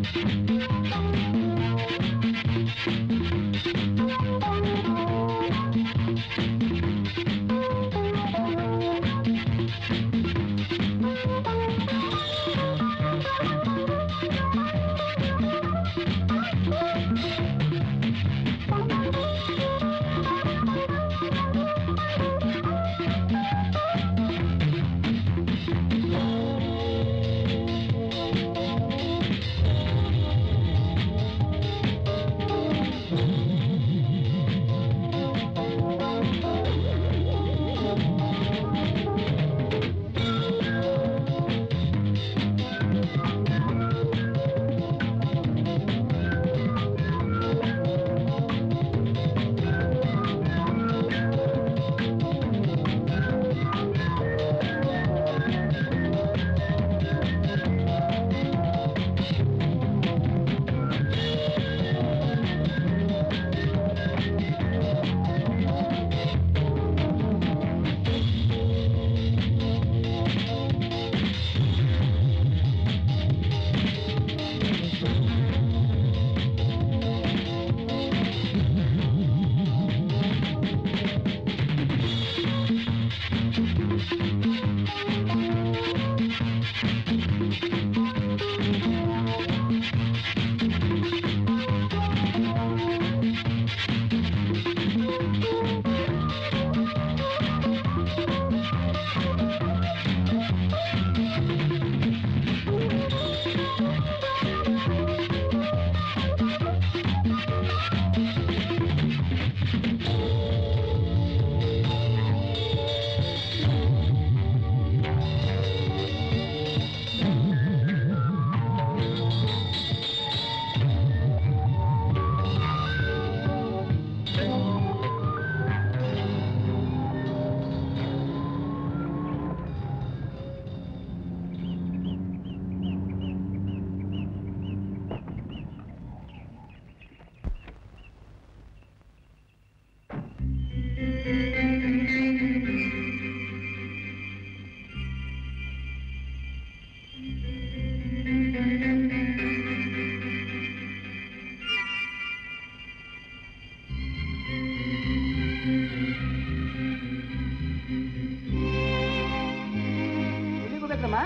ಎಲ್ಲಿಗೆ ಹೋಗ್ಬೇಕಮ್ಮ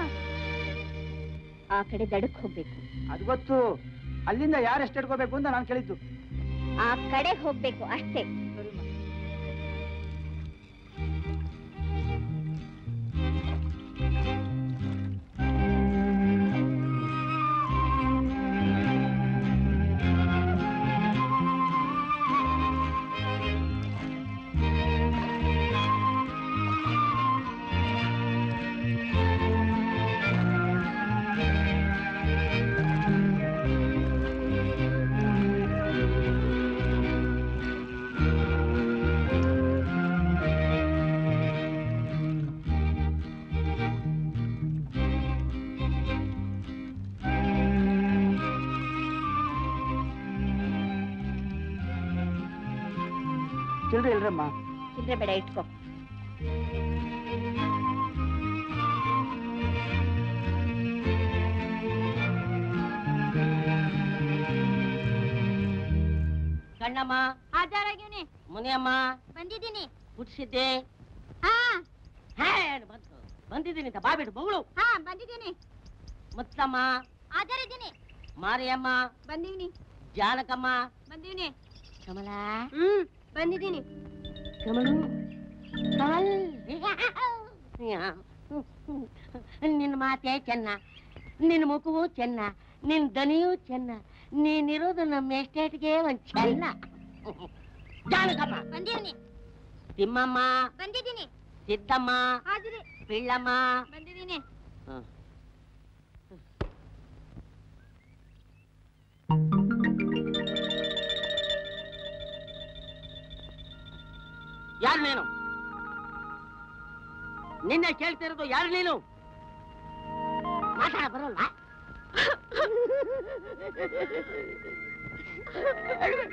ಆ ಕಡೆ ದಡಕ್ ಹೋಗ್ಬೇಕು ಅದು ಗೊತ್ತು ಅಲ್ಲಿಂದ ಯಾರು ಎಷ್ಟು ಹಿಡ್ಕೋಬೇಕು ಅಂತ ನಾನು ಕೇಳಿದ್ದು ಆ ಕಡೆ ಹೋಗ್ಬೇಕು ಅಷ್ಟೇ ಚಿಲ್ಡ್ರೆ ಇಲ್ರಮ್ಮ ಚಿಲ್ಲರೆ ಬೇಡ ಇಟ್ಕೋ ಕಣ್ಣಮ್ಮ ಹಾಜರಾಗಿವ್ನಿ ಮುನಿಯಮ್ಮ ಬಂದಿದ್ದೀನಿ ಹುಟ್ಟಿಸಿದ್ದೆ ಹಾ ಹೇ ಬಂತು ಬಂದಿದ್ದೀನಿ ಅಂತ ಬಾಬಿಡು ಬಗಳು ಹಾ ಬಂದಿದ್ದೀನಿ ಮುತ್ತಮ್ಮ ಹಾಜರಿದ್ದೀನಿ ಮಾರಿಯಮ್ಮ ಬಂದೀನಿ ಜಾನಕಮ್ಮ ಬಂದೀನಿ ಕಮಲ ಹ್ಮ್ ಬಂದಿದ್ದೀನಿ ಕಮಲು ಕಮಲ್ ನಿನ್ನ ಮಾತೇ ಚೆನ್ನ ನಿನ್ನ ಮುಖವೂ ಚೆನ್ನ ನಿನ್ನ ದನಿಯೂ ಚೆನ್ನ ನೀನಿರೋದು ನಮ್ಮ ಎಸ್ಟೇಟ್ಗೆ ಒಂದ್ ಚೆನ್ನ ಜಾನಕಮ್ಮ ಬಂದೀನಿ ತಿಮ್ಮಮ್ಮ ಬಂದಿದ್ದೀನಿ ಸಿದ್ದಮ್ಮ ಹಾಜರಿ ಪಿಳ್ಳಮ್ಮ ಬಂದಿದ್ದೀನಿ ಹ್ಮ್. ಯಾರು ನೀನು ನಿನ್ನೆ ಕೇಳ್ತಿರೋದು ಯಾರು ನೀನು ಮಾತಾಡ ಬರೋಲ್ಲ ಅಳ್ಬೇಡ.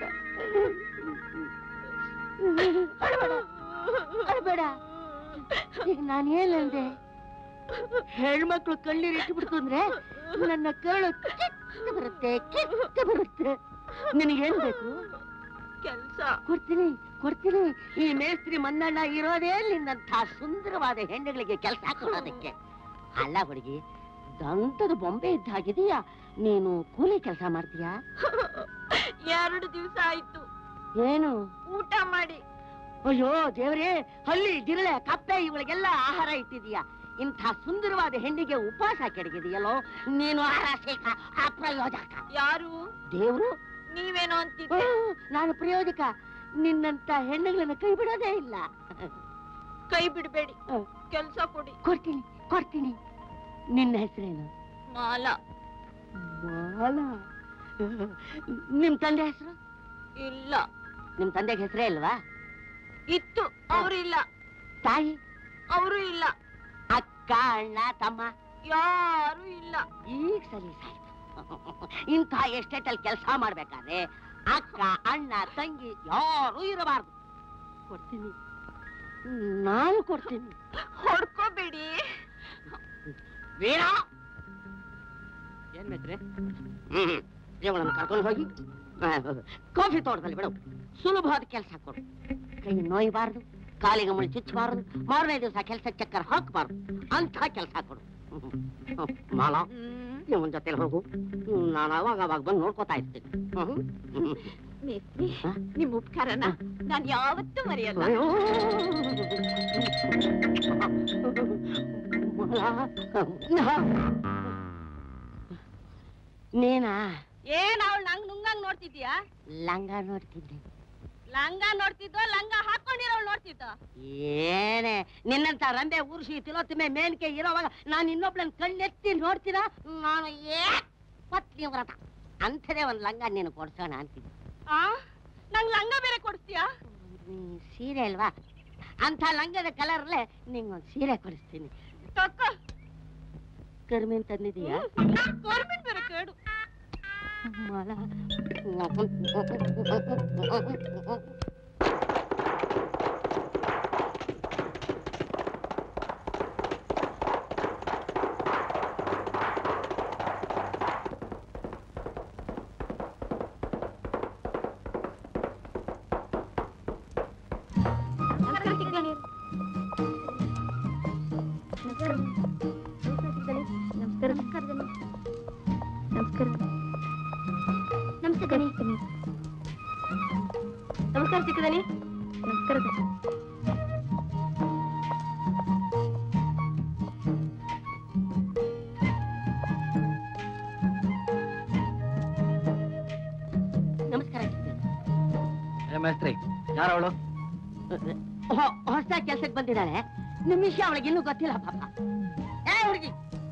ಅಳ್ಬೇಡ. ಅಳ್ಬೇಡ ಈಗ ನಾನು ಏನಂದೆ ಹೆಣ್ಮಕ್ಳು ಕಣ್ಣೀರ್ ಇಟ್ಬಿಡ್ತು ಅಂದ್ರೆ ನನ್ನ ಕೇಳು ಕಿತ್ತು ಬರುತ್ತೆ ಕಿತ್ತು ಬರುತ್ತೆ ನಿನಗೇನ್ ಬೇಕು ಕೆಲ್ಸ ಕೊಡ್ತೀನಿ ಕೊಡ್ತೀನಿ ಈ ಮೇಸ್ತ್ರಿ ಮನ್ನಣ್ಣ ಇರೋದೇ ನಿನ್ನಂಥ ಸುಂದರವಾದ ಹೆಣ್ಣುಗಳಿಗೆ ಕೆಲಸ ಕೊಡೋದಕ್ಕೆ ಅಲ್ಲ ಹುಡುಗಿ ದಂತದ ಬೊಂಬೆ ಇದ್ದಾಗಿದೆಯಾ ನೀನು ಕೂಲಿ ಕೆಲಸ ಮಾಡ್ತೀಯಾ ಎರಡು ದಿವಸ ಆಯ್ತು ಏನು ಊಟ ಮಾಡಿ ಅಯ್ಯೋ ದೇವರೇ ಹಳ್ಳಿ ಜಿರಳೆ ಕಪ್ಪೆ ಇವುಗಳಿಗೆಲ್ಲ ಆಹಾರ ಇಟ್ಟಿದೀಯಾ ಇಂಥ ಸುಂದರವಾದ ಹೆಣ್ಣಿಗೆ ಉಪವಾಸ ಕೆಡಗಿದೆಯಲ್ಲೋ ನೀನು ಆಹಾರ ಸೇಕ ಅಪ್ರಯೋಜಕ ಯಾರು ದೇವ್ರು ನೀವೇನೋ ಓ, ಅಂತಿದ್ದೆ ನಾನು ಪ್ರಯೋಜಕ ನಿನ್ನಂತ ಹೆಣ್ಣುಗಳನ್ನ ಕೈ ಬಿಡೋದೇ ಇಲ್ಲ ಕೈ ಬಿಡ್ಬೇಡಿ ಹ್ಮ್. ಕೆಲ್ಸ ಕೊಡಿ ಕೊಡ್ತೀನಿ ಕೊಡ್ತೀನಿ ನಿನ್ನ ಹೆಸರೇನು ಮಾಲ ಮಾಲ ನಿಮ್ ತಂದೆ ಹೆಸರು ಇಲ್ಲ ನಿಮ್ ತಂದೆಗೆ ಹೆಸರೇ ಇಲ್ವಾ ಇತ್ತು ಅವ್ರು ಇಲ್ಲ ತಾಯಿ ಅವರು ಇಲ್ಲ ಅಕ್ಕ ಅಣ್ಣ ತಮ್ಮ ಯಾರು ಇಲ್ಲ ಈಗ ಸರಿ ಸಾಯ್ತು ಇಂಥ ಎಸ್ಟೇಟ್ ಅಲ್ಲಿ ಕೆಲಸ ಮಾಡ್ಬೇಕಾದ್ರೆ ಅಕ್ಕ ಅಣ್ಣ ತಂಗಿ ಯಾರು ಇರಬಾರ್ದು ಕೊಡ್ತೀನಿ ನಾನು ಕೊಡ್ತೀನಿ ಹೊಡ್ಕೋಬೇಡಿ ವೀರ ಏನ್ ಮೇತ್ರೆ ಹ್ಮ್ ಇವಳನ್ನು ಕರ್ಕೊಂಡು ಹೋಗಿ ಆ, ಕಾಫಿ ತೋಟದಲ್ಲಿ ಬಿಡು ಸುಲಭವಾದ ಕೆಲಸ ಕೊಡು ಕೈ ನೋಯಬಾರ್ದು ಕಾಲಿಗೆ ಮುಳಿ ಚುಚ್ಚಬಾರದು ಮಾರನೇ ದಿವಸ ಕೆಲಸ ಚಕ್ಕರ್ ಹಾಕಬಾರ್ದು ಅಂತ ಕೆಲಸ ಕೊಡು ಹ್ಮ್. ಹ್ಮ್. ಮಾಲ ಹ್ಮ್. ಇವನ್ ಜೊತೆಲಿ ಹೋಗು ಹ್ಮ್, ನಾನು ಅವಾಗ ಅವಾಗ ಬಂದು ನೋಡ್ಕೋತಾ ಇರ್ತೀನಿ ಹ್ಮ್. ಹ್ಮ್. ಮೇಸ್ತ್ರಿ ಹ? ನಿಮ್ ಉಪಕಾರನ ನಾನ್ ಯಾವತ್ತೂ ಮರೆಯಲ್ಲ ಅಯ್ಯೋ. ಮಾಲ. ನೀನಾ ಏನ್ ಅವಳು ನಂಗ್ ನುಂಗಂಗ್ ನೋಡ್ತಿದ್ಯಾ ಲಂಗ ನೋಡ್ತಿದ್ದೆ ಲಂಗ ನೋಡ್ತಿದ್ದೋ ಲಂಗ ಹಾಕೊಂಡಿರೋಳು ನೋಡ್ತಿದ್ದೋ ಏನೇ ನಿನ್ನಂತ ರಂಬೆ ಉರ್ಸಿ ತಿಲೋತ್ತಮೆ ಮೇನ್ಕೆ ಇರೋವಾಗ ನಾನು ಇನ್ನೊಬ್ಳನ್ ಕಣ್ಣೆತ್ತಿ ನೋಡ್ತೀನ ನಾನು ಏ ಪತ್ನಿ ವ್ರತ ಅಂಥದೇ ಒಂದ್ ಲಂಗ ನೀನು ಕೊಡ್ಸೋಣ ಅಂತಿದ್ದೆ ಆ ನಂಗ್ ಲಂಗ ಬೇರೆ ಕೊಡ್ಸ್ತೀಯಾ ನೀ ಸೀರೆ ಅಲ್ವಾ ಅಂಥ ಲಂಗದ ಕಲರ್ಲೆ ನಿಂಗೊಂದ್ ಸೀರೆ ಕೊಡಿಸ್ತೀನಿ ತಕ್ಕೋ ಕರ್ಮೀನ್ ತಂದಿದೀಯಾ ಗೌರ್ಮೆಂಟ್ ಬೇರೆ ಕೇಡು ಮಾಲ ನಮಸ್ಕಾರ ಸಿಗ್ಗಣಿ ನಮಸ್ಕಾರ ನಮಸ್ಕಾರ ನಮಸ್ಕಾರ ನಮಸ್ತೆ ಗಣಿ ನಮಸ್ಕಾರ ಚಿಕ್ಕದನಿ ನಮಸ್ಕಾರ ನಮಸ್ಕಾರ ಏ ಮೇಸ್ತ್ರಿ ಯಾರವಳು ಹೊಸ ಕೆಲ್ಸಕ್ಕೆ ಬಂದಿದ್ದಾಳೆ ನಿಮ್ ವಿಷಯ ಅವಳಿಗೆ ಇನ್ನೂ ಗೊತ್ತಿಲ್ಲ ಪಾಪ ಏ ಹುಡುಗಿ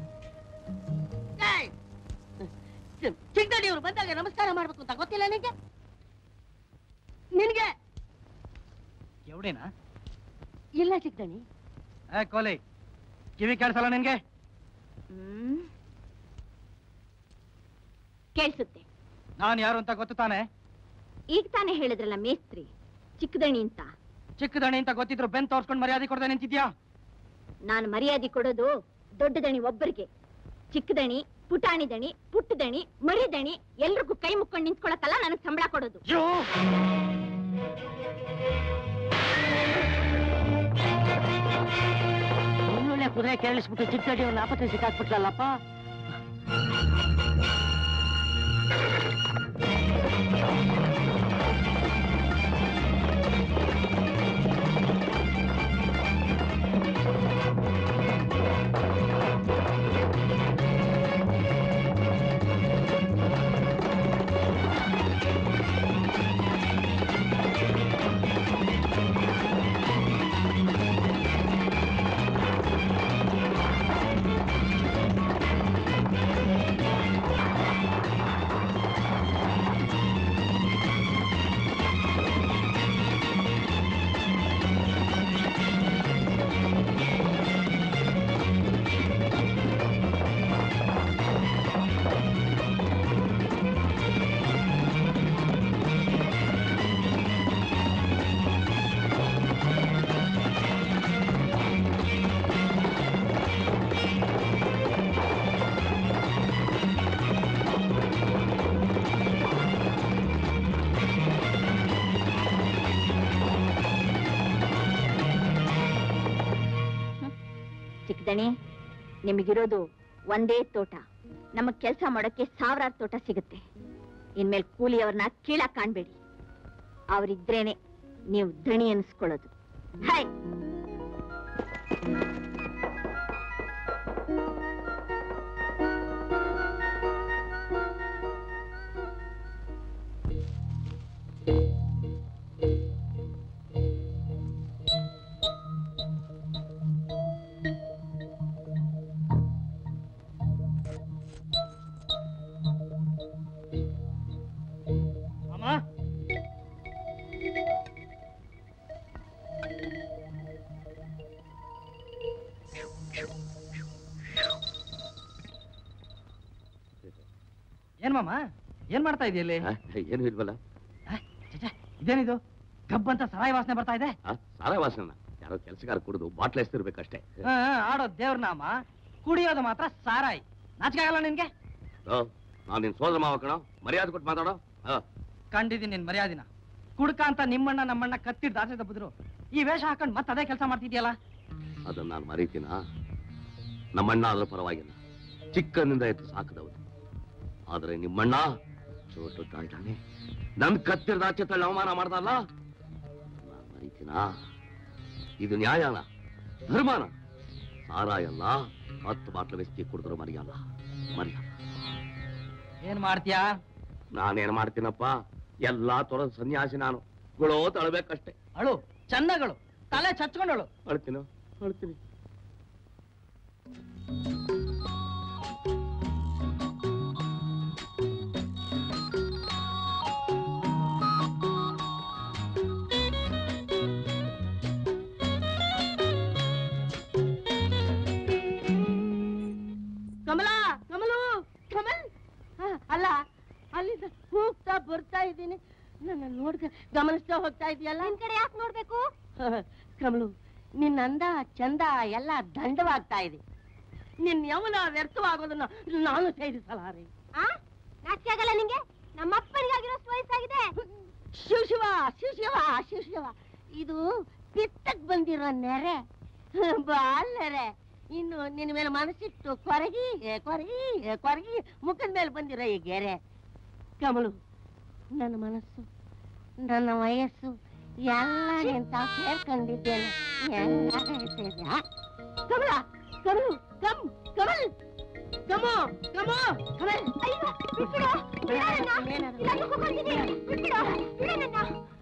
ಚಿಕ್ಕದಡಿ ಇವ್ರು ಬಂದಾಗ ನಮಸ್ಕಾರ ಮಾಡ್ಬೇಕು ಅಂತ ಗೊತ್ತಿಲ್ಲ ನಿನಗೆ ನಿನಗೆ ಎವಡೇನಾ ಇಲ್ಲ ಚಿಕ್ಕದಣಿ ಏ ಕೋಲಿ ಕಿವಿ ಕೇಳಿಸಲ್ಲ ನಿನ್ಗೆ ಹ್ಮ್ ಕೇಳಿಸುತ್ತೆ ನಾನು ಯಾರು ಅಂತ ಗೊತ್ತು ತಾನೆ ಈಗ ತಾನೇ ಹೇಳಿದ್ರಲ್ಲ ಮೇಸ್ತ್ರಿ ಚಿಕ್ಕದಣಿ ಅಂತ ಚಿಕ್ಕದಣಿ ಅಂತ ಗೊತ್ತಿದ್ರು ಬೆನ್ ತೋರ್ಸ್ಕೊಂಡು ಮರ್ಯಾದೆ ಕೊಡದೆ ನಿಂತಿದ್ಯಾ ನಾನು ಮರ್ಯಾದೆ ಕೊಡೋದು ದೊಡ್ಡ ದಣಿ ಒಬ್ಬರಿಗೆ ಚಿಕ್ಕ ದಣಿ ಪುಟಾಣಿ ದಣಿ ಪುಟ್ಟ ದಣಿ ಮರಿ ದಣಿ ಎಲ್ರಿಗೂ ಕೈ ಮುಕ್ಕೊಂಡು ನಿಂತ್ಕೊಳಕಲ್ಲ ನನಗ್ ಸಂಬಳ ಕೊಡೋದು ಯೋ ಒಳ್ಳೊಳ್ಳೆ ಕುದುರೆ ಕೇಳಿಸ್ಬಿಟ್ಟು ಚಿಕ್ಕದಡಿ ಅವ್ರನ್ನ ಆಪತ್ತೆ ಸಿಕ್ಕಾಕ್ಬಿಟ್ಲಲ್ಲಪ್ಪ ದಣಿ ನಿಮಗಿರೋದು ಒಂದೇ ತೋಟ ನಮಗ್ ಕೆಲಸ ಮಾಡೋಕ್ಕೆ ಸಾವಿರಾರು ತೋಟ ಸಿಗುತ್ತೆ ಇನ್ಮೇಲೆ ಕೂಲಿಯವ್ರನ್ನ ಕೀಳಾಗ್ ಕಾಣ್ಬೇಡಿ ಅವರಿದ್ರೇನೆ ನೀವು ದಣಿ ಅನ್ಸ್ಕೊಳ್ಳೋದು ಹಾಯ್ ಅಮ್ಮ ಏನ್ ಮಾಮ ಏನ್ ಮಾಡ್ತಾ ಇದೆಯಲ್ಲಿ ಏನು ಇಲ್ವಲ್ಲ ಇದೇನಿದು ಗಬ್ಬ್ ಅಂತ ಸರಾಯಿ ವಾಸನೆ ಬರ್ತಾ ಇದೆ ಆ, ಸಾಲ ವಾಸನ ಯಾರೋ ಕೆಲಸಗಾರ ಕುಡಿದು ಬಾಟ್ಲ್ ಎಸ್ತಿರ್ಬೇಕಷ್ಟೇ ಆ, ಆ, ಆಡೋ ದೇವ್ರ ನಾಮ ಕುಡಿಯೋದು ಮಾತ್ರ ಸಾರಾಯಿ ನಾಚಿಕೆ ಆಗಲ್ಲ ನಿನ್ಗೆ ನಾನು ನಿನ್ ಸೋದರ ಮಾವ ಕಣೋ ಮರ್ಯಾದೆ ಕೊಟ್ಟು ಮಾತಾಡೋ ಆ, ಕಂಡಿದ್ದೀನಿ ನಿನ್ ಮರ್ಯಾದಿನ ಕುಡ್ಕ ಅಂತ ನಿಮ್ಮಣ್ಣ ನಮ್ಮಣ್ಣ ಕತ್ತಿಡ್ ದಾಸೆ ತಪ್ಪಿದ್ರು ಈ ವೇಷ ಹಾಕೊಂಡು ಮತ್ತೆ ಅದೇ ಕೆಲಸ ಮಾಡ್ತಿದ್ಯಲ್ಲ ಅದನ್ನ ನಾನು ಮರೀತೀನ ನಮ್ಮಣ್ಣ ಆದ್ರೂ ಪರವಾಗಿಲ್ಲ ಚಿಕ್ಕನಿಂದ ಎತ್ತು ಸಾಕದವನು ಆದ್ರೆ ನಿಮ್ಮಣ್ಣ ಚೋಟು ತಾಳ್ತಾನೆ ನನ್ ಕತ್ತಿರದ ಆಚೆ ತಳ್ಳಿ ಅವಮಾನ ಮಾಡ್ದಲ್ಲ ನಾನ್ ಮರೀತೀನಾ ಇದು ನ್ಯಾಯನ ಧರ್ಮನ ಸಾರಾಯಲ್ಲ ಹತ್ತು ಬಾಟ್ಲು ವ್ಯಕ್ತಿ ಕುಡಿದ್ರು ಮರಿಯಲ್ಲ ಮರಿಯಲ್ಲ ಏನ್ ಮಾಡ್ತೀಯಾ ನಾನೇನ್ ಮಾಡ್ತೀನಪ್ಪ ಎಲ್ಲಾ ತೊರೆದ ಸನ್ಯಾಸಿ ನಾನು ಗುಳೋ ತಳಬೇಕಷ್ಟೇ ಅಳು ಚನ್ನಗಳು ತಲೆ ಚಚ್ಕೊಂಡಳು ಅಳ್ತೀನ ಅಳ್ತೀನಿ ಕಮಲ ಕಮಲು ಕಮಲ್ ಹ, ಅಲ್ಲ ಅಲ್ಲಿಂದ ಹೋಗ್ತಾ ಬರ್ತಾ ಇದ್ದೀನಿ ನನ್ನ ನೋಡ್ಕ ಗಮನಿಸ್ತಾ ಹೋಗ್ತಾ ಇದೆಯಲ್ಲ ನಿನ್ ಕಡೆ ಯಾಕೆ ನೋಡ್ಬೇಕು ಕಮಲು ನಿನ್ನ ಅಂದ ಚಂದ ಎಲ್ಲ ದಂಡವಾಗ್ತಾ ಇದೆ ನಿನ್ ಯೌವನ ವ್ಯರ್ಥವಾಗೋದನ್ನ ನಾನು ಸೇರಿಸಲಾರೆ ಆ ನಾಚಿಕೆ ಆಗಲ್ಲ ನಿಂಗೆ ನಮ್ಮಪ್ಪನಿಗಾಗಿರೋ ವಯಸ್ಸಾಗಿದೆ ಶಿವ ಶಿವ ಶಿವ ಶಿವ ಶಿವ ಶಿವ ಇದು ಪಿತ್ತಕ್ ಬಂದಿರೋ ನೆರೆ ಬಾಲ್ನೆರೆ ಇನ್ನು ನಿನ್ನ ಮೇಲೆ ಮನಸ್ಸಿಟ್ಟು ಕೊರಗಿ ಕೊರಗಿ ಕೊರಗಿ ಮುಖದ ಮೇಲೆ ಬಂದಿರೋ ಈ ಗೆರೆ ಕಮಲು ನನ್ನ ಮನಸ್ಸು ನನ್ನ ವಯಸ್ಸು ಎಲ್ಲ ನಿಂತ ಸೇರ್ಕೊಂಡಿದ್ದೇನೆ ಹೆಂಗಾಗೈತೆ ಇದು, ಆ? ಕಮಲ ಕಮಲು ಕಮ್ ಕಮಲ್ ಕಮೋ ಕಮೋ ಕಮಲ್ ಅಯ್ಯೋ ಬಿಟ್ಬಿಡು ಬಿಡು ನನ್ನ. ಏನಾದ್ರು? ಇಲ್ಲ, ನುಗ್ಗಿಕೊಂಡಿದ್ದೀನಿ. ಬಿಟ್ಬಿಡು ಬಿಡು ನನ್ನ.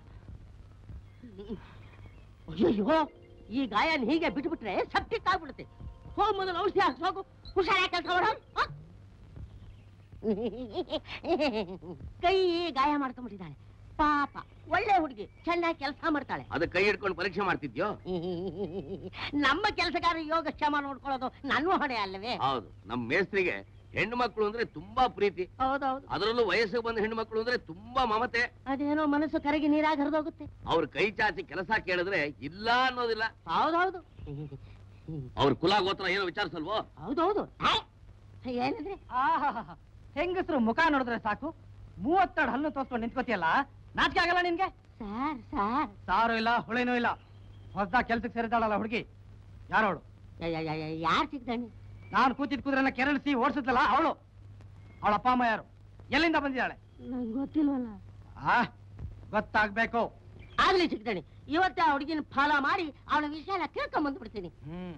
ಅಯ್ಯಯ್ಯೋ ಈ ಗಾಯನ ಹೀಗೆ ಬಿಟ್ಬಿಟ್ರೆ ಸಪ್ಟಿಕ್ ಆಗ್ಬಿಡುತ್ತೆ ಹೋಗ್ ಮೊದಲು ಔಷಧಿ ಹಾಕ್ಸ್ ಹೋಗು ಹುಷಾರಾಗಿ ಕೆಲಸ ಮಾಡ ಕೈ ಗಾಯ ಮಾಡ್ಕೊಂಡ್ಬಿಟ್ಟಿದ್ದಾಳೆ ಪಾಪ ಒಳ್ಳೆ ಹುಡುಗಿ ಚೆನ್ನಾಗಿ ಕೆಲಸ ಮಾಡ್ತಾಳೆ ಅದ ಕೈ ಹಿಡ್ಕೊಂಡು ಪರೀಕ್ಷೆ ಮಾಡ್ತಿದ್ಯೋ ನಮ್ಮ ಕೆಲಸಗಾರ ಯೋಗಕ್ಷೇಮ ನೋಡ್ಕೊಳ್ಳೋದು ನನ್ನ ಹೊಣೆ ಅಲ್ಲವೇ ಹೌದು ನಮ್ ಮೇಸ್ತ್ರಿಗೆ ಹೆಣ್ಣು ಮಕ್ಕಳು ಅಂದ್ರೆ ತುಂಬಾ ಪ್ರೀತಿ ಹೌದೌದು ಅದರಲ್ಲೂ ವಯಸ್ಸಿಗೆ ಬಂದ ಹೆಣ್ಣು ಮಕ್ಕಳು ಅಂದ್ರೆ ತುಂಬಾ ಮಮತೆ ಅದೇನೋ ಮನಸ್ಸು ಕರಗಿ ನೀರಾಗಿ ಹರಿದೋಗುತ್ತೆ ಅವ್ರ ಕೈ ಚಾಚಿ ಕೆಲಸ ಕೇಳಿದ್ರೆ ಇಲ್ಲ ಅನ್ನೋದಿಲ್ಲ ಹೌದೌದು ಅವ್ರ ಕುಲ ಗೋತ್ರ ಏನೋ ವಿಚಾರಿಸಲ್ವೋ ಹೌದೌದು ಆ? ಏನಂದ್ರೆ ಆಹಾಹಾ ಹೆಂಗಸರು ಮುಖ ನೋಡಿದ್ರೆ ಸಾಕು ಮೂವತ್ತೆರಡು ಹಲ್ಲು ತೋರ್ಸ್ಕೊಂಡು ನಿಂತ್ಕೋತಿಯಲ್ಲ ನಾಚಿಕೆ ಆಗಲ್ಲ ನಿನ್ಗೆ ಸಾರ್ ಸಾರ್ ಸಾರು ಇಲ್ಲ ಹುಳಿನೂ ಇಲ್ಲ ಹೊಸದ ಕೆಲ್ಸಕ್ಕೆ ಸೇರಿದಾಳಲ್ಲ ಹುಡುಗಿ ಯಾರೋಳು ಯಾರು ಸಿಗ್ದಾಣಿ ನಾನು ಕೂತಿದ್ ಕುದುರೆನ ಕೆರಳಿಸಿ ಓಡಿಸಿದ್ಲಲ್ಲ ಅವಳು ಅವಳ ಅಪ್ಪ ಅಮ್ಮ ಯಾರು ಎಲ್ಲಿಂದ ಬಂದಿದ್ದಾಳೆ ನಂಗೆ ಗೊತ್ತಿಲ್ವಲ್ಲ ಆ ಗೊತ್ತಾಗ್ಬೇಕು ಆಗ್ಲಿ ಸಿಗ್ದಾಣಿ ಇವತ್ತೇ ಆ ಹುಡುಗಿನ ಫಾಲೋ ಮಾಡಿ ಅವಳ ವಿಷಯ ಎಲ್ಲ ಕೇಳ್ಕೊಂಡ್ ಬಂದ್ಬಿಡ್ತೀನಿ ಹ್ಮ್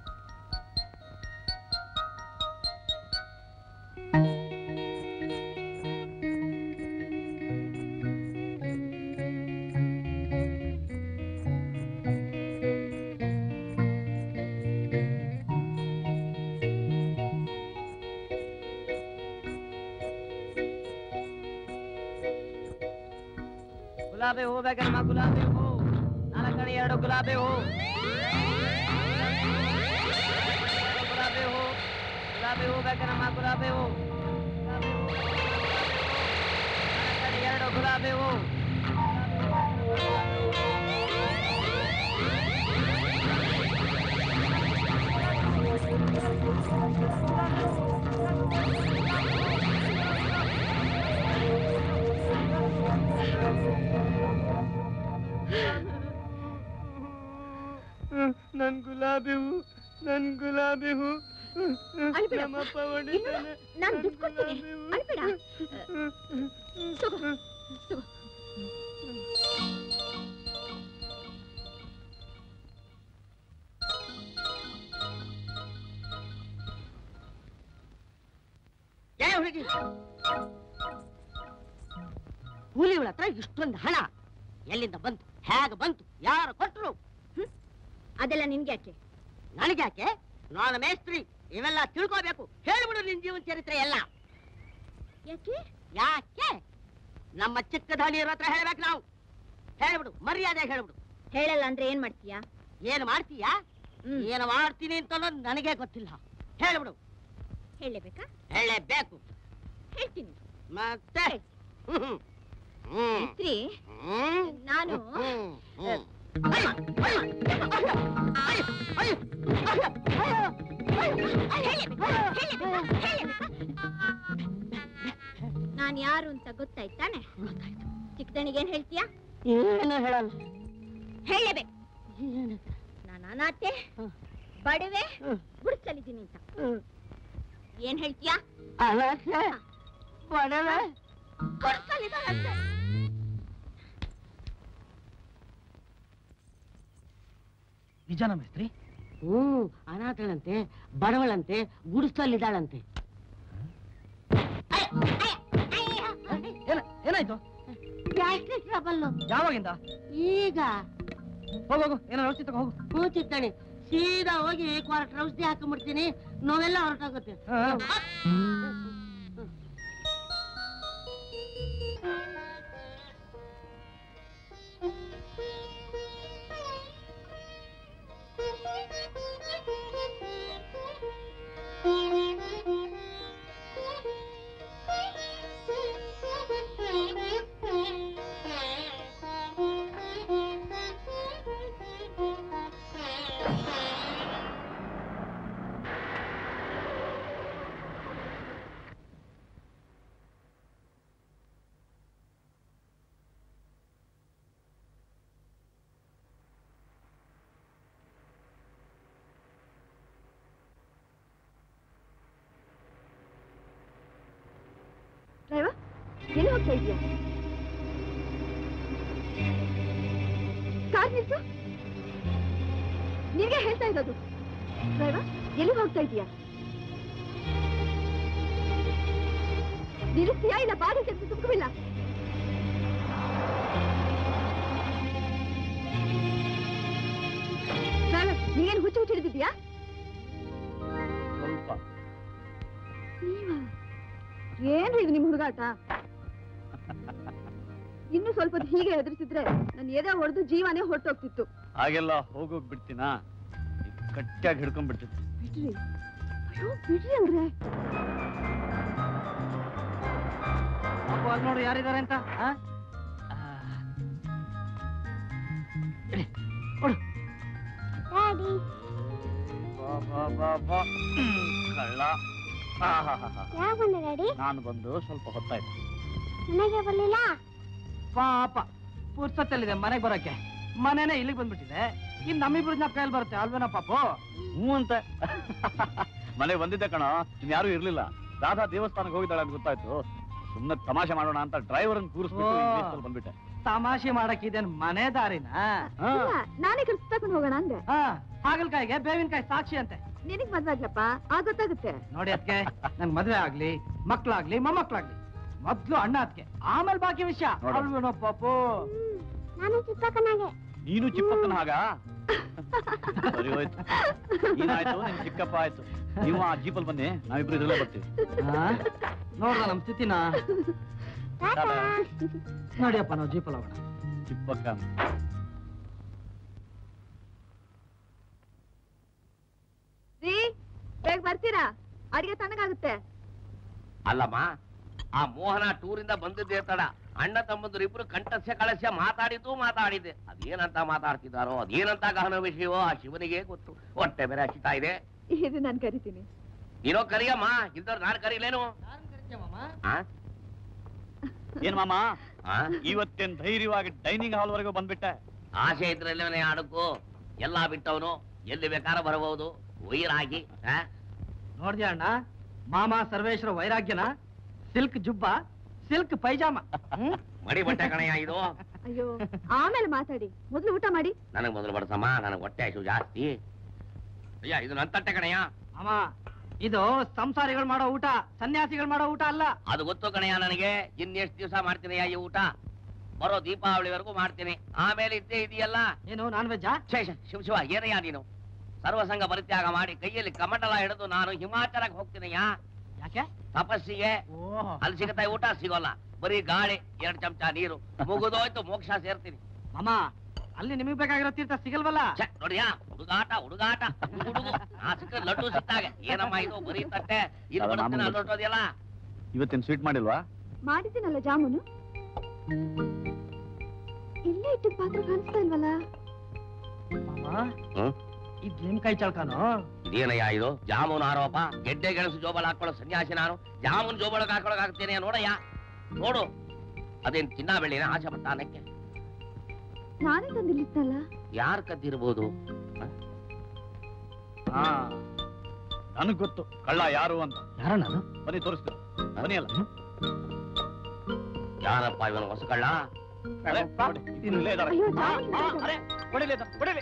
ಗುಲಾಬಿ ಹೂ ಬೇಕಮ್ಮ ಗುಲಾಬಿ ಹೂ ನಾಲ್ಕಣಿ ಎರಡು ಗುಲಾಬಿ ಹೂ ಗುಲಾಬಿ ಹೂ ಗುಲಾಬಿ ಹೂ ಬೇಕಮ್ಮ ಗುಲಾಬಿ ಹೂ ಗುಲಾಬಿ ಹೂ, ನಾಲ್ಕಣಿ ಎರಡು ಗುಲಾಬಿ ಹೂ ನನ್ ಗುಲಾಬಿ ಹೂ ನನ್ ಗುಲಾಬಿ ಹೂ ಅಳ್ಬೇಡ. ನಮ್ಮಪ್ಪ ಇನ್ನು ಹೊಡಿತಾನೆ. ನಾನ್ ದುಡ್ಡು ಕೊಡ್ತೀನಿ. ಗುಲಾಬಿ ಹೂ. ಅಳ್ಬೇಡ. ತಗೋ, ತಗೋ. ಏ ಹುಡುಗಿ ಹುಲಿಗಳ ಹತ್ರ ಇಷ್ಟೊಂದು ಹಣ ಎಲ್ಲಿಂದ ಬಂತು ಹೇಗೆ ಬಂತು ಯಾರು ಕೊಟ್ರು ಅದೆಲ್ಲ ನಿನ್ಗೆ ಯಾಕೆ ನನಗೆ ಯಾಕೆ ನಾನು ಮೇಸ್ತ್ರಿ ಇವೆಲ್ಲ ತಿಳ್ಕೋಬೇಕು ಹೇಳ್ಬಿಡು ನಿನ್ ಜೀವನ ಚರಿತ್ರೆ ಎಲ್ಲ ಯಾಕೆ ಯಾಕೆ ನಮ್ಮ ಚಿಕ್ಕ ಧಣಿಯರ ಹತ್ರ ಹೇಳ್ಬೇಕು ನಾವು ಹೇಳ್ಬಿಡು ಮರ್ಯಾದೆ ಹೇಳ್ಬಿಡು ಹೇಳಲ್ಲ ಅಂದ್ರೆ ಏನ್ ಮಾಡ್ತೀಯಾ ಏನು ಮಾಡ್ತೀಯಾ ಹ್ಮ್. ಏನು ಮಾಡ್ತೀನಿ ಅಂತ ಅನ್ನೋದು ನನಗೆ ಗೊತ್ತಿಲ್ಲ ಹೇಳ್ಬಿಡು ಹೇಳಬೇಕಾ ಹೇಳಲೇಬೇಕು ಹೇಳ್ತೀನಿ ಮತ್ತೆ ಹ್ಮ್. ಹ್ಮ್. ಸ್ತ್ರೀ ಹ್ಮ್. ನಾನು ಹ್ಮ್. ಹ್ಮ್. ಅಯ್ಯ, ಅಯ್ಯ, ಅಯ್ಯ, ಅಯ್ಯ, ಅಯ್ಯ, ನಾನ್ ಯಾರು ಅಂತ ಗೊತ್ತಾಯ್ತಾನೆ ಚಿಕ್ಕದಣಿಗೆ ಏನ್ ಹೇಳ್ತೀಯಾ ಏನು ಹೇಳಲ್ಲ ಹೇಳಬೇಕು ನಾನು ಅನಾಥೆ ಹ್ಮ್. ಬಡವೆ ಹ್ಮ್. ಗುಡಿಸಲಿದ್ದೀನಿ ಅಂತ ಹ್ಮ್. ಏನ್ ಹೇಳ್ತೀಯಾ ಅಲಕ್ಷೆ ಬಡವೆ ಗುಡಿಸಲಿದ್ದಾನಂತೆ ನಿಜಾನ ಮೇಸ್ತ್ರಿ ಹ್ಮ್ ಅನಾಥಳಂತೆ ಬಡವಳಂತೆ ಗುಡಿಸಲಿದ್ದಾಳಂತೆ ಏನ ಏನಾಯ್ತು ಯಾವಾಗಿಂದ ಈಗ ಹೋಗು ಹೋಗು ಏನೋ ಔಷಧಿ ತಗೋ ಹೋಗು ಕೂತಿದ್ದಾನೆ ಸೀದಾ ಹೋಗಿ ಕ್ವಾರ್ಟರ್ ಔಷಧಿ ಹಾಕೊಂಡ್ಬಿಡ್ತೀನಿ ನೋವೆಲ್ಲ ಹೊರಟೋಗುತ್ತೆ ಹಾ. ಡ್ರೈವರ್ ಎಲ್ಲಿ ಹೋಗ್ತಾ ಇದೀಯಾ ಕಾರ್ ನಿಲ್ಸು ನಿನಗೆ ಹೇಳ್ತಾ ಇರೋದು ಡ್ರೈವರ್ ಎಲ್ಲಿ ಹೋಗ್ತಾ ಇದೀಯಾ ನಿಲ್ಲಿಸ್ತೀಯಾ ಇಲ್ಲ ಬಾಡಿ ಕೆಲಸ ತುಮಕವಿಲ್ಲ ಡ್ರೈವರ್ ನೀನೇನು ಹುಚ್ಚು ಹುಚ್ಚು ಹಿಡಿದಿದ್ಯಾ ಸ್ವಲ್ಪ ನೀವಾ ಏನ್ರಿ ಇದು ನಿಮ್ ಹುಡುಗಾಟ ಇನ್ನು ಸ್ವಲ್ಪ ಹೊತ್ತು ಹೀಗೆ ಹೆದರ್ಸಿದ್ರೆ ನನ್ನ ಎದೆ ಹೊಡೆದು ಜೀವನೇ ಹೊರಟೋಗ್ತಿತ್ತು ಹಾಗೆಲ್ಲ ಹೋಗೋಗ್ ಬಿಡ್ತೀನಾ ಈಗ ಗಟ್ಟಿಯಾಗಿ ಹಿಡ್ಕೊಂಡ್ ಬಿಡ್ತಿದ್ದೆ ಬಿಡ್ರಿ ಅಯ್ಯೋ ಬಿಡ್ರಿ ಅಂದ್ರೆ ಅಪ್ಪ ಅಲ್ಲಿ ನೋಡು ಯಾರಿದ್ದಾರೆ ಅಂತ ಆ? ಆ. ಇಳಿ, ಕೊಡು. ಬಾ ಬಾ ಬಾ ಬಾ ಕಳ್ಳ ಆಹಾಹಾಹಾ. ನಾನು ಬಂದು ಸ್ವಲ್ಪ ಹೊತ್ತಾಯ್ತು ಪಾಪ ಪುರ್ಸತ್ತಲ್ಲಿದೆ ಮನೆಗೆ ಬರೋಕೆ ಮನೆನೇ ಇಲ್ಲಿಗೆ ಬಂದ್ಬಿಟ್ಟಿದೆ ಇನ್ ನಮ್ಮಿಬ್ರು ಜ್ಞಾಪಕ ಕೈಯಲ್ಲಿ ಬರುತ್ತೆ ಅಲ್ವೇನೋ ಪಾಪು ಹ್ಞೂ ಅಂತ ಮನೆ ಬಂದಿದ್ದೆ ಕಣ ಇನ್ಯಾರೂ ಇರ್ಲಿಲ್ಲ ರಾಧಾ ದೇವಸ್ಥಾನಕ್ಕೆ ಹೋಗಿದ್ದಾಳೆ ಅಂತ ಗೊತ್ತಾಯ್ತು ಸುಮ್ಮನೆ ತಮಾಷೆ ಮಾಡೋಣ ಅಂತ ಡ್ರೈವರ್ ಕೂರಿಸ್ಬಿಟ್ಟು ಓ. ಇಂಗ್ಲೀಷಲ್ಲಿ ಬಂದ್ಬಿಟ್ಟೆ ತಮಾಷೆ ಮಾಡಕ್ ಇದೇನ್ ಮನೆ ದಾರಿನ ಹಾ. ನಾನೇ ಕೆಲಸ ತಗೊಂಡು ಹೋಗೋಣ ಅಂದೆ ಹಾ ಹಾಗಲ್ಕಾಯಿಗೆ ಬೇವಿನಕಾಯಿ ಸಾಕ್ಷಿ ಅಂತೆ ನಿನಗ್ ಮದ್ವೆ ಆಗ್ಲಪ್ಪ ಆ ಗೊತ್ತಾಗುತ್ತೆ ನೋಡಿ ಅದಕ್ಕೆ ನನ್ ಮದ್ವೆ ಆಗ್ಲಿ ಮಕ್ಳಾಗ್ಲಿ ಮೊಮ್ಮಕ್ಳಾಗ್ಲಿ ಮೊದ್ಲು ಅಣ್ಣ ಅದಕ್ಕೆ ಆಮೇಲೆ ಬಾಕಿ ವಿಷಯ ನೋಡು. ಅಲ್ವೇನೋ ಪಾಪು ನಾನು ಚಿಕ್ಕಕ್ಕನಾಗೆ ನೀನು ಚಿಕ್ಕಪ್ಪನ ಹಾಗ ಸರಿ ಹೋಯ್ತು ನೀನಾಯ್ತು ನಿಮ್ ಚಿಕ್ಕಪ್ಪ ಆಯ್ತು ನೀವು ಆ ಜೀಪಲ್ ಬನ್ನಿ ನಾವಿಬ್ರು ಇದ್ರಲ್ಲೇ ಬರ್ತೀವಿ ಹಾ? ನೋಡ್ದ ನಮ್ ಸ್ಥಿತಿನ ಟಾಟಾ. ನೋಡಿಯಪ್ಪ ನಾವು ಜೀಪಲ್ಲಿ ಹೋಗೋಣ ಚಿಕ್ಕಪ್ಪ ರೀ ಬೇಗ ಬರ್ತೀರಾ ಅಡಿಗೆ ತಣ್ಣಗಾಗುತ್ತೆ ಅಲ್ಲಮ್ಮ ಆ ಮೋಹನ ಟೂರಿಂದ ಬಂದಿದ್ದೇ ತಡ ಅಣ್ಣ ತಮ್ಮಂದ್ರು ಇಬ್ರು ಕಂಠಸ್ಯ ಕಳಸ್ಯ ಮಾತಾಡಿದ್ದು ಮಾತಾಡಿದೆ ಅದೇನಂತ ಮಾತಾಡ್ತಿದ್ದಾರೋ ಅದೇನಂತ ಗಹನ ವಿಷಯವೋ ಆ ಶಿವನಿಗೆ ಗೊತ್ತು ಹೊಟ್ಟೆ ಬೇರೆ ಹಸಿತಾ ಇದೆ ಇದು ನಾನು ಕರಿತೀನಿ ನೀನೋ ಕರಿಯಮ್ಮ ಇಲ್ದವ್ರು ನಾನ್ ಕರೀಲೇನು ಆ? ಏನ್ ಮಾಮ ಆ? ಇವತ್ತೇನ್ ಧೈರ್ಯವಾಗಿ ಡೈನಿಂಗ್ ಹಾಲ್ ವರೆಗೂ ಬಂದ್ಬಿಟ್ಟೆ ಆಸೆ ಇದ್ರಲ್ಲೇ ಆಡಕ್ಕೂ ಎಲ್ಲಾ ಬಿಟ್ಟವನು ಎಲ್ಲಿ ಬೇಕಾದ್ರೆ ಬರಬಹುದು ವೈರಾಗಿ ಆ? ನೋಡ್ದ್ಯಾ ಅಣ್ಣ ಮಾಮ ಸರ್ವೇಶ್ವರ ವೈರಾಗ್ಯನ ಸಿಲ್ಕ್ ಜುಬ್ಬ ಸಿಲ್ಕ್ ಪೈಜಾಮ ಹ್ಮ್? ಮಡಿ ಬಟ್ಟೆ ಕಣಯ್ಯ ಇದು ಅಯ್ಯೋ ಆಮೇಲೆ ಮಾತಾಡಿ ಮೊದಲು ಊಟ ಮಾಡಿ ನನಗ್ ಮೊದಲು ಬಡಸಮ್ಮ ನನಗ್ ಹೊಟ್ಟೆ ಹಸು ಜಾಸ್ತಿ ಅಯ್ಯ ಇದು ನನ್ನ ತಟ್ಟೆ ಕಣಯ್ಯ ಅಮ್ಮ ಇದು ಸಂಸಾರಿಗಳು ಮಾಡೋ ಊಟ ಸನ್ಯಾಸಿಗಳು ಮಾಡೋ ಊಟ ಅಲ್ಲ ಅದು ಗೊತ್ತು ಕಣಯ್ಯ ನನಗೆ ಇನ್ನೆಷ್ಟು ದಿವಸ ಮಾಡ್ತೀನಯ್ಯ ಈ ಊಟ ಬರೋ ದೀಪಾವಳಿವರೆಗೂ ಮಾಡ್ತೀನಿ ಆಮೇಲೆ ಇದ್ದೇ ಇದೆಯಲ್ಲ ಏನು ನಾನ್ ವೆಜ್ಜಾ ಛೇ ಛೇ, ಶಿವ ಶಿವ ಏನಯ್ಯ ನೀನು ಸರ್ವಸಂಗ ಪರಿತ್ಯಾಗ ಮಾಡಿ ಕೈಯಲ್ಲಿ ಕಮಂಡಲ ಹಿಡಿದು ನಾನು ಹಿಮಾಚಲಕ್ಕೆ ಹೋಗ್ತೀನಯ್ಯ ಯಾಕೆ ತಪಸ್ಸಿಗೆ ಓಹ್ ಅಲ್ಲಿ ಸಿಗತ್ತೆ ಊಟ ಸಿಗೋಲ್ಲ ಬರೀ ಗಾಳಿ ಎರಡ್ ಚಮಚ ನೀರು ಮುಗಿದೋಯ್ತು ಮೋಕ್ಷ ಸೇರ್ತೀನಿ ಮಾಮ ಅಲ್ಲಿ ನಿಮಗ್ ಬೇಕಾಗಿರೋ ತೀರ್ಥ ಸಿಗಲ್ವಲ್ಲ ಛೆ, ನೋಡ್ಯಾ ಹುಡುಗಾಟ ಹುಡುಗಾಟ ಹುಡುಗು ನಾ ಸಿಕ್ಕ ಲಡ್ಡು ಸಿಕ್ತಾಗೆ ಏನಮ್ಮ ಇದು ಬರೀ ತಟ್ಟೆ ಇಲ್ಲಿ ಅಲ್ಲ, ಬಡಿಸ್ತೀನಿ, ಮಾಮೂಲು ಅಲ್ಲಿ ಹೊರ್ಟೋದ್ಯಲ್ಲ ಇವತ್ತೇನು ಸ್ವೀಟ್ ಮಾಡಿಲ್ವಾ ಮಾಡಿದ್ದೀನಲ್ಲ ಜಾಮೂನು ಇಲ್ಲೇ ಇಟ್ಟಿದ್ ಪಾತ್ರ ಕಾಣಿಸ್ತಾ ಇಲ್ವಲ್ಲ ಮಾಮ ಹ್ಮ್? ಇದ್ ನಿಮ್ ಕೈ ಚಳ್ಕಾನು ಇದೇನಯ್ಯ ಇದು ಜಾಮೂನ್ ಆರೋಪ ಗೆಡ್ಡೆ ಗೆಣಸು ಜೋಬಲ್ ಹಾಕೊಳ್ಳೋ ಸನ್ಯಾಸಿ ನಾನು ಜಾಮೂನ್ ಜೋಬಳಗ್ ಹಾಕೊಳಕ್ ಆಗ್ತೇನೆ ನೋಡಯ್ಯ ನೋಡು ಅದೇನ್ ಚಿನ್ನ ಬೆಳ್ಳಿನ ಆಸೆ ಪಟ್ಟ ಅನ್ನಕ್ಕೆ ನಾನೇ ತಂದಿಲ್ಲಿತ್ತಲ್ಲ ಯಾರ್ ಕದ್ದಿರ್ಬೋದು ಹಾ ನನಗ್ ಗೊತ್ತು ಕಳ್ಳ ಯಾರು ಅಂತ ಯಾರಣ್ಣ ಅದು ಬನ್ನಿ ತೋರಿಸ್ತೀನಿ ಬನ್ನಿ ಅಲ್ಲ ಯಾರಪ್ಪ ಇವನು ಹೊಸ ಕಳ್ಳ ಅರೆ, ನೋಡಿ, ಇಲ್ಲೇ ಇದಾರೆ. ಅಯ್ಯೋ, ಆ, ಜಾಮೂನ್ ಆ, ಇದೆ. ಅರೆ, ಹೊಡಿಲಿ ಇದನ್ನ, ಹೊಡಿಲಿ.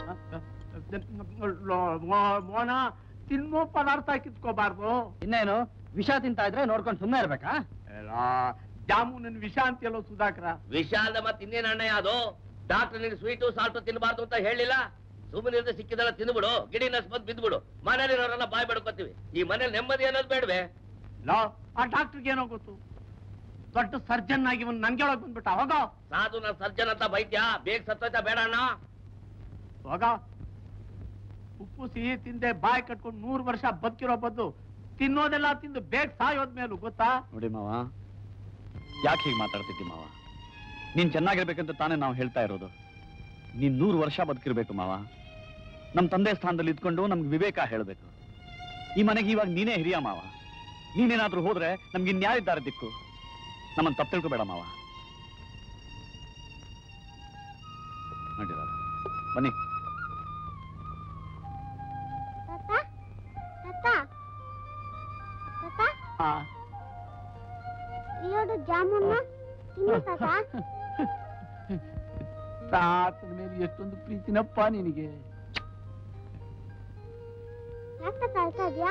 ಮೋನ ತಿನ್ನೋ ಪದಾರ್ಥ ಕಿತ್ಕೋಬಾರ್ದು ಇನ್ನೇನು ವಿಷ ತಿಂತಾ ಇದ್ರೆ ನೋಡ್ಕೊಂಡು ಸುಮ್ಮನೆ ಇರ್ಬೇಕಾ ಜಾಮೂನನ್ ವಿಷ ಅಂತೆಲ್ಲೋ ಸುಧಾಕರ ವಿಶಾಲದ ಮತ್ತೆ ಇನ್ನೇನ್ ಅಣ್ಣಯ್ಯ ಅದು ಡಾಕ್ಟರ್ ನಿನ್ ಸ್ವೀಟು ಸಾಲ್ಟು ತಿನ್ನಬಾರ್ದು ಅಂತ ಹೇಳಿಲ್ಲ ಸುಮ್ಮನೆ ಇರ್ದೆ ಸಿಕ್ಕಿದೆಲ್ಲ ತಿಂದ್ಬಿಡು ಗಿಡಿ ನಸ್ಬತ್ ಬಿದ್ಬಿಡು ಮನೇಲಿರೋರೆಲ್ಲ ಬಾಯ್ ಬೆಡ್ಕೊತೀವಿ ಈ ಮನೇಲಿ ನೆಮ್ಮದಿ ಅನ್ನೋದು ಬೇಡವೆ ಲೋ ಆ ಡಾಕ್ಟರ್ಗೆ ಏನೋ ಗೊತ್ತು ದೊಡ್ಡ ಸರ್ಜನ್ ಆಗಿ ಒಂದು ನನ್ಗೆ ಒಳಗ್ ಬಂದ್ಬಿಟ್ಟ ಹೋಗೋ ಸಾಧು ನಾ ಸರ್ಜನ್ ಅಂತ ಬೈತ್ಯಾ ಬೇಗ ಸತ್ತೋಯ್ತಾ ಬೇಡ ಅಣ್ಣ ಹೋಗ ಉಪ್ಪು ಸಿಹಿ ತಿಂದೆ ಬಾಯಿ ಕಟ್ಕೊಂಡು ನೂರು ವರ್ಷ ಬದುಕಿರೋ ಬದ್ದು ತಿನ್ನೋದೆಲ್ಲ ತಿಂದು ಬೇಗ ಸಾಯೋದ್ ಮೇಲೂ ಗೊತ್ತಾ ನೋಡಿ ಮಾವ ಯಾಕೆ ಹೀಗೆ ಮಾತಾಡ್ತಿದ್ದಿ ಮಾವ ನೀನ್ ಚೆನ್ನಾಗಿರ್ಬೇಕಂತ ತಾನೇ ನಾವು ಹೇಳ್ತಾ ಇರೋದು ನೀನ್ ನೂರು ವರ್ಷ ಬದುಕಿರ್ಬೇಕು ಮಾವ ನಮ್ ತಂದೆ ಸ್ಥಾನದಲ್ಲಿ ಇದ್ಕೊಂಡು ನಮ್ಗೆ ವಿವೇಕ ಹೇಳ್ಬೇಕು ಈ ಮನೆಗೆ ಇವಾಗ ನೀನೇ ಹಿರಿಯ ಮಾವ ನೀನೇನಾದ್ರೂ ಹೋದ್ರೆ ನಮ್ಗೆ ಇನ್ಯಾರಿದ್ದಾರೆ ದಿಕ್ಕು ನಮ್ಮನ್ನ ತಪ್ಪು ತಿಳ್ಕೊಬೇಡ ಮಾವ ನೋಡಿ ರಾಧ, ಬನ್ನಿ ಆ, ಎರಡು ಜಾಮೂನು ತಿನ್ನು ತಾತ ತಾತನ ಮೇಲೆ ಎಷ್ಟೊಂದು ಪ್ರೀತಿನಪ್ಪ ನಿನಗೆ ಯಾಕೆ ಕಾಯ್ತಾ ಇದ್ಯಾ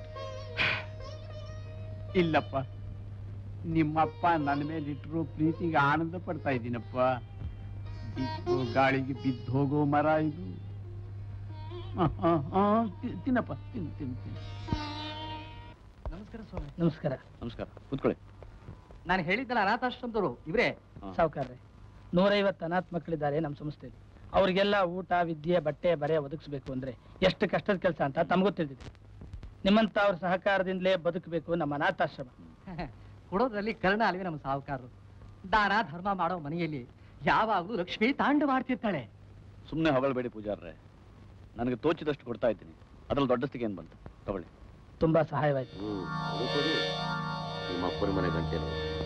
ಇಲ್ಲಪ್ಪ ನಿಮ್ಮಪ್ಪ ನನ್ನ ಮೇಲೆ ಇಟ್ಟರು ಪ್ರೀತಿಗೆ ಆನಂದ ಪಡ್ತಾ ಇದ್ದೀನಪ್ಪ ಬಿದ್ದು ಗಾಳಿಗೆ ಬಿದ್ದು ಹೋಗೋ ಮರ ಇದು ಆ, ಆ, ಆ, ತಿ- ತಿನ್ನಪ್ಪ ತಿನ್ನು ತಿನ್ನು ತಿನ್ನು ನಮಸ್ಕಾರ ಸ್ವಾಮಿ ನಮಸ್ಕಾರ ನಮಸ್ಕಾರ ಕೂತ್ಕೊಳ್ಳಿ ನಾನು ಹೇಳಿದ್ದಲ್ಲ ಅನಾಥಾಶ್ರಮದವರು ಇವ್ರೇ ಹಾ. ಸಾವುಕಾರ್ರೆ ನೂರೈವತ್ತು ಅನಾಥ ಮಕ್ಕಳಿದ್ದಾರೆ ನಮ್ಮ ಸಂಸ್ಥೆಯಲ್ಲಿ ಅವ್ರಿಗೆಲ್ಲ ಊಟ ವಿದ್ಯೆ ಬಟ್ಟೆ ಬರೆ ಒದಗಿಸ್ಬೇಕು ಅಂದ್ರೆ ಎಷ್ಟು ಕಷ್ಟದ ಕೆಲಸ ಅಂತ ತಮಗೂ ತಿಳಿದಿದೆ ನಿಮ್ಮಂತ ಅವ್ರ ಸಹಕಾರದಿಂದಲೇ ಬದುಕಬೇಕು ನಮ್ಮ ಅನಾಥಾಶ್ರಮ ಕೊಡೋದ್ರಲ್ಲಿ ಕರ್ಣ ಅಲ್ವೇ ನಮ್ಮ ಸಾಹುಕಾರರು ದಾನ ಧರ್ಮ ಮಾಡೋ ಮನೆಯಲ್ಲಿ ಯಾವಾಗಲೂ ಲಕ್ಷ್ಮಿ ತಾಂಡವಾಡ್ತಿರ್ತಾಳೆ ಸುಮ್ಮನೆ ಹೊಗಳಬೇಡಿ ಪೂಜಾರ್ರೆ ನನಗೆ ತೋಚಿದಷ್ಟು ಕೊಡ್ತಾ ಇದ್ದೀನಿ ಅದ್ರಲ್ಲಿ ದೊಡ್ಡಸ್ತಿಗೆ ಏನು ಬಂತು ತಗೊಳ್ಳಿ ತುಂಬಾ ಸಹಾಯವಾಯ್ತು ಹ್ಮ್ ಹುಡುಕುದು ನಿಮ್ಮ ಅಪ್ಪನ ಮನೆ ಗಂಟೆ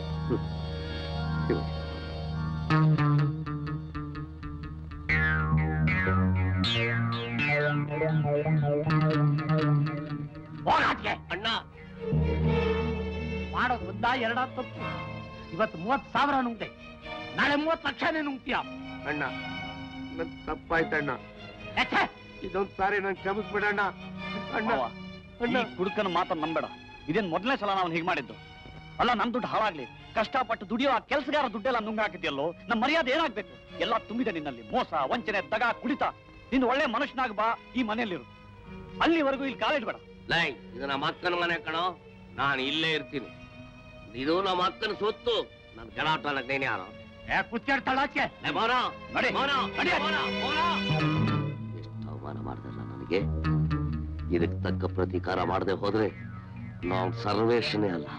ಅಣ್ಣ ಮಾಡೋದು ಒಂದ ಎರಡ ತಪ್ಪು ಇವತ್ತು ಮೂವತ್ ಸಾವಿರ ನುಂಗ್ದೆ ನಾಳೆ ಮೂವತ್ ಲಕ್ಷನೇ ನುಂಗ್ತೀಯ ಅಣ್ಣ ನನ್ ತಪ್ಪಾಯ್ತಣ್ಣ ಯಾಕೆ ಇದೊಂದ್ ಸಾರಿ ನನ್ ಕ್ಷಮಿಸ್ಬಿಡಣ್ಣ ಅಣ್ಣ ಮಾವ, ಅಣ್ಣ ಈ ಕುಡುಕನ ಮಾತನ್ನ ನಂಬೇಡ ಇದೇನ್ ಮೊದಲನೇ ಸಲ ನಾವು ಹೀಗೆ ಮಾಡಿದ್ದು ಅಲ್ಲ ನನ್ ದುಡ್ಡು ಹಾಳಾಗ್ಲಿ ಕಷ್ಟಪಟ್ಟು ದುಡಿಯೋ ಆ ಕೆಲಸಗಾರ ದುಡ್ಡೆಲ್ಲ ನುಂಗ ಹಾಕಿದ್ಯಲ್ಲೋ ನಮ್ಮ ಮರ್ಯಾದೆ ಏನಾಗ್ಬೇಕು ಎಲ್ಲ ತುಂಬಿದೆ ನಿನ್ನಲ್ಲಿ ಮೋಸ ವಂಚನೆ ದಗ ಕುಡಿತ ನಿನ್ ಒಳ್ಳೆ ಮನುಷ್ಯನಾಗ ಬಾ ಈ ಮನೆಯಲ್ಲಿರು ಅಲ್ಲಿವರೆಗೂ ಇಲ್ಲಿ ಕಾಲಿಡ್ಬೇಡ ಲೈ ಇದು ನಮ್ಮ ಅಕ್ಕನ ಮನೆ ಕಣೋ ನಾನು ಇಲ್ಲೇ ಇರ್ತೀನಿ ಇದು ನಮ್ಮ ಅಕ್ಕನ ಸೊತ್ತು ನನ್ ಗಲಾಟ ಅನ್ನಕ್ ನೀನ್ ಯಾರು ಏ ಕುತ್ಕೇಳ್ತಾಳಾಚೆ ಲೇ, ಮೌನ, ನಡಿ. ಮೌನ, ನಡಿ. ಮೌನ, ಮೌನ. ಎಷ್ಟು ಅವಮಾನ ಮಾಡ್ದಲ್ಲ ನನಗೆ ಇದಕ್ಕೆ ತಕ್ಕ ಪ್ರತೀಕಾರ ಮಾಡದೆ ಹೋದ್ರೆ ನಾವು ಸರ್ವೇಶನೇ ಅಲ್ಲ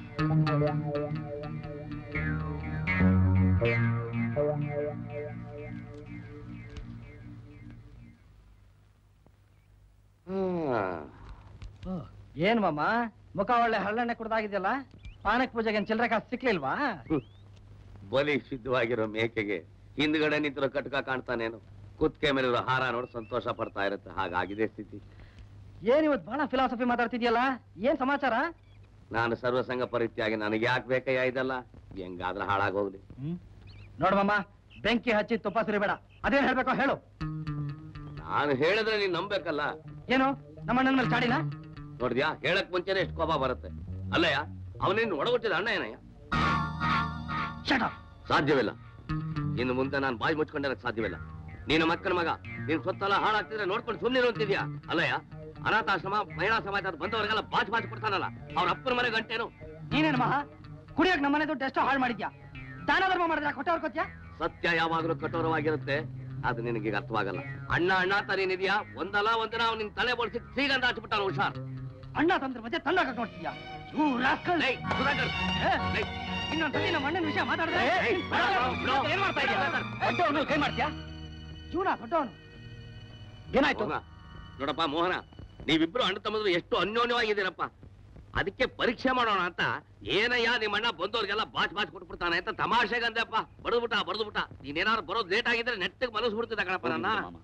ಹ್ಮ್. ಏನ್ ಮಾಮ ಮುಖ ಒಳ್ಳೆ ಹಳ್ಳೆಣ್ಣೆ ಕುಡ್ದಾಗಿದೆಯಲ್ಲ ಪಾನಕ್ ಪೂಜೆಗೆ ಚಿಲ್ಲರೆ ಕಾಸು ಸಿಕ್ಲಿಲ್ವಾ ಬಲಿ ಸಿದ್ಧವಾಗಿರೋ ಮೇಕೆಗೆ ಹಿಂದ್ಗಡೆ ನಿಂತಿರೋ ಕಟ್ಕ ಕಾಣ್ತಾನೇನು ಕುತ್ತಿಗೆ ಮೇಲಿರೋ ಹಾರ ನೋಡಿ ಸಂತೋಷ ಪಡ್ತಾ ಇರುತ್ತೆ ಹಾಗಾಗಿದೆ ಸ್ಥಿತಿ ಏನ್ ಇವತ್ತು ಬಹಳ ಫಿಲಾಸಫಿ ಮಾತಾಡ್ತಿದ್ಯಲ್ಲ ಏನ್ ಸಮಾಚಾರ ನಾನು ಸರ್ವಸಂಗ ಪರಿತ್ಯಾಗಿ ನನಗೆ ಯಾಕೆ ಬೇಕಯ್ಯ ಇದೆಲ್ಲ ಹೆಂಗಾದ್ರೆ ಹಾಳಾಗೋಗ್ಲಿ ನೋಡ್ಮಮ್ಮ ಬೆಂಕಿ ಹಚ್ಚಿ ತುಪ್ಪ ಸುರಿಬೇಡ ಅದೇನ್ ಹೇಳ್ಬೇಕೋ ಹೇಳು ನಾನು ಹೇಳಿದ್ರೆ ನೀನ್ ನಂಬೇಕಲ್ಲ ಏನು ನಮ್ಮ ಅಣ್ಣನ ಮೇಲೆ ಚಾಡಿನ ನೋಡಿದ್ಯಾ ಹೇಳಕ್ ಮುಂಚೆನೆ ಎಷ್ಟು ಕೋಪ ಬರುತ್ತೆ ಅಲ್ಲಯ್ಯ ಅವನಿನ್ನು ಒಡಗುಟ್ಟಿದ ಅಣ್ಣ ಏನಯ್ಯ ಶಟ ಸಾಧ್ಯವಿಲ್ಲ ಇನ್ನು ಮುಂದೆ ನಾನು ಬಾಯಿ ಮುಚ್ಕೊಂಡಿರಕ್ ಸಾಧ್ಯವಿಲ್ಲ ನೀನು ಮಕ್ಕಳ ಮಗ ನೀನ್ ಸ್ವತ್ತಲ್ಲ ಹಾಳಾಗ್ತಿದ್ರೆ ನೋಡ್ಕೊಂಡು ಸುಮ್ಮನೆ ಅಂತಿದ್ಯಾ ಅಲ್ಲಯ್ಯ ಅನಾಥಾಶ್ರಮ ಮಹಿಳಾ ಸಮಾಜ ಬಂದವರಿಗೆಲ್ಲ ಬಾಚ್ ಬಾಚ್ ಕೊಡ್ತಾನಲ್ಲ ಅವ್ರ ಅಪ್ಪನ ಮನೆ ಗಂಟೇನು ನೀನೇನ್ ಮಹಾ ಕುಡಿಯಕ್ ನಮ್ಮನೆ ದುಡ್ಡು ಎಷ್ಟೋ ಹಾಳು ಮಾಡಿದ್ಯಾ ದಾನ ಧರ್ಮ ಮಾಡಿದ್ರೆ ಕೊಟ್ಟವ್ರ ಕೊತ್ಯಾ ಸತ್ಯ ಯಾವಾಗಲೂ ಕಠೋರವಾಗಿರುತ್ತೆ ಅದು ನಿನಗೆ ಈಗ ಅರ್ಥವಾಗಲ್ಲ ಅಣ್ಣ ಅಣ್ಣ ಅಂತ ನೀನಿದ್ಯಾ ಒಂದಲ್ಲ ಒಂದಿನ ಅವ್ನು ನಿನ್ ತಲೆ ಬೋಳ್ಸಿ ಶ್ರೀಗಂಧ ಹಚ್ಬಿಟ್ಟಾನ ಹುಷಾರ್ ಅಣ್ಣ ತಂದ್ರ ಮಧ್ಯೆ ತನ್ನ ನೋಡ್ತಿದ್ಯಾ ಇವ್ರು rascal. ಲೇ, ಸುಧಾಕರ್, ಏ, ಲೇ, ಇನ್ನೊಂದ್ಸತಿ ನಮ್ಮ ಅಣ್ಣನ ವಿಷಯ ಮಾತಾಡಿದ್ರೆ ಏ, ಏ, ಬಿಡು, ಬಿಡು. ಏನ್ ಮಾಡ್ತಾ ಇದೀಯ ದೊಡ್ಡವನು ಕೈ ಮಾಡ್ತೀಯಾ ಜೀವನ ದೊಡ್ಡವನು ಏನಾಯ್ತು ಮೋಹನ, ನೋಡಪ್ಪ ಮೋಹನ ನೀವಿಬ್ರು ಅಣ್ಣ ತಮ್ಮದ್ರು ಎಷ್ಟು ಅನ್ಯೋನ್ಯವಾಗಿದ್ದೀರಪ್ಪ ಅದಕ್ಕೆ ಪರೀಕ್ಷೆ ಮಾಡೋಣ ಅಂತ ಏನಯ್ಯ ನಿಮ್ಮ ಅಣ್ಣ ಬಂದವ್ರಿಗೆಲ್ಲ ಬಾಚ್ ಬಾಚ್ ಕೊಟ್ಬಿಡ್ತಾನೆ ಅಂತ ತಮಾಷೆಗಂದೆಪ್ಪ ಬಡದ್ಬಿಟ್ಟ ಬಡದ್ಬಿಟ್ಟ ನೀನೇನಾದ್ರು ಬರೋದು ಲೇಟ್ ಆಗಿದ್ರೆ ನೆಟ್ಟಿಗೆ ಮನಸ್ಬಿಡ್ತಿದ್ದ ಕಣಪ್ಪ ನನ್ನ ಮಾಮ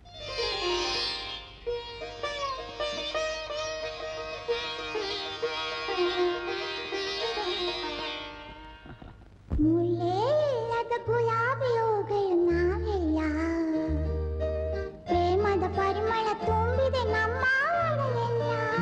ಮುಲ್ಲೇಲದ ಗುಲಾಬಿಯೋಗಳು ನಾವೆಲ್ಲ ಪ್ರೇಮದ ಪರಿಮಳ ತುಂಬಿದೆ ನಮ್ಮ ಒಡಲೆಲ್ಲ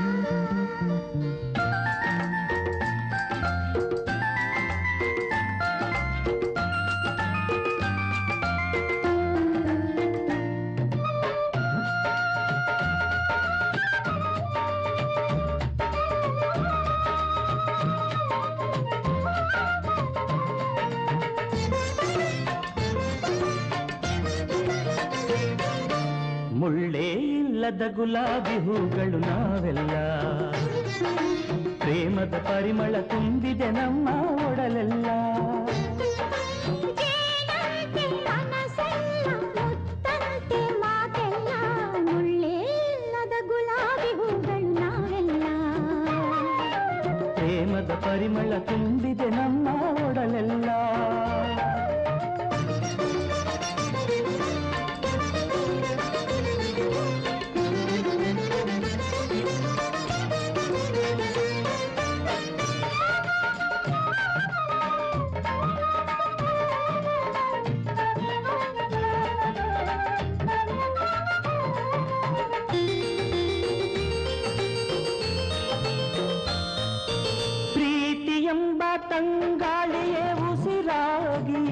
ಮುಳ್ಳೇ ಇಲ್ಲದ ಗುಲಾಬಿ ಹೂಗಳು ನಾವೆಲ್ಲ ಪ್ರೇಮದ ಪರಿಮಳ ತುಂಬಿದೆ ನಮ್ಮ ಒಡಲೆಲ್ಲ ಜೇನಂತೆ ಮನಸ್ಸೆಲ್ಲ ಮುತ್ತಂತೆ ಮಾತೆಲ್ಲ ಮುಳ್ಳೇಲದ ಗುಲಾಬಿ ಹೂಗಳು ನಾವೆಲ್ಲ ಪ್ರೇಮದ ಪರಿಮಳ ತುಂಬಿದೆ ನಮ್ಮ ಒಡಲೆಲ್ಲ ಪ್ರೀತಿ ಎಂಬ ತಂಗಾಳಿಯೇ ಉಸಿರಾಗಿ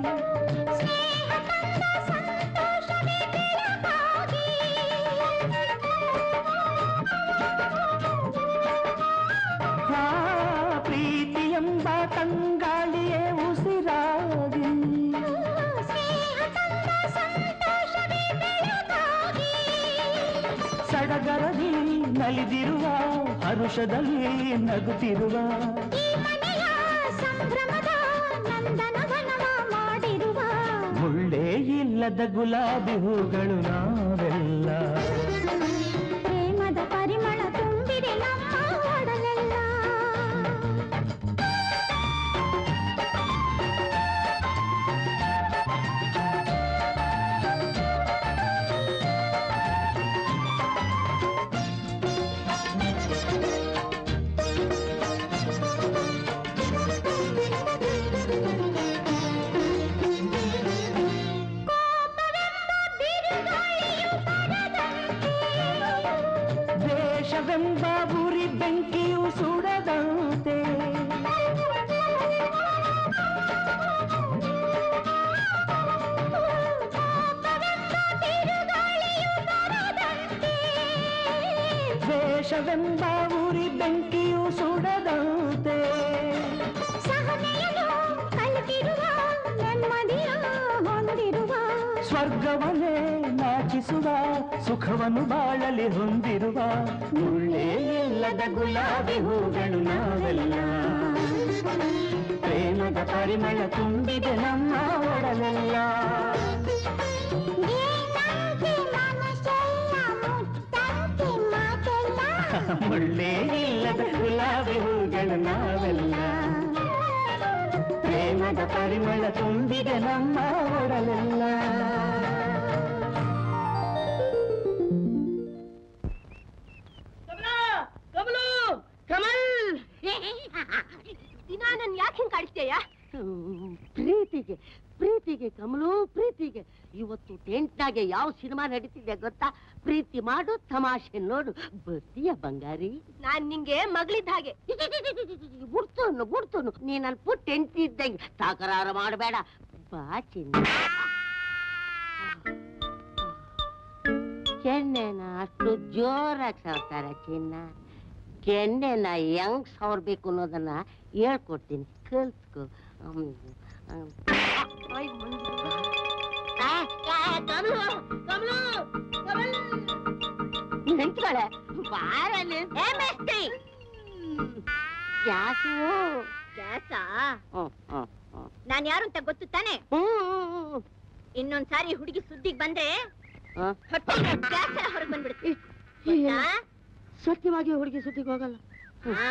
ಆ, ಪ್ರೀತಿ ಎಂಬ ತಂಗಾಳಿಯೇ ಉಸಿರಾಗಿ ಸಡಗರದಿ ನಲಿದಿರುವ ಹರುಷದಲ್ಲಿ ನಗುತ್ತಿರುವ ಸಂಭ್ರಮದ ನಂದನವನವ ಮಾಡಿರುವ ಮುಳ್ಳೇ ಇಲ್ಲದ ಗುಲಾಬಿ ಹೂಗಳು ನಾವೆಲ್ಲ ಪ್ರೇಮದ ಪರಿಮಳ ತುಂಬಿದೆ ನಮ್ಮ ಒಡಲೆಲ್ಲ ದ್ವೇಷವೆಂಬ ಉರಿ ಬೆಂಕಿಯು ಸುಡದಂತೆ ದ್ವೇಷವೆಂಬ ಉರಿ ಬೆಂಕಿಯು ಸುಡದಂತೆ ಸಹನೆಯನ್ನು ಕಲಿತಿರುವ ನೆಮ್ಮದಿಯ ಹೊಂದಿರುವ ಸ್ವರ್ಗವನ್ನೇ ನಾಚಿಸುವ ಸುಖವನ್ನು ಬಾಳಲಿ ಹೊಂದಿರುವ ಮುಳ್ಳೇ ಇಲ್ಲದ ಗುಲಾಬಿ ಹೂಗಳು ನಾವೆಲ್ಲ ಪ್ರೇಮದ ಪರಿಮಳ ತುಂಬಿದೆ ನಮ್ಮ ಒಡಲೆಲ್ಲ ಏನಂತೆ ಮನಸ್ಸೆಲ್ಲ ಮುತ್ತಂತೆ ಮಾತೆಲ್ಲ ಮುಳ್ಳೇ ಇಲ್ಲದ ಗುಲಾಬಿ ಹೂಗಳು ನಾವೆಲ್ಲ ಪ್ರೇಮದ ಪರಿಮಳ ತುಂಬಿದೆ ನಮ್ಮ ಒಡಲೆಲ್ಲ ಪ್ರೀತಿಗೆ ಪ್ರೀತಿಗೆ ಕಮಲು ಪ್ರೀತಿಗೆ ಇವತ್ತು ಟೆಂಟ್ನಾಗೆ ಯಾವ ಸಿನಿಮಾ ನಡೀತಿದೆ ಗೊತ್ತಾ ಪ್ರೀತಿ ಮಾಡು ತಮಾಷೆ ನೋಡು ಬರ್ತೀಯ ಬಂಗಾರಿ ನಾನ್ ನಿಂಗೆ ಮಗಳಿದ್ದ ಹಾಗೆ ಗುಡ್ತೋನು ಗುಡ್ತೋನು ನೀನ್ ಅಲ್ಪ ಟೆಂಟ್ ಇದ್ದಂಗೆ ತಕರಾರು ಮಾಡಬೇಡ ಬಾ ಚಿನ್ನ ಕೆನ್ನೆನ ಅಷ್ಟು ಜೋರಾಗಿ ಸಾವ್ತಾರ ಚಿನ್ನ ಕೆನ್ನೆನ ಹೆಂಗ್ ಸಾವ್ರಬೇಕು ಅನ್ನೋದನ್ನ ಹೇಳ್ಕೊಡ್ತೀನಿ ಕಲ್ತ್ಕೊ ಹ್ಮ್. ಹ್ಮ್. ಆ, ಆ, ಕಮಲು, ಕಮಲು, ಕಮಲು. ನಿಂತ್ಕೊಳೆ ಬಾರಲ್ಲಿ ಗ್ಯಾಸು ಗ್ಯಾಸಾ ಹ್ಮ್ ಹ್ಮ್ ಹ್ಮ್ ನಾನ್ ಯಾರು ಅಂತ ಗೊತ್ತು ತಾನೆ ಹ್ಮ್ ಇನ್ನೊಂದ್ಸಾರಿ ಹುಡುಗಿ ಸುದ್ದಿಗ್ ಬಂದ್ರೆ ಹ್ಮ್ ಹೊಟ್ಟೆ ಗ್ಯಾಸ್ ಎಲ್ಲ ಹೊರಗ್ ಬಂದ್ಬಿಡುತ್ತೆ ಇಲ್ಲ. ಗೊತ್ತಾ? ಸತ್ಯವಾಗಿ ಹುಡುಗಿ ಸುದ್ದಿಗೆ ಹೋಗಲ್ಲ ಹಾ.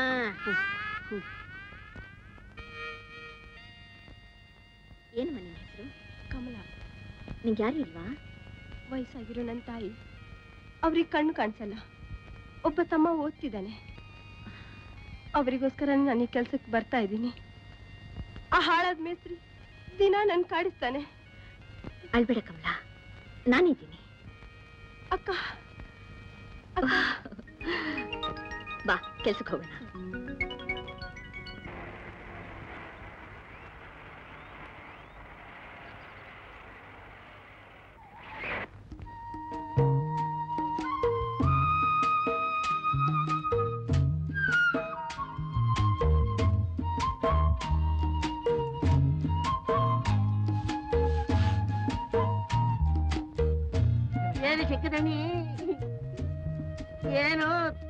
ಏನು ಮನೆ ಹೆಸರು ಕಮಲ ನಿಂಗೆ ಯಾರು ಇಲ್ವಾ ವಯಸ್ಸಾಗಿರೋ ನನ್ನ ತಾಯಿ ಅವ್ರಿಗೆ ಕಣ್ಣು ಕಾಣಿಸಲ್ಲ ಒಬ್ಬ ತಮ್ಮ ಓದ್ತಿದ್ದಾನೆ ಅವರಿಗೋಸ್ಕರ ನಾನು ಈ ಕೆಲ್ಸಕ್ಕೆ ಬರ್ತಾ ಇದ್ದೀನಿ ಆ ಹಾಳಾದ ಮೇಸ್ತ್ರಿ ದಿನ ನನ್ ಕಾಡಿಸ್ತಾನೆ ಅಳ್ಬೇಡ ಕಮಲ ನಾನಿದ್ದೀನಿ ಅಕ್ಕ ಅಕ್ಕ ಬಾ ಕೆಲ್ಸಕ್ಕೆ ಹೋಗೋಣ ಏನು ಸಿಕ್ಕದಣಿ ಏನು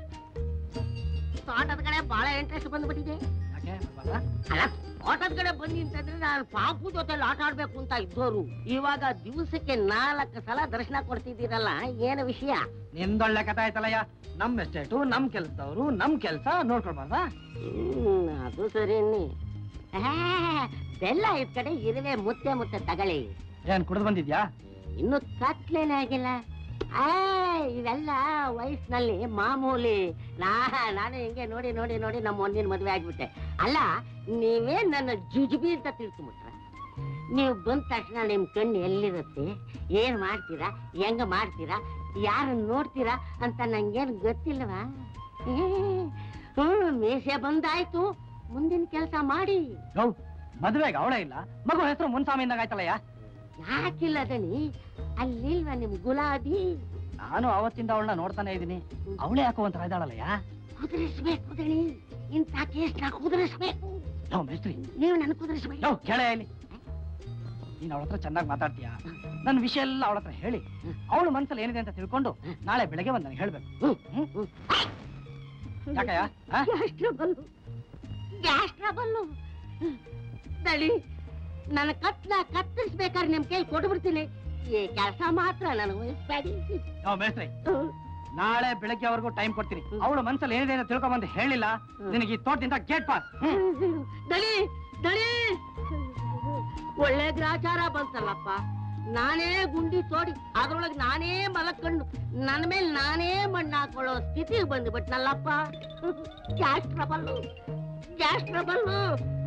ತೋಟದ ಕಡೆ ಬಹಳ ಇಂಟ್ರೆಸ್ಟ್ ಬಂದ್ಬಿಟ್ಟಿದೆ ಅಲ್ಲ ತೋಟದ ಕಡೆ ಬನ್ನಿ ಅಂತಂದ್ರೆ ನಾನು ಪಾಪು ಜೊತೆ ಆಟ ಆಡ್ಬೇಕು ಅಂತ ಇದ್ದೋರು ಇವಾಗ ದಿವಸಕ್ಕೆ ನಾಲ್ಕು ಸಲ ದರ್ಶನ ಕೊಡ್ತಿದ್ದೀರಲ್ಲ ಏನು ವಿಷಯ ನಿಮ್ದೊಳ್ಳೆ ಕಥೆ ಆಯ್ತಲ್ಲಯ್ಯ ನಮ್ ಎಸ್ಟೇಟು ನಮ್ ಕೆಲ್ಸದವ್ರು ನಮ್ ಕೆಲ್ಸ ನೋಡ್ಕೊಳ್ಬಾರ್ದಾ ಹ್ಮ್, ಅದು ಸರಿನಿ ಆ, ಬೆಲ್ಲ ಇದ್ ಕಡೆ ಇರುವೆ ಮುತ್ತೆ ಮುತ್ತೆ ತಗಳಿ ಏನ್ ಕುಡಿದು ಬಂದಿದ್ಯಾ ಇನ್ನು ಕತ್ಲೇನೆ ಆಗಿಲ್ಲ ಆ ಇವೆಲ್ಲ ವಯಸ್ಸಿನಲ್ಲಿ ಮಾಮೂಲಿ ನಾ ನಾನು ಹಿಂಗೆ ನೋಡಿ ನೋಡಿ ನೋಡಿ ನಮ್ಮ ಒಂದಿನ ಮದುವೆ ಆಗ್ಬಿಟ್ಟೆ ಅಲ್ಲ ನೀವೇ ನನ್ನ ಜುಜುಬಿ ಅಂತ ತಿಳ್ಕೊಂಬಿಟ್ರ ನೀವು ಬಂದ ತಕ್ಷಣ ನಿಮ್ ಕಣ್ಣು ಎಲ್ಲಿರುತ್ತೆ ಏನ್ ಮಾಡ್ತೀರಾ ಹೆಂಗ ಮಾಡ್ತೀರಾ ಯಾರನ್ನ ನೋಡ್ತೀರಾ ಅಂತ ನಂಗೇನು ಗೊತ್ತಿಲ್ಲವಾ ಏ, ಹ್ಮ್ ಮೀಸೆ ಬಂದಾಯ್ತು ಮುಂದಿನ ಕೆಲಸ ಮಾಡಿ ಹೌ ಮದ್ವೆಗೆ ಅವಳೇ ಇಲ್ಲ ಮಗು ಹೆಸರು ಮುನ್ಸಾಮಿಂದಾಗ ಆಯ್ತಲ್ಲಯ್ಯ ಯಾಕಿಲ್ಲ ದಣಿ ಅಲ್ಲಿಲ್ವಾ ನಿಮ್ ಗುಲಾಬಿ ನಾನು ಅವತ್ತಿಂದ ಅವಳನ್ನ ನೋಡ್ತಾನೆ ಇದ್ದೀನಿ ಅವಳೇ ಯಾಕೋ ಒಂಥರ ಇದ್ದಾಳಲ್ಲಯ್ಯ ಕುದುರಿಸ್ಬೇಕು ದಣಿ ಇಂಥ ಕೇಸ್ನ ಕುದುರಿಸ್ಬೇಕು ಯೋ ಮೇಸ್ತ್ರಿ ನೀವು ನನ್ ಕುದುರಿಸ್ಬೇಕು ಯೋ ಕೇಳ ಇಲ್ಲಿ ನೀನ್ ಅವಳ ಹತ್ರ ಚೆನ್ನಾಗಿ ಮಾತಾಡ್ತೀಯ ನನ್ನ ವಿಷಯ ಎಲ್ಲ ಅವಳ ಹತ್ರ ಹೇಳಿ ಅವಳು ಮನ್ಸಲ್ಲಿ ಏನಿದೆ ಅಂತ ತಿಳ್ಕೊಂಡು ನಾಳೆ ಬೆಳಗ್ಗೆ ಬಂದು ನನಗೆ ಹೇಳ್ಬೇಕು ಹ್ಮ್? ಯಾಕಯ್ಯ ಆ? ಗ್ಯಾಸ್ ಟ್ರಬಲ್ಲು ಗ್ಯಾಸ್ ಟ್ರಬಲ್ಲು ದಳಿ ನನ್ನ ಕತ್ಲ ಕತ್ತರಿಸ್ಬೇಕಾದ್ರೆ ನಿಮ್ ಕೈ ಕೊಟ್ಬಿಡ್ತೀನಿ ಈ ಕೆಲಸ ಮಾತ್ರ ನನಗೆ ವಹಿಸ್ಬೇಡಿ ಯೋ ಮೇಸ್ತ್ರಿ ನಾಳೆ ಬೆಳಗ್ಗೆವರೆಗೂ ಟೈಮ್ ಕೊಡ್ತೀನಿ ಅವಳು ಮನ್ಸಲ್ಲಿ ಏನಿದೆ ಅಂತ ತಿಳ್ಕೊಂಬಂದು ಹೇಳಿಲ್ಲ ನಿನಗೆ ಈ ತೋಟದಿಂದ ಗೇಟ್ ಪಾಸ್ ದಳಿ ದಳಿ ಒಳ್ಳೆ ಗ್ರಾಚಾರ ಬಂತಲ್ಲಪ್ಪ ನಾನೇ ಗುಂಡಿ ತೋಡಿ ಅದ್ರೊಳಗೆ ನಾನೇ ಮಲಕೊಂಡು ನನ್ನ ಮೇಲೆ ನಾನೇ ಮಣ್ಣು ಹಾಕೊಳ್ಳೋ ಸ್ಥಿತಿಗೆ ಬಂದ್ಬಿಟ್ನಲ್ಲಪ್ಪ gas trouble gas trouble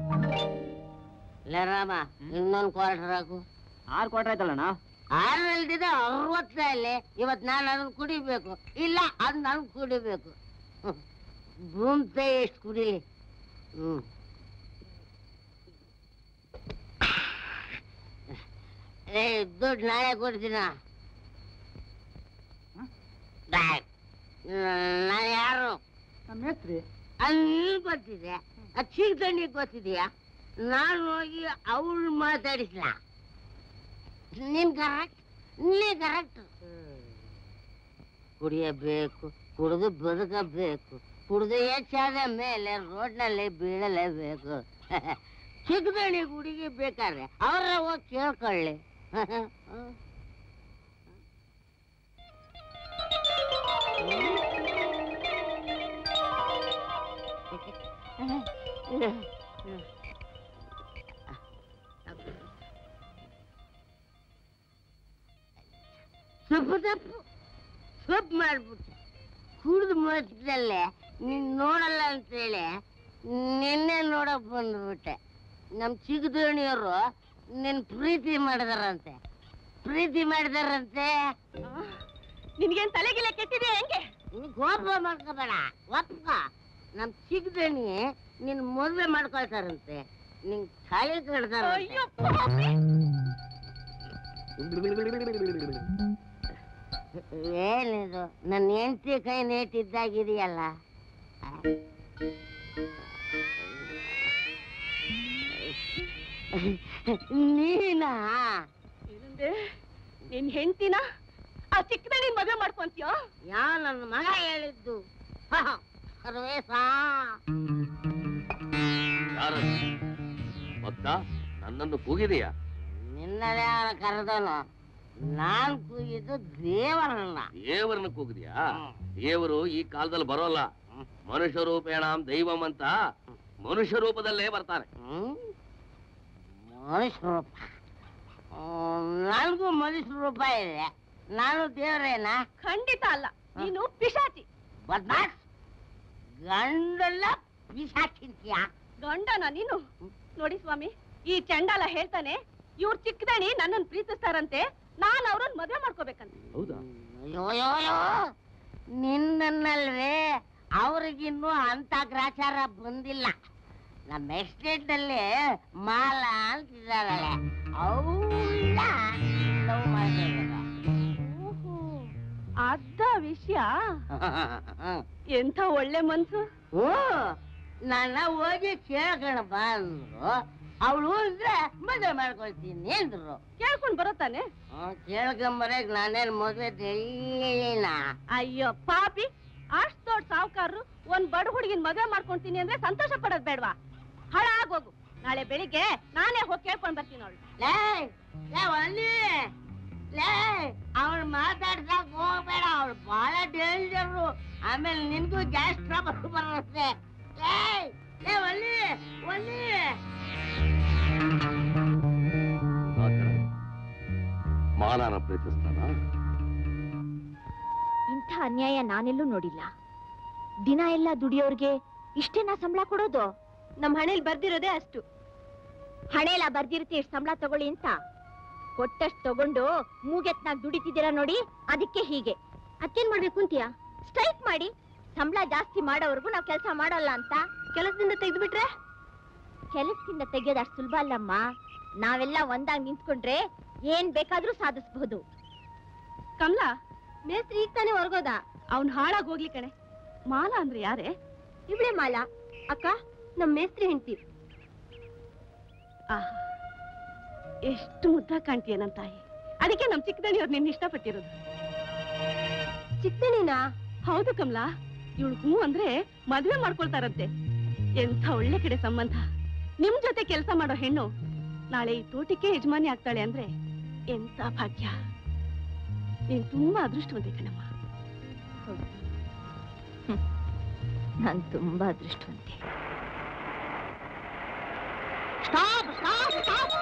Rama ಇನ್ನೊಂದು ಕ್ವಾರ್ಟರ್ ಹಾಕು ಆರು ಕ್ವಾರ್ಟರ್ ಆಯ್ತಲ್ಲಣ್ಣ ಆರಲ್ದಿದೆ ಅರವತ್ತರಲ್ಲಿ ಇವತ್ತು ನಾನು ಅದನ್ನು ಕುಡಿಬೇಕು ಇಲ್ಲ ಅದು ನಾನು ಕುಡಿಬೇಕು ಭೂಮಿ ಎಷ್ಟು ಕುಡಿಲಿ ಹ್ಞೂ ಏ ದುಡ್ಡು ನಾಳೆ ಕೊಡ್ತೀನ ನಾನು ಯಾರು ಮೇಸ್ತ್ರಿ ಅಲ್ಲಿ ಗೊತ್ತಿದೆ ಅದು ಚಿಕ್ಕದಣ್ಣಿಗೆ ಗೊತ್ತಿದೆಯಾ ನಾನು ಹೋಗಿ ಅವಳು ಮಾತಾಡಿಸ್ಲ ನೀನ್ ಕರೆಕ್ಟ್ ನೀ ಕರೆಕ್ಟ್ ಕುಡಿಯಬೇಕು ಕುಡಿದು ಬದುಕಬೇಕು ಕುಡಿದು ಹೆಚ್ಚಾದ ಮೇಲೆ ರೋಡ್ನಲ್ಲಿ ಬೀಳಲೇಬೇಕು ಚಿಕ್ಕದಣಿ ಹುಡುಗಿ ಬೇಕಾದ್ರೆ ಅವರ ಹೋಗಿ ಕೇಳ್ಕೊಳ್ಳಿ ಸ್ವಲ್ಪ ತಪ್ಪು ಸೊಪ್ಪು ಮಾಡ್ಬಿಟ್ಟೆ ಕುಡಿದು ಮತ್ತಲ್ಲೇ ನೀನ್ ನೋಡಲ್ಲ ಅಂತೇಳಿ ನಿನ್ನೆ ನೋಡಕ್ ಬಂದ್ಬಿಟ್ಟೆ ನಮ್ ಚಿಕ್ಕದಣಿಯವರು ನಿನ್ ಪ್ರೀತಿ ಮಾಡಿದಾರಂತೆ ಪ್ರೀತಿ ಮಾಡಿದಾರಂತೆ ನಿನ್ಗೇನ್ ತಲೆಗಿಲೆ ಕೆಟ್ಟಿದೆ ಹೆಂಗೆ ನೀನ್ ಕೋಪ ಮಾಡ್ಕೋಬೇಡ ಒಪ್ಕ ನಮ್ ಚಿಕ್ಕದಣಿ ನಿನ್ ಮದ್ವೆ ಮಾಡ್ಕೊಳ್ತಾರಂತೆ ನಿಂಗ್ ತಲೆ ಕಡ್ದಾರಂತೆ ಅಯ್ಯೋ ಪಾಪಿ. ಏನಿದು ನನ್ನ ಹೆಂಡತಿ ಕೈ ನೇಟಿದ್ದಾಗಿದೆಯಲ್ಲ ನೀನಾ ಏನಂದೆ ನಿನ್ ಹೆಂಡ್ತಿನ ಆ ಚಿಕ್ಕದಳಿ ಮದುವೆ ಮಾಡ್ಕೊಂತೀಯೋ ಯಾ ನನ್ನ ಮಗ ಹೇಳಿದ್ದು ಸರ್ವೇಶ ಯಾರು ಭಕ್ತ ನನ್ನನ್ನು ಕೂಗಿದೆಯಾ ನಿನ್ನದೇ ಕರೆದನು ನಾನ್ ಕೂಗಿದ್ದು ದೇವರನ್ನ ದೇವರನ್ನ ಕೂಗಿದ್ಯಾ ದೇವರು ಈ ಕಾಲದಲ್ಲಿ ಬರೋಲ್ಲ ಮನುಷ್ಯ ರೂಪೇಣ ದೈವಂ ಅಂತ ಮನುಷ್ಯ ರೂಪದಲ್ಲೇ ಬರ್ತಾರೆ ಹ್ಮ್? ಮನುಷ್ಯ ರೂಪ ನನಗೂ ಮನುಷ್ಯ ರೂಪ ಇದೆ ನಾನು ದೇವರೇನಾ ಖಂಡಿತ ಅಲ್ಲ ನೀನು ಪಿಶಾಚಿ ಬದ್ಮಾಸ್ ಗಂಡಲ್ಲ ಪಿಸಾಚಿಂತ್ಯ ಗಂಡನ ನೀನು ನೋಡಿ ಸ್ವಾಮಿ ಈ ಚಂಡಾಲ ಹೇಳ್ತಾನೆ ಇವ್ರ ಚಿಕ್ಕದಣಿ ನನ್ನನ್ ಪ್ರೀತಿಸ್ತಾರಂತೆ ನಾನ್ ಅವ್ರನ್ನ ಮದುವೆ ಮಾಡ್ಕೋಬೇಕಂತ ಹೌದಾ ಅಯ್ಯೋ ಅಯ್ಯೋ, ಅಯ್ಯೋ ನಿನ್ನನ್ನಲ್ವೇ ಅವ್ರಿಗಿನ್ನೂ ಅಂತ ಗ್ರಾಚಾರ ಬಂದಿಲ್ಲ ನಮ್ಮ ಎಸ್ಟೇಟ್ ಅಲ್ಲಿ ಮಾಲ ಅಂತಿದ್ದಾಳೆ ಅವಳ ಲವ್ ಮಾಡಿದ್ದಾರೆ ಓಹೋ ಅದ ವಿಷಯ ಎಂಥ ಒಳ್ಳೆ ಮನ್ಸು ಓ ನನ್ನ ಹೋಗಿ ಕೇಳ್ಕಣಪ್ಪ ಅಂದ್ರು ಅವಳು ಅಂದ್ರೆ ಮದುವೆ ಮಾಡ್ಕೊಳ್ತೀನಿ ಅಂದ್ರು ಕೇಳ್ಕೊಂಡ್ ಬರುತ್ತಾನೆ ಕೇಳ್ಕೊಂಬರಕ್ ನಾನೇನ್ ಮದುವೆ ತಿಳಿಲಿಲ್ಲ ಅಯ್ಯೋ ಪಾಪಿ ಅಷ್ಟ್ ದೊಡ್ಡ ಸಾವುಕಾರರು ಒಂದ್ ಬಡ ಹುಡುಗಿನ ಮದುವೆ ಮಾಡ್ಕೊಂತೀನಿ ಅಂದ್ರೆ ಸಂತೋಷ ಪಡೋದ್ ಬೇಡ್ವಾ ಹಾಳಾಗೋಗು ನಾಳೆ ಬೆಳಿಗ್ಗೆ ನಾನೇ ಹೋಗಿ ಕೇಳ್ಕೊಂಡ್ ಬರ್ತೀನಿ ಅವಳು ಲೇ ಲೇ ಒಲ್ಲಿ ಲೇ ಅವಳು ಮಾತಾಡ್ಸಕ್ ಹೋಗ್ಬೇಡ ಅವಳು ಬಹಳ ಡೇಂಜರು ಆಮೇಲೆ ನಿನ್ಗೂ ಗ್ಯಾಸ್ ಟ್ರಬಲ್ ಬರುತ್ತೆ ಲೇ ಲೇ ಒಲ್ಲಿ ಒಲ್ಲಿ ಮಾಲಾನ ಪ್ರೀತಿಸ್ತಾನ ಇಂಥ ಅನ್ಯಾಯ ನಾನೆಲ್ಲೂ ನೋಡಿಲ್ಲ ದಿನ ಎಲ್ಲ ದುಡಿಯೋರ್ಗೆ ಇಷ್ಟೇನಾ ಸಂಬಳ ಕೊಡೋದು ನಮ್ ಹಣೆಲ್ ಬರ್ದಿರೋದೇ ಅಷ್ಟು ಹಣೆಲ್ಲ ಬರ್ದಿರ್ತಿ ಇಷ್ಟ್ ಸಂಬಳ ತಗೊಳ್ಳಿ ಅಂತ ಕೊಟ್ಟಷ್ಟು ತಗೊಂಡು ಮೂಗೆತ್ನಾಗ್ ದುಡಿತಿದ್ದೀರಾ ನೋಡಿ ಅದಕ್ಕೆ ಹೀಗೆ ಅತ್ತೇನ್ ಮಾಡ್ಬೇಕು ಅಂತೀಯ ಸ್ಟ್ರೈಕ್ ಮಾಡಿ ಸಂಬಳ ಜಾಸ್ತಿ ಮಾಡೋವರೆಗೂ ನಾವ್ ಕೆಲಸ ಮಾಡಲ್ಲ ಅಂತ ಕೆಲಸದಿಂದ ತೆಗೆದ್ಬಿಟ್ರೆ ಕೆಲಸದಿಂದ ತೆಗೆಯೋದು ಅಷ್ಟು ಸುಲಭ ಅಲ್ಲಮ್ಮ ನಾವೆಲ್ಲ ಒಂದಾಗ್ ನಿಂತ್ಕೊಂಡ್ರೆ ಏನ್ ಬೇಕಾದ್ರೂ ಸಾಧಿಸಬಹುದು ಕಮಲಾ ಮೇಸ್ತ್ರಿ ಈಗ ತಾನೇ ಹೊರಗೋದ ಅವ್ನ್ ಹಾಳಾಗ್ ಹೋಗ್ಲಿ ಕಣೆ ಮಾಲಾ ಅಂದ್ರೆ ಯಾರೇ ಇವಳೆ ಮಾಲ ಅಕ್ಕ ನಮ್ ಮೇಸ್ತ್ರಿ ಹೆಂಡ್ತಿ ಆಹಾ ಎಷ್ಟು ಮುದ್ದ ಕಾಣ್ತೀಯ ನನ್ ತಾಯಿ ಅದಕ್ಕೆ ನಮ್ ಚಿಕ್ಕದಣಿ ಅವ್ರು ನಿನ್ನ ಇಷ್ಟಪಟ್ಟಿರೋದು ಚಿಕ್ಕದಣಿನಾ ಹೌದು ಕಮಲಾ ಇವಳು ಹೂ ಅಂದ್ರೆ ಮದ್ವೆ ಮಾಡ್ಕೊಳ್ತಾರಂತೆ ಎಂಥ ಒಳ್ಳೆ ಕಡೆ ಸಂಬಂಧ ನಿಮ್ ಜೊತೆ ಕೆಲಸ ಮಾಡೋ ಹೆಣ್ಣು ನಾಳೆ ಈ ತೋಟಕ್ಕೆ ಯಜಮಾನಿ ಆಗ್ತಾಳೆ ಅಂದ್ರೆ ಎಂತ ಭಾಗ್ಯ ನೀನ್ ತುಂಬಾ ಅದೃಷ್ಟವಂತೆ ಕಣಮ್ಮ ನಾನ್ ತುಂಬಾ ಅದೃಷ್ಟವಂತೆ ಸ್ಟಾಪ್ ಸ್ಟಾಪ್ ಸ್ಟಾಪ್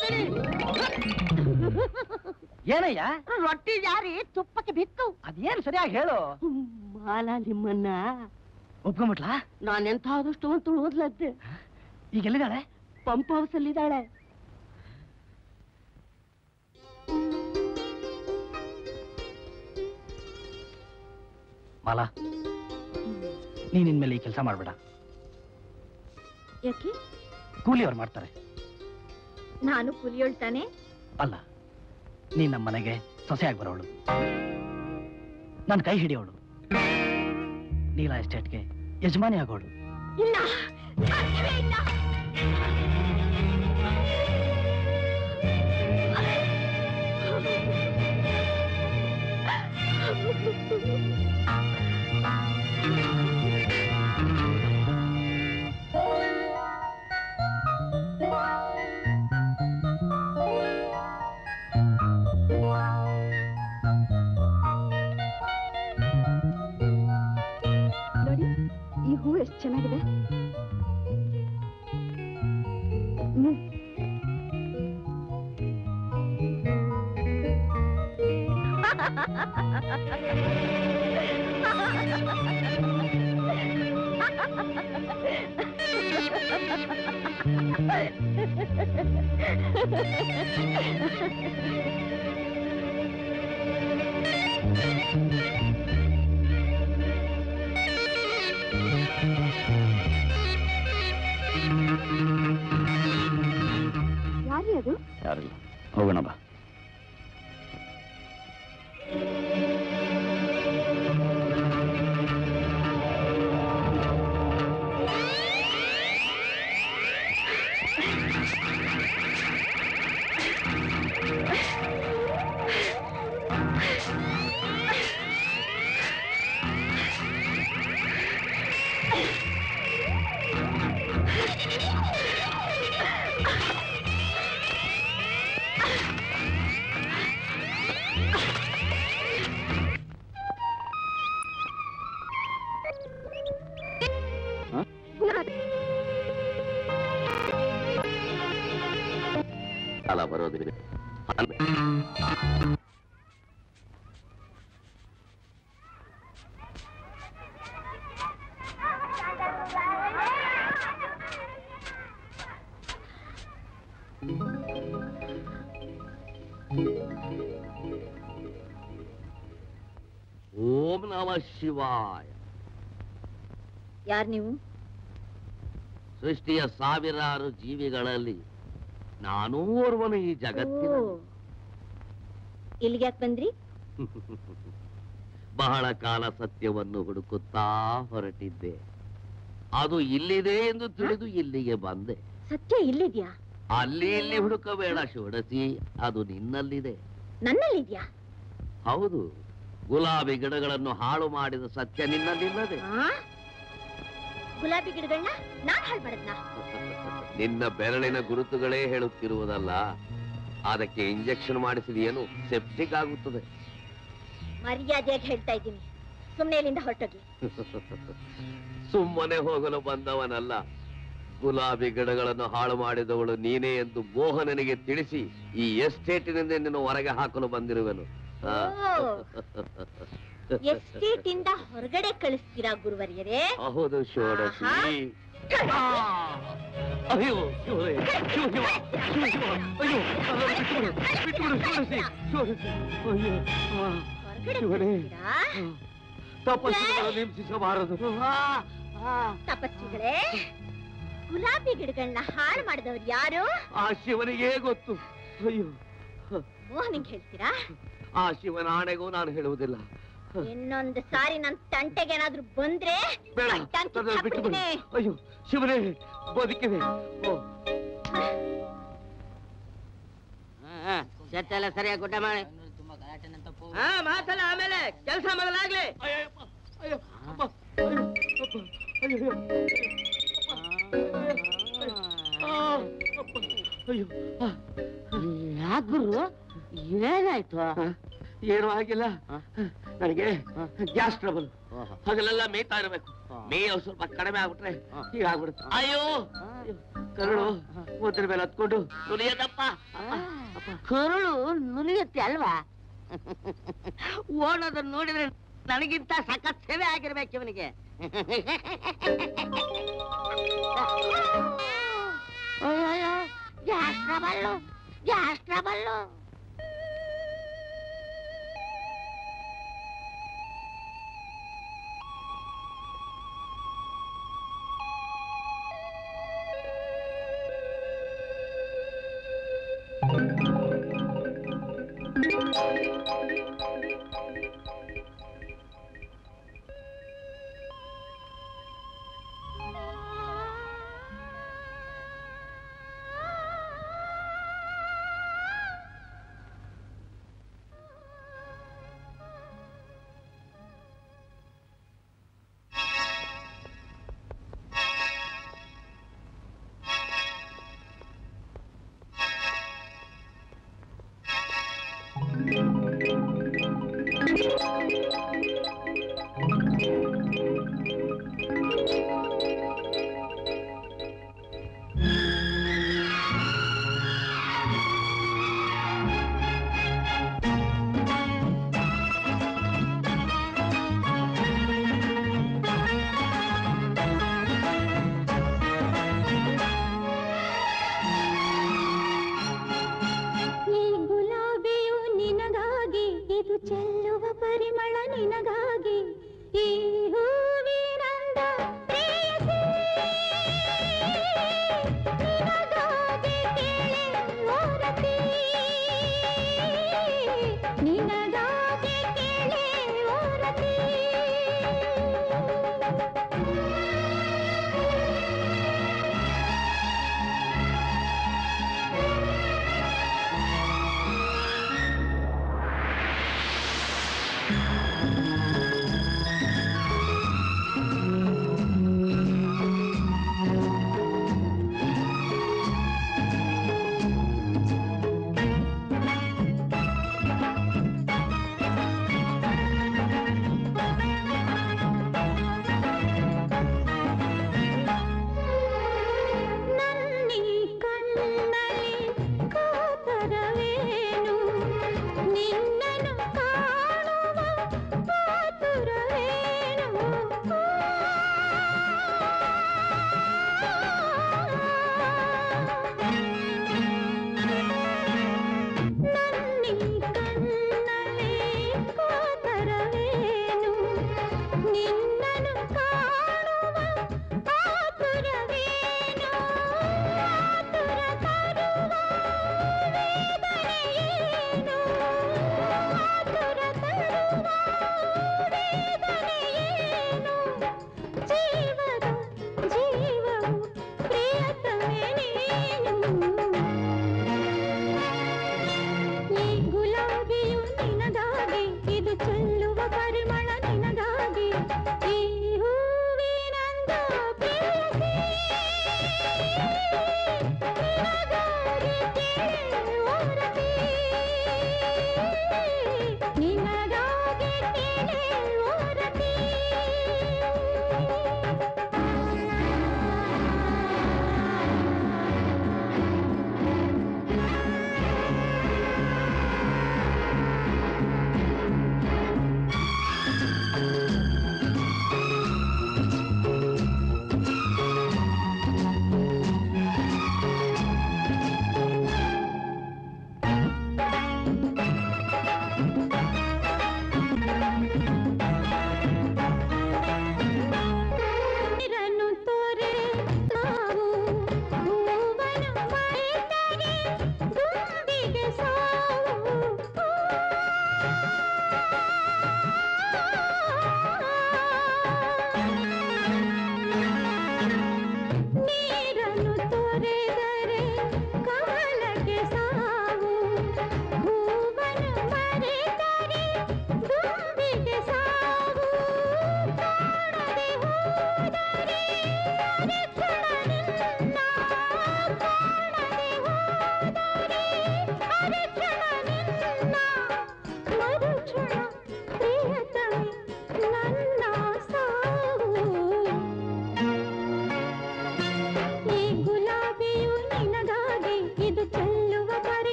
ಏನಯ್ಯ ರೊಟ್ಟಿ ಜಾರಿ ತುಪ್ಪಕ್ಕೆ ಬಿತ್ತು ಅದೇನ್ ಸರಿಯಾಗಿ ಹೇಳು ಮಾಲಾ ನಿಮ್ಮನ್ನ ಒಪ್ಕೊಂಬಿಟ್ಲಾ ನಾನೆಂಥ ಅದೃಷ್ಟವಂತಳು ಓದ್ಲತ್ತೆ ಈಗ ಎಲ್ಲಿದ್ದಾಳೆ ಪಂಪ್ ಹೌಸ್ ಅಲ್ಲಿದ್ದಾಳೆ ಮಾಲಾ ನೀನ್ ಇನ್ಮೇಲೆ ಈ ಕೆಲಸ ಮಾಡ್ಬೇಡ ಯಾಕೆ ಕೂಲಿಯವ್ರು ಮಾಡ್ತಾರೆ ನಾನು ಕೂಲಿಯೊಳ್ತಾನೆ ಅಲ್ಲ ನೀನ್ ನಮ್ಮ ಮನೆಗೆ ಸೊಸೆಯಾಗಿ ಬರೋಳು ನನ್ನ ಕೈ ಹಿಡಿಯೋಳು ನೀಲಾ ಎಸ್ಟೇಟ್ಗೆ ಯಜಮಾನಿ ಆಗೋಳು ಇಲ್ಲ ಸಾಧ್ಯವೇ ಇಲ್ಲ ನೋಡಿ ಈ ಹೂ ಎಷ್ಟು ಚೆನ್ನಾಗಿದೆ ಯಾರೇ ಅದು ಯಾರಿಲ್ಲ ಹೋಗೋಣ ಬಾ ಕಾಲ ಬರೋದಿದೆ ಓಂ ನಮ ಶಿವಾಯ ಯಾರ್ ನೀವು ಸೃಷ್ಟಿಯ ಸಾವಿರಾರು ಜೀವಿಗಳಲ್ಲಿ ನಾನೂ ಓರ್ವನು ಈ ಜಗತ್ತಿನ ಓ. ಇಲ್ಲಿಗೆ ಯಾಕೆ ಬಂದ್ರಿ ಬಹಳ ಕಾಲ ಸತ್ಯವನ್ನು ಹುಡುಕುತ್ತಾ ಹೊರಟಿದ್ದೆ ಅದು ಇಲ್ಲಿದೆ ಎಂದು ತಿಳಿದು ಇಲ್ಲಿಗೆ ಬಂದೆ ಸತ್ಯ ಇಲ್ಲಿದ್ಯಾ ಅಲ್ಲಿ ಇಲ್ಲಿ ಹುಡುಕಬೇಡ ಷೋಡಸಿ ಅದು ನಿನ್ನಲ್ಲಿದೆ ನನ್ನಲ್ಲಿದ್ಯಾ ಹೌದು ಗುಲಾಬಿ ಗಿಡಗಳನ್ನು ಹಾಳು ಮಾಡಿದ ಸತ್ಯ ನಿನ್ನಲ್ಲಿಲ್ಲದೆ ಆ? ಗುಲಾಬಿ ಗಿಡಗಳನ್ನ ನಾನ್ ಹಾಳು ಮಾಡದ್ನಾ ನಿನ್ನ ಬೆರಳಿನ ಗುರುತುಗಳೇ ಹೇಳುತ್ತಿರುವುದಲ್ಲ ಅದಕ್ಕೆ ಇಂಜೆಕ್ಷನ್ ಮಾಡಿಸಿದೆಯೇನು ಸೆಪ್ಟಿಕ್ ಆಗುತ್ತದೆ ಮರ್ಯಾದೆಯಾಗಿ ಹೇಳ್ತಾ ಇದ್ದೀನಿ ಸುಮ್ನೆ ಇಲ್ಲಿಂದ ಹೊರಟೋಗಿ ಸುಮ್ಮನೆ ಹೋಗಲು ಬಂದವನಲ್ಲ ಗುಲಾಬಿ ಗಿಡಗಳನ್ನು ಹಾಳು ಮಾಡಿದವಳು ನೀನೇ ಎಂದು ಮೋಹನನಿಗೆ ತಿಳಿಸಿ ಈ ಎಸ್ಟೇಟಿನಿಂದ ನಿನ್ನ ಹೊರಗೆ ಹಾಕಲು ಬಂದಿರುವೆನು ಆ. ಎಸ್ಟೇಟ್ ಇಂದ ಹೊರಗಡೆ ಕಳಿಸ್ತೀರಾ ಗುರುವರ್ಯರೇ ಹೌದು ಷೋಡಶಿ ಆ! ಅಯ್ಯೋ ಶಿವರೇ, ಶಿವ ಶಿವ, ಶಿವ ಶಿವ, ಅಯ್ಯೋ ನನ್ನನ್ನು ಬಿಟ್ಟುಬಿಡು, ಬಿಟ್ಟುಬಿಡು ಷೋಡಶಿ, ಷೋಡಶಿ, ಅಯ್ಯೋ ಆ, ಹೊರಗಡೆ ಶಿವನೇ. ಕಳಿಸ್ತೀರಾ ತಪಸ್ಸುಗಳನ್ನು ಹಿಂಸಿಸಬಾರದು ಆ, ಆ. ತಪಸ್ವಿಗಳೇ ಗುಲಾಬಿ ಗಿಡಗಳನ್ನ ಹಾಳು ಮಾಡಿದವ್ರು ಯಾರು ಆ ಶಿವನಿಗೆ ಗೊತ್ತು ಅಯ್ಯೋ ಮೋಹನಿಗೆ ಹೇಳ್ತೀರಾ ಆ ಶಿವನ ಆಣೆಗೂ ನಾನು ಹೇಳುವುದಿಲ್ಲ ಇನ್ನೊಂದು ಸಾರಿ ನನ್ ತಂಟೆಗೆ ಏನಾದ್ರೂ ಬಂದ್ರೆ ಬೇಡ ಗಂಟನ್ ಕಿತ್ತು ನನ್ನನ್ನು ಬಿಟ್ಟು ಬಿಡು. ಹಾಕ್ಬಿಡ್ತೀನಿ. ಅಯ್ಯೋ ಶಿವನೇ ಬದುಕಿವೆ ಓ ಚರ್ಚೆ ಎಲ್ಲ ಸರಿಯಾಗಿ ಗುಡ್ಡ ಮಾಡಿ ಹಾ ಮಾತಲ್ಲ ಆಮೇಲೆ ಕೆಲಸ ಮೊದಲಾಗ್ಲಿ ಯಾಕೆ ಗುರು ಏನಾಯ್ತು ಏನೂ ಆಗಿಲ್ಲ ನನಗೆ ಗ್ಯಾಸ್ ಟ್ರಬಲ್ ಹಗಲೆಲ್ಲ ಮೇಯ್ತಾ ಇರಬೇಕು ಮೇಯೋ ಸ್ವಲ್ಪ ಕಡಿಮೆ ಆಗ್ಬಿಟ್ರೆ ಹೀಗಾಗ್ಬಿಡುತ್ತೆ ಅಯ್ಯೋ ಕರುಳು ಮುದ್ರ ಮೇಲೆ ಹತ್ಕೊಂಡು ನುಲಿಯದಪ್ಪ ಕರುಳು ನುಲಿಯುತ್ತೆ ಅಲ್ವಾ ಓಡೋದನ್ನ ನೋಡಿದ್ರೆ ನನಗಿಂತ ಸಖತ್ ಸೇವೆ ಆಗಿರ್ಬೇಕು ಇವನಿಗೆ ಅಯ್ಯೋ ಗ್ಯಾಸ್ ಟ್ರಬಲ್ಲು ಗ್ಯಾಸ್ ಟ್ರಬಲ್ಲು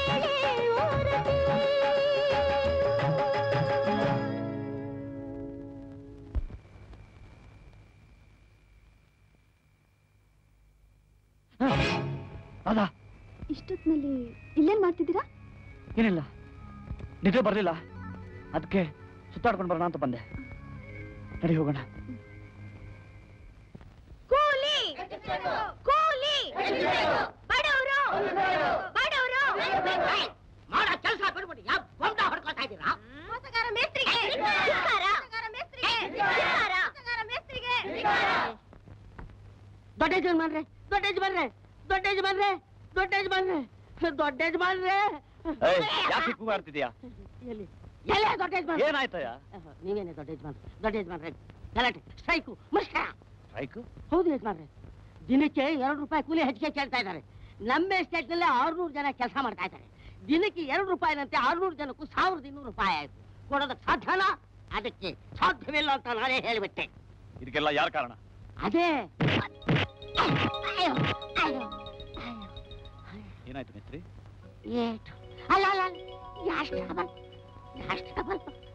ಮೇಲೆ ಊರತಿ ರಾಧಾ ಇಷ್ಟೊತ್ತಿನಲ್ಲಿ ಇಲ್ಲೇನ್ ಮಾಡ್ತಿದ್ದೀರಾ ಏನಿಲ್ಲ ನಿದ್ರೆ ಬರಲಿಲ್ಲ ಅದಕ್ಕೆ ಸುತ್ತಾಡ್ಕೊಂಡು ಬರೋಣ ಅಂತ ಬಂದೆ ನಡಿ ಹೋಗೋಣ ಕೂಲಿ ಕೂಲಿ ಬಡವರು ಬಡವರು ಮಾಡೋ ಕೆಲಸ ಬಿಡ್ಬಿಡಿ ಯಾವ ಗೊಂಡ ಹೊಡ್ಕೊಳ್ತಾ ಇದ್ದೀರಾ ಮೋಸಗಾರ ಮೇಸ್ತ್ರಿಗೆ ಮೋಸಗಾರ ಮೇಸ್ತ್ರಿಗೆ ಮೋಸಗಾರ ಮೇಸ್ತ್ರಿಗೆ ದೊಡ್ಡ ಯಜಮಾನ್ರೆ ದೊಡ್ಡ ಯಜಮಾನ್ರೆ ದೊಡ್ಡ ಯಜಮಾನ್ರೆ ದೊಡ್ಡ ಯಜಮಾನ್ರೆ ದೊಡ್ಡ ಯಜಮಾನ್ರೆ ಯಾಕೆ ಕೂಗಾಡ್ತಿದ್ಯಾ ಎಲ್ಲಿ ಎಲ್ಲಿ ದೊಡ್ಡ ಯಜಮಾನ್ರೆ ಏನಾಯ್ತಯ್ಯ ನೀವೇನೆ ದೊಡ್ಡ ಯಜಮಾನ್ರೆ ದೊಡ್ಡ ಯಜಮಾನ್ರೆ ಗಲಾಟೆ ಸ್ಟ್ರೈಕು ಮುಷ್ಕರ ಸ್ಟ್ರೈಕು ಹೌದು ಯಜಮಾನ್ರೆ ದಿನಕ್ಕೆ ಎರಡು ರೂಪಾಯಿ ಕೂಲಿ ಹೆಚ್ಚಿಗೆ ಕೇಳ್ತಾ ಇದ್ದಾರೆ ನಮ್ಮ ಎಸ್ಟೇಟ್ನಲ್ಲಿ ಆರ್ನೂರು ಜನ ಕೆಲಸ ಮಾಡ್ತಾ ಇದ್ದಾರೆ ದಿನಕ್ಕೆ ಎರಡು ರೂಪಾಯಿನಂತೆ ಆರ್ನೂರು ಜನಕ್ಕೂ ಸಾವಿರದ ಇನ್ನೂರು ರೂಪಾಯಿ ಆಯ್ತು ಕೊಡೋದಕ್ಕೆ ಸಾಧ್ಯನಾ ಅದಕ್ಕೆ ಸಾಧ್ಯವಿಲ್ಲ ಅಂತ ನಾನೇ ಹೇಳಿಬಿಟ್ಟೆ ಇದಕ್ಕೆಲ್ಲ ಯಾರ ಕಾರಣ ಅದೇ ಅಯ್ಯೋ ಅಯ್ಯೋ ಏನಾಯ್ತು ಮಿಸ್ತ್ರಿ ಏಟು ಅಲ್ಲ ಅಲ್ಲ ಯಾಷ್ಟು ಡಬಲ್ ಯಾಷ್ಟು ಡಬಲ್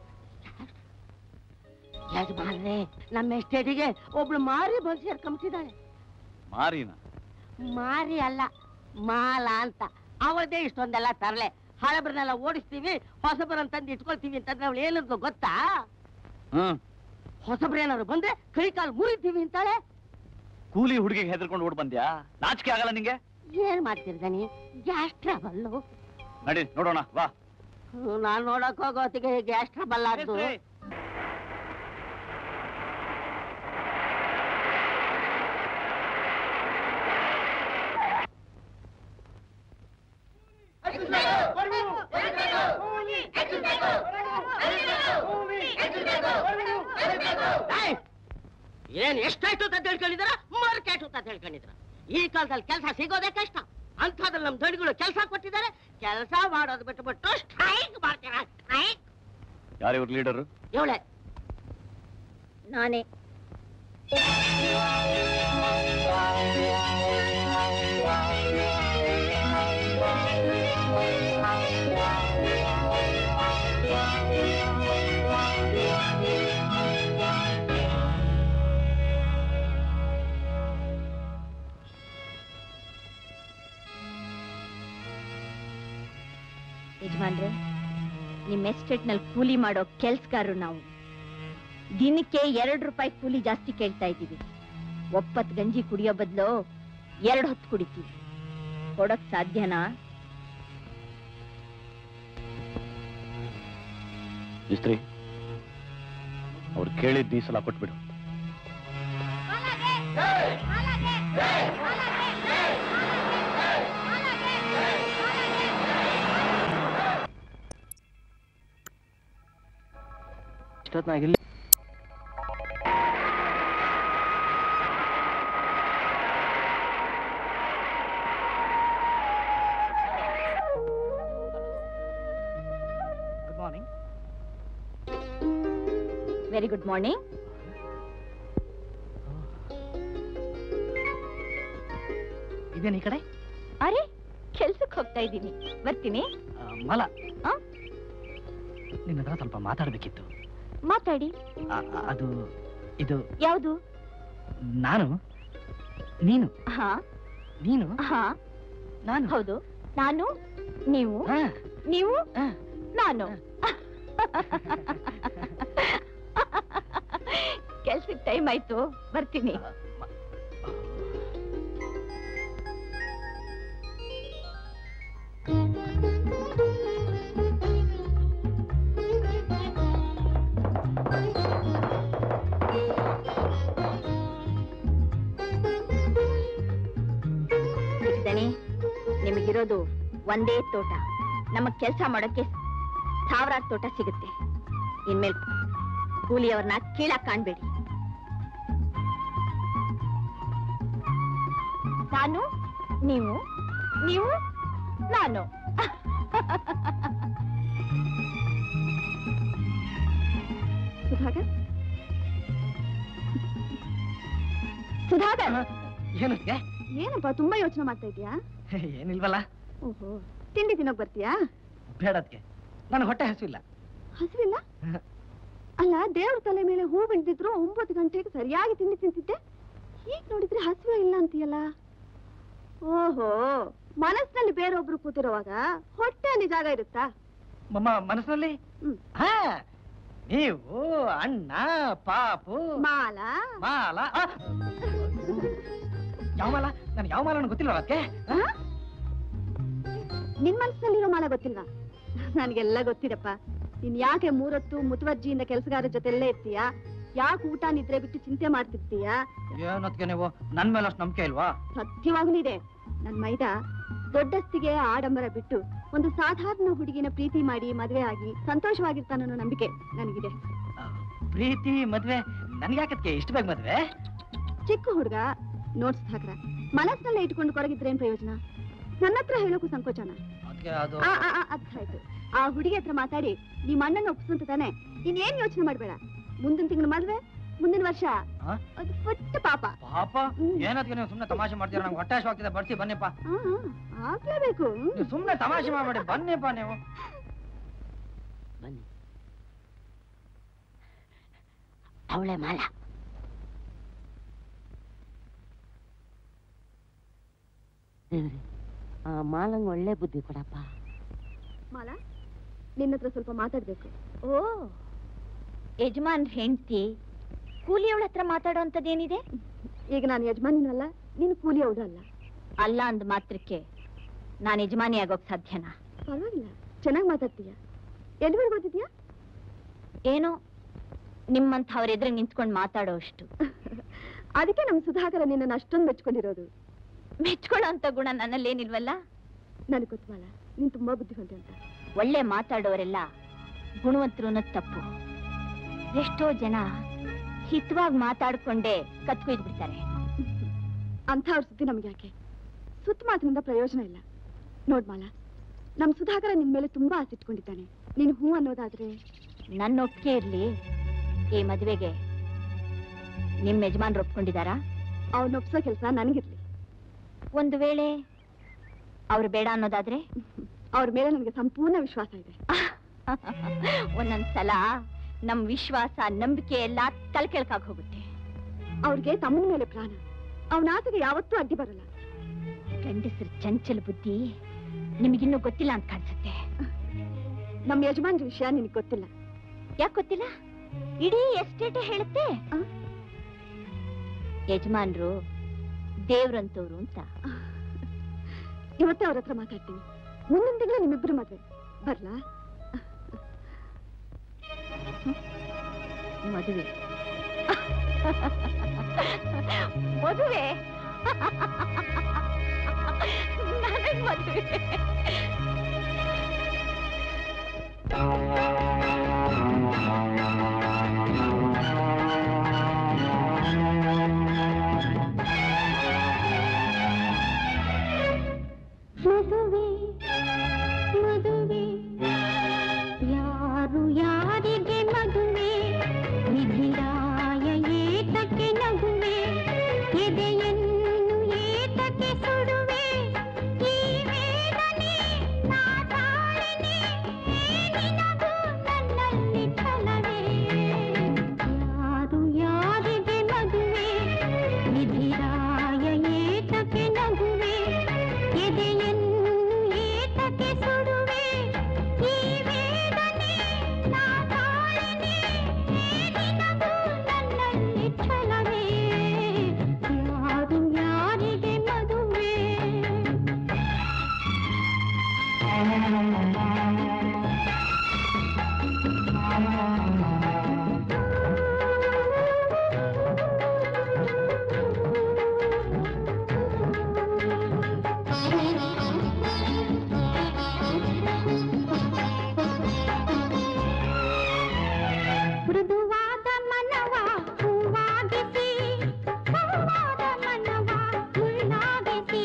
ಯಜಮಾನ್ರೆ ನಮ್ಮ ಎಸ್ಟೇಟಿಗೆ ಒಬ್ಳು ಮಾರಿ ಬಂದು ಸೇರ್ಕೊಂಬಿಟ್ಟಿದ್ದಾಳೆ ಮಾರಿನ ಮಾರಿ ಅಲ್ಲ ಮಾಲ ಅಂತ ಅವಳದೇ ಇಷ್ಟೊಂದೆಲ್ಲ ತರಲೆ ಹಳಬ್ರನ್ನೆಲ್ಲ ಓಡಿಸ್ತೀವಿ ಹೊಸಬ್ರನ್ನ ತಂದು ಇಟ್ಕೊಳ್ತೀವಿ ಅಂತಂದ್ರೆ ಅವಳು ಏನಂದ್ಲು ಗೊತ್ತಾ ಹ್ಮ್ ಹೊಸಬ್ರೇನಾದ್ರು ಬಂದ್ರೆ ಕೈ ಕಾಲು ಮುರಿತೀವಿ ಅಂತಾಳೆ ಕೂಲಿ ಹುಡುಗಿಗೆ ಹೆದರ್ಕೊಂಡು ಓಡ್ ಬಂದ್ಯಾ ನಾಚಿಕೆ ಆಗಲ್ಲ ನಿಂಗೆ ಏನ್ ಮಾಡ್ತಿರ್ದಾನಿ ಗ್ಯಾಸ್ ಟ್ರಬಲ್ಲು ನಡಿ ನೋಡೋಣ ಬಾ ನಾನ್ ನೋಡಕ್ ಹೋಗೋ ಹೊತ್ತಿಗೆ ಗ್ಯಾಸ್ ಟ್ರಬಲ್ ಆದ್ದು ಏಯ್! ಏನ್ ಎಷ್ಟಾಯ್ತು ಅಂತ ತಿಳ್ಕೊಂಡಿದಾರ ಮಾರ್ಕೆಟ್ ಅಂತ ತಿಳ್ಕೊಂಡಿದ್ರ ಈ ಕಾಲದಲ್ಲಿ ಕೆಲಸ ಸಿಗೋದೇ ಕಷ್ಟ ಅಂಥದ್ರಲ್ಲಿ ನಮ್ ದಣಿಗಳು ಕೆಲಸ ಕೊಟ್ಟಿದ್ದಾರೆ ಕೆಲಸ ಮಾಡೋದು ಬಿಟ್ಟುಬಿಟ್ಟು ಸ್ಟ್ರೈಕ್ ಮಾಡ್ತೀರಾ ಸ್ಟ್ರೈಕ್ ಯಾರು ಇವ್ರ ಲೀಡರ್ ಇವಳೆ ನಾನೇ ಯಜಮಾನ್ರೆ ನಿಮ್ಮ ಎಸ್ಟೇಟ್ನಲ್ಲಿ ಕೂಲಿ ಮಾಡೋ ಕೆಲ್ಸಗಾರರು ನಾವು ದಿನಕ್ಕೆ ಎರಡು ರೂಪಾಯಿ ಕೂಲಿ ಜಾಸ್ತಿ ಕೇಳ್ತಾ ಇದ್ದೀವಿ ಒಪ್ಪತ್ತು ಗಂಜಿ ಕುಡಿಯೋ ಬದಲು ಎರಡು ಹೊತ್ತು ಕುಡಿತೀವಿ ಕೊಡಕ್ ಸಾಧ್ಯನಾ ಮಿಸ್ತ್ರಿ ಅವ್ರು ಕೇಳಿದ್ದು ಈ ಸಲ ಕೊಟ್ಬಿಡು ಇಷ್ಟೊತ್ನಾಗಿಲ್ಲಿ good morning very good morning ಇದೇನು ಈ ಕಡೆ ಅರೆ ಕೆಲ್ಸಕ್ಕೆ ಹೋಗ್ತಾ ಇದ್ದೀನಿ ಬರ್ತೀನಿ ಆ, ಮಲ ಆ? ನಿನ್ನ ಹತ್ರ ಸ್ವಲ್ಪ ಮಾತಾಡ್ಬೇಕಿತ್ತು ಮಾತಾಡಿ ಆ, ಆ, ಅದು ಇದು ಯಾವುದು ನಾನು ನೀನು ಹಾ ನೀನು ಹಾ ನಾನು ಹೌದು ನಾನು ನೀವು ಆ, ನೀವು ಆ. ನಾನು ಕೆಲ್ಸಕ್ಕೆ ಟೈಮ್ ಆಯ್ತು ಬರ್ತೀನಿ ದಣಿ ನಿಮಗಿರೋದು ಒಂದೇ ತೋಟ ನಮಗ್ ಕೆಲಸ ಮಾಡೋಕೆ ಸಾವಿರಾರು ತೋಟ ಸಿಗುತ್ತೆ ಇನ್ಮೇಲೆ ಕೂಲಿಯವ್ರನ್ನ ಕೀಳಾಗ್ ಕಾಣ್ಬೇಡಿ ನಾನು ನೀವು ನೀವು ನಾನು ಸುಧಾಕರ್ ಸುಧಾಕರ್ ಏನಕ್ಕೆ ಏನಪ್ಪ ತುಂಬಾ ಯೋಚನೆ ಮಾಡ್ತಾ ಇದೀಯಾ ಏನಿಲ್ವಲ್ಲ ಓಹೋ ತಿಂಡಿ ತಿನ್ನೋಕ್ ಬರ್ತೀಯಾ ಬೇಡದ್ಕೆ ನನಗೆ ಹೊಟ್ಟೆ ಹಸಿವಿಲ್ಲ ಹಸಿವಿಲ್ಲ ಅಲ್ಲ ದೇವ್ರ ತಲೆ ಮೇಲೆ ಹೂ ಬೆಳೆದಿದ್ರು ಒಂಬತ್ತು ಗಂಟೆಗೆ ಸರಿಯಾಗಿ ತಿಂಡಿ ತಿಂತಿದ್ದೆ ಈಗ ನೋಡಿದ್ರೆ ಹಸಿವೆ ಇಲ್ಲ ಅಂತೀಯಲ್ಲ ಓಹೋ ಮನಸ್ಸಿನಲ್ಲಿ ಬೇರೊಬ್ರು ಕೂತಿರುವಾಗ ಹೊಟ್ಟೆಯಲ್ಲಿ ಜಾಗ ಇರುತ್ತಾ ಮಮ್ಮ ಮನಸ್ಸಿನಲ್ಲಿ ಹ್ಮ್. ಹಾ ನೀವು ಅಣ್ಣ ಪಾಪು ಮಾಲ ಮಾಲ ಆ! ಯಾವ ಮಾಲ ನನ್ಗೆ ಯಾವ ಮಾಲ ಗೊತ್ತಿಲ್ಲ ಅದಕ್ಕೆ ಆ? ನಿನ್ ಮನಸ್ಸಿನಲ್ಲಿರೋ ಮಾಲ ಗೊತ್ತಿಲ್ವಾ ನನಗೆಲ್ಲ ಗೊತ್ತಿದಪ್ಪ ನೀನ್ ಯಾಕೆ ಮೂರೊತ್ತು ಮುತುವರ್ಜಿಯಿಂದ ಕೆಲಸಗಾರ ಜೊತೆಲ್ಲೇ ಇರ್ತೀಯಾ ಯಾಕೆ ಊಟ ನಿದ್ರೆ ಬಿಟ್ಟು ಚಿಂತೆ ಮಾಡ್ತಿರ್ತೀಯಾ ಏನೊತ್ತಿಗೆ ನೀವು ನನ್ ಮೇಲೆ ಅಷ್ಟು ನಂಬಿಕೆ ಇಲ್ವಾ ಸತ್ಯವಾಗ್ಲೂ ಇದೆ ನನ್ ಮೈದ ದೊಡ್ಡಸ್ತಿಗೆ ಆಡಂಬರ ಬಿಟ್ಟು ಒಂದು ಸಾಧಾರಣ ಹುಡುಗಿನ ಪ್ರೀತಿ ಮಾಡಿ ಮದುವೆ ಆಗಿ ಸಂತೋಷವಾಗಿರ್ತಾನನ್ನೋ ನಂಬಿಕೆ ನನಗಿದೆ ಪ್ರೀತಿ ಮದ್ವೆ ನನ್ಗೆ ಯಾಕಕ್ಕೆ ಇಷ್ಟ ಬೇಗ ಮದ್ವೆ ಚಿಕ್ಕ ಹುಡುಗ ನೋಟ್ಸ್ ಹಾಕ್ರ ಮನಸ್ಸಿನಲ್ಲೇ ಇಟ್ಕೊಂಡು ಕೊರಗಿದ್ರೇನ್ ಪ್ರಯೋಜನ ನನ್ನ ಹತ್ರ ಹೇಳೋಕು ಸಂಕೋಚನ ಅದಕ್ಕೆ ಅದು ಆ ಆ, ಆ, ಅರ್ಥ ಆಯ್ತು ಆ ಹುಡುಗಿ ಹತ್ರ ಮಾತಾಡಿ ನಿಮ್ಮ ಅಣ್ಣನ ಒಪ್ಸಂತ ತಾನೆ ಇನ್ನೇನ್ ಯೋಚನೆ ಮಾಡ್ಬೇಡ ಮುಂದಿನ ತಿಂಗಳು ಮದ್ವೆ ಮುಂದಿನ ವರ್ಷ ಆ? ಅದು ಪುಟ್ಟ ಪಾಪ ಪಾಪ ಹ್ಮ್. ಏನದಕ್ಕೆ ನೀವು ಸುಮ್ಮನೆ ತಮಾಷೆ ಮಾಡ್ತೀರಾ ನಂಗೆ ಹೊಟ್ಟೆ ಹಸಿವಾಗ್ತಿದೆ ಬರ್ತಿ ಬನ್ನಿಪ್ಪ ಆ, ಆ, ಆಗ್ಲೇಬೇಕು ಹ್ಮ್. ನೀವು ಸುಮ್ಮನೆ ತಮಾಷೆ ಮಾಡಬೇಡಿ ಬನ್ನಿಪ್ಪ ನೀವು ಬನ್ನಿ ಅವಳೆ ಮಾಲ ದೇವ್ರೆ ಆ ಮಾಲಂಗ್ ಒಳ್ಳೆ ಬುದ್ಧಿ ಕೊಡಪ್ಪ ಮಾಲಾ ನಿನ್ನ ಹತ್ರ ಸ್ವಲ್ಪ ಮಾತಾಡ್ಬೇಕು ಓ ಯಜಮಾನ್ ಹೆಂಡ್ತಿ ಕೂಲಿಯವಳ ಹತ್ರ ಮಾತಾಡೋ ಅಂಥದ್ದೇನಿದೆ ಈಗ ನಾನು ಯಜಮಾನಿನೂ ಅಲ್ಲ ನೀನು ಕೂಲಿ ಅವಳು ಅಲ್ಲ ಅಲ್ಲ ಅಂದ ಮಾತ್ರಕ್ಕೆ ನಾನು ಯಜಮಾನಿ ಆಗೋಕ್ ಸಾಧ್ಯನಾ ಪರವಾಗಿಲ್ಲ ಚೆನ್ನಾಗಿ ಮಾತಾಡ್ತೀಯ ಎಲ್ಲಿವರೆಗೆ ಓದಿದ್ಯಾ ಏನೋ ನಿಮ್ಮಂಥವ್ರ ಎದುರು ನಿಂತ್ಕೊಂಡು ಮಾತಾಡೋ ಅಷ್ಟು ಅದಕ್ಕೆ ನಮ್ಮ ಸುಧಾಕರ ನಿನ್ನನ್ನು ಅಷ್ಟೊಂದು ಮೆಚ್ಕೊಂಡಿರೋದು ಮೆಚ್ಕೊಳ್ಳೋ ಅಂತ ಗುಣ ನನ್ನಲ್ಲೇನಿಲ್ವಲ್ಲ ನನಗೆ ಗೊತ್ತವಲ್ಲ ನೀನು ತುಂಬಾ ಬುದ್ಧಿವಂತ ಅಂತ ಒಳ್ಳೆ ಮಾತಾಡೋರೆಲ್ಲ ಗುಣವಂತರು ಅನ್ನೋದ್ ತಪ್ಪು ಎಷ್ಟೋ ಜನ ಹಿತವಾಗಿ ಮಾತಾಡ್ಕೊಂಡೇ ಕತ್ಕೊಯ್ದು ಬಿಡ್ತಾರೆ ಅಂಥ ಅವ್ರ ಸುದ್ದಿ ನಮ್ಗೆ ಯಾಕೆ ಸುತ್ತ ಮಾತಿನಿಂದ ಪ್ರಯೋಜನ ಇಲ್ಲ ನೋಡ್ ಮಾಲ ನಮ್ ಸುಧಾಕರ ನಿನ್ ಮೇಲೆ ತುಂಬಾ ಆಸೆ ಇಟ್ಕೊಂಡಿದ್ದಾನೆ ನೀನು ಹೂ ಅನ್ನೋದಾದ್ರೆ ನನ್ನ ಒಪ್ಪಿಗೆ ಇರ್ಲಿ ಈ ಮದುವೆಗೆ ನಿಮ್ ಯಜಮಾನ್ರು ಒಪ್ಕೊಂಡಿದಾರಾ ಅವ್ನ ಒಪ್ಸೋ ಕೆಲಸ ನನಗಿರ್ಲಿ ಒಂದು ವೇಳೆ ಅವ್ರು ಬೇಡ ಅನ್ನೋದಾದ್ರೆ ಅವ್ರ ಮೇಲೆ ನನಗೆ ಸಂಪೂರ್ಣ ವಿಶ್ವಾಸ ಇದೆ ಒಂದೊಂದ್ಸಲ ನಮ್ ವಿಶ್ವಾಸ ನಂಬಿಕೆ ಎಲ್ಲ ತಲೆಕೆಳಕಾಗ್ ಹೋಗುತ್ತೆ ಅವ್ರಿಗೆ ತಮ್ಮನ ಮೇಲೆ ಪ್ರಾಣ ಅವನ ಆಸೆಗೆ ಯಾವತ್ತೂ ಅಡ್ಡಿ ಬರಲ್ಲ ಗಂಡಸ್ರ ಚಂಚಲ ಬುದ್ಧಿ ನಿಮಗಿನ್ನೂ ಗೊತ್ತಿಲ್ಲ ಅಂತ ಕಾಣಿಸುತ್ತೆ ನಮ್ಮ ಯಜಮಾನ್ರ ವಿಷಯ ನಿನಗೆ ಗೊತ್ತಿಲ್ಲ ಯಾಕೆ ಗೊತ್ತಿಲ್ಲ ಇಡೀ ಎಸ್ಟೇಟೇ ಹೇಳುತ್ತೆ ಆ? ಯಜಮಾನ್ರು ದೇವ್ರಂತವ್ರು ಅಂತ ಇವತ್ತೇ ಅವ್ರ ಹತ್ರ ಮಾತಾಡ್ತೀನಿ ಮುಂದಿನ ತಿಂಗಳು ನಿಮ್ಮಿಬ್ರು ಮದ್ವೆ ಬರ್ಲಾ ಮದುವೆ ಮದುವೆ ನನಗ್ ಮದುವೆ ಮದುವೆ ಮದುವೆ ಯಾರು ಯಾರಿಗೆ ಮದುವೆ ವಿಧಿರಾಯ ಏತಕ್ಕೆ ನಗುವೆ ಎದೆಯನ್ನು ಏತಕ್ಕೆ ಸುಡುವೆ ಈ ವೇದನೆ ನಾ ತಾಳಿನಿ ನಿನಗೂ ನನ್ನಲ್ಲಿ ಛಲವೇ ಯಾರು ಯಾರಿಗೆ ಮದುವೆ ವಿಧಿರಾಯ ಏತಕ್ಕೆ ನಗುವೆ ಎದೆಯನ್ನು ಏತಕ್ಕೆ ಸುಡುವೆ ಈ ವೇದನೆ ನಾ ತಾಳಿನಿ ನಿನಗೂ ನನ್ನಲ್ಲಿ ಛಲವೇ ಯಾರು ಯಾರಿಗೆ ಮದುವೆ ಮೃದುವಾದ ಮನವ ಹೂವಾಗಿಸಿ ಹೂವಾದ ಮನವ ಮುಳ್ಳಾಗಿಸಿ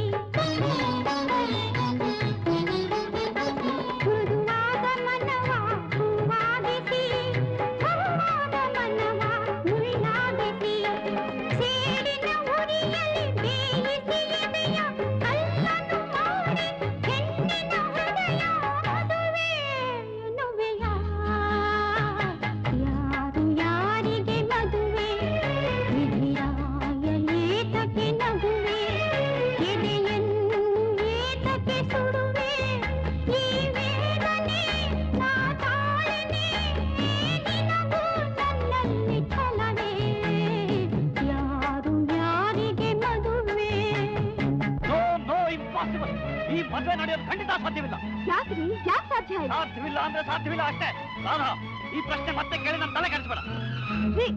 ಮೃದುವಾದ ಮನವ ಹೂವಾಗಿಸಿ ಹೂವಾದ ಮನವ ಮುಳ್ಳಾಗಿಸಿ ಸೇರಿನ ಉರಿಯಲ್ಲಿ ಬೇಯಿಸಿ ಎದೆಯ ಕಲ್ಲನ್ನು ಮಾಡಿ ಹೆಣ್ಣಿನ ಸಾಧ್ಯವಿಲ್ಲ ಯಾಕ್ರಿ ಯಾಕೆ ಸಾಧ್ಯ ಇಲ್ಲ ಸಾಧ್ಯವಿಲ್ಲ ಅಂದ್ರೆ ಸಾಧ್ಯವಿಲ್ಲ ಅಷ್ಟೇ ರಾಧಾ ಈ ಪ್ರಶ್ನೆ ಮತ್ತೆ ಕೇಳಿ ನನ್ನ ತಲೆ ಕೆಡಿಸ್ಬೇಡ ರೀ,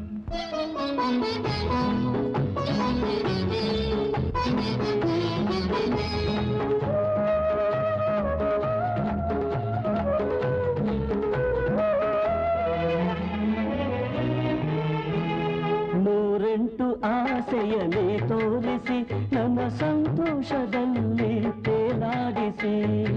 ನೂರೆಂಟು ಆಸೆಯನೇ ತೋರಿಸಿ ನನ್ನ ಸಂತೋಷದಲ್ಲಿ ತೇಲಾಡಿಸಿ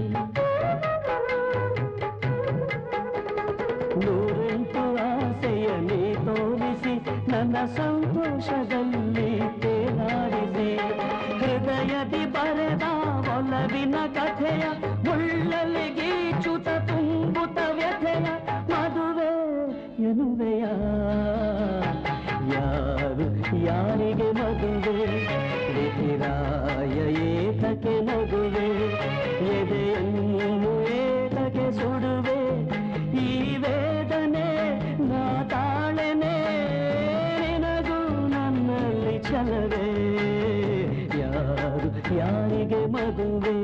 ನೂರೆಂಟು ಆಸೆಯನೇ ತೋರಿಸಿ ನನ್ನ ಸಂತೋಷದಲ್ಲಿ ತೇಲಾಡಿಸಿ ಹೃದಯದಿ ಬರೆದ ಒಲವಿನ ಕಥೆಯ ಮುಳ್ಳಲ್ಲಿ ಗೀಚುತ ತುಂಬುತ್ತ ವ್ಯಥೆಯ ಮದುವೆ ಎನ್ನುವೆಯ ಯಾರು ಯಾರಿಗೆ ಮದುವೆ ವಿಧಿರಾಯ ಏತಕ್ಕೆ ನಗುವೆ ಎದೆಯನ್ನು ಏತಕ್ಕೆ ಸುಡುವೆ ಈ ವೇದನೆ ನಾ ತಾಳೆನೆ ನಿನಗೂ ನನ್ನಲ್ಲಿ ಛಲವೇ ಯಾರು ಯಾರಿಗೆ ಮದುವೆ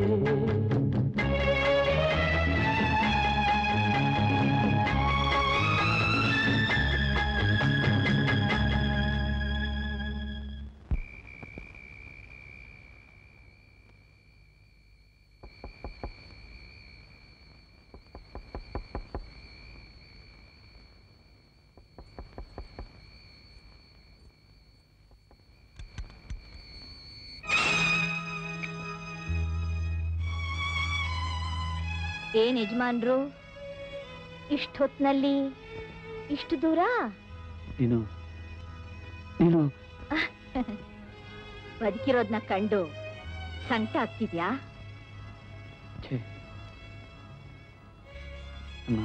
ಏನ್ ಯಜಮಾನ್ರು ಇಷ್ಟ ಹೊತ್ನಲ್ಲಿ ಇಷ್ಟು ದೂರ ನೀನು ನೀನು ಬದುಕಿರೋದ್ನ ಕಂಡು ಸಂಕಟ ಆಗ್ತಿದ್ಯಾ ಛೇ ಅಮ್ಮ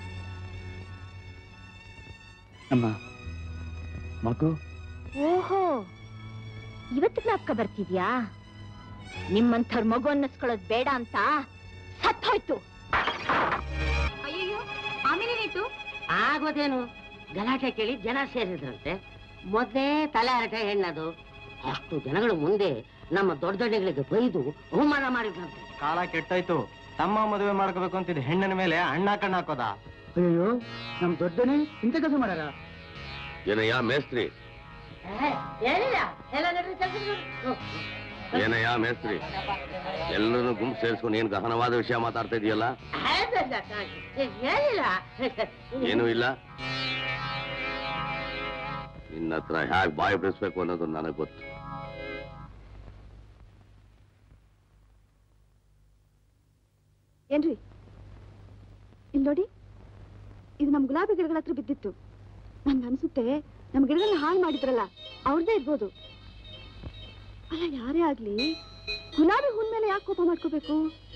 ಅಮ್ಮ ಮಗು ಓಹೋ ಇವತ್ತು ಜ್ಞಾಪಕ ಬರ್ತಿದ್ಯಾ ನಿಮ್ಮಂಥವ್ರ ಮಗು ಅನ್ನಿಸ್ಕೊಳ್ಳೋದ್ ಬೇಡ ಅಂತ ಸತ್ತೋಯ್ತು ಅಯ್ಯೋ ಆಮೇಲೆ ಏನಾಯ್ತು ಆಗೋದೇನು ಗಲಾಟೆ ಕೇಳಿ ಜನ ಸೇರಿದ್ರಂತೆ ಮೊದಲೇ ತಲೆ ಹರಟೆ ಹೆಣ್ಣದು ಅಷ್ಟು ಜನಗಳ ಮುಂದೆ ನಮ್ಮ ದೊಡ್ಡ ದೊಡ್ಡಗಳಿಗೆ ಬೈದು ಅವಮಾನ ಮಾಡಿದ್ರಂತೆ ಕಾಲ ಕೆಟ್ಟೋಯ್ತು ತಮ್ಮ ಮದುವೆ ಮಾಡ್ಕೋಬೇಕು ಅಂತಿದ್ದ ಹೆಣ್ಣಿನ ಮೇಲೆ ಅಣ್ಣ ಕಣ್ಣ ಹಾಕೋದ ಅಯ್ಯೋ ನಮ್ ದೊಡ್ಡನೇ ಇಂಥ ಕೆಲಸ ಮಾಡ್ಯಾರ ಏನಯ್ಯ ಮೇಸ್ತ್ರಿ ಏನಿಲ್ಲ ಎಲ್ಲ ನಡ್ರಿ ಕೆಲ್ಸಕ್ಕೆ ಹೋಗು. ಏನಯ್ಯ ಮೇಸ್ತ್ರಿ ಎಲ್ಲರನ್ನು ಗುಂಪು ಸೇರಿಸ್ಕೊಂಡು ಏನ್ ಗಹನವಾದ ವಿಷಯ ಮಾತಾಡ್ತಾ ಇದೆಯಲ್ಲ ಏನಿಲ್ಲ, ಏನಿಲ್ಲ ಏನೂ ಇಲ್ಲ ನಿನ್ನ ಹತ್ರ ಹ್ಯಾಕ್ ಬಾಯಿ ಬಿಡಿಸ್ಬೇಕು ಅನ್ನೋದು ನನಗೆ ಗೊತ್ತು ಏನ್ರಿ ಇಲ್ಲಿ ನೋಡಿ ಇದು ನಮ್ ಗುಲಾಬಿ ಗಿಡಗಳ ಹತ್ರ ಬಿದ್ದಿತ್ತು ನನ್ಗೆ ಅನ್ಸುತ್ತೆ ನಮ್ ಗಿಡಗಳನ್ನ ಹಾಳು ಮಾಡಿದ್ರಲ್ಲ ಅವ್ರದ್ದೇ ಇರ್ಬೋದು ಅಲ್ಲ ಯಾರೇ ಆಗ್ಲಿ ಗುಲಾಬಿ ಹೂನ್ ಮೇಲೆ ಯಾಕೆ ಕೋಪ ಮಾಡ್ಕೋಬೇಕು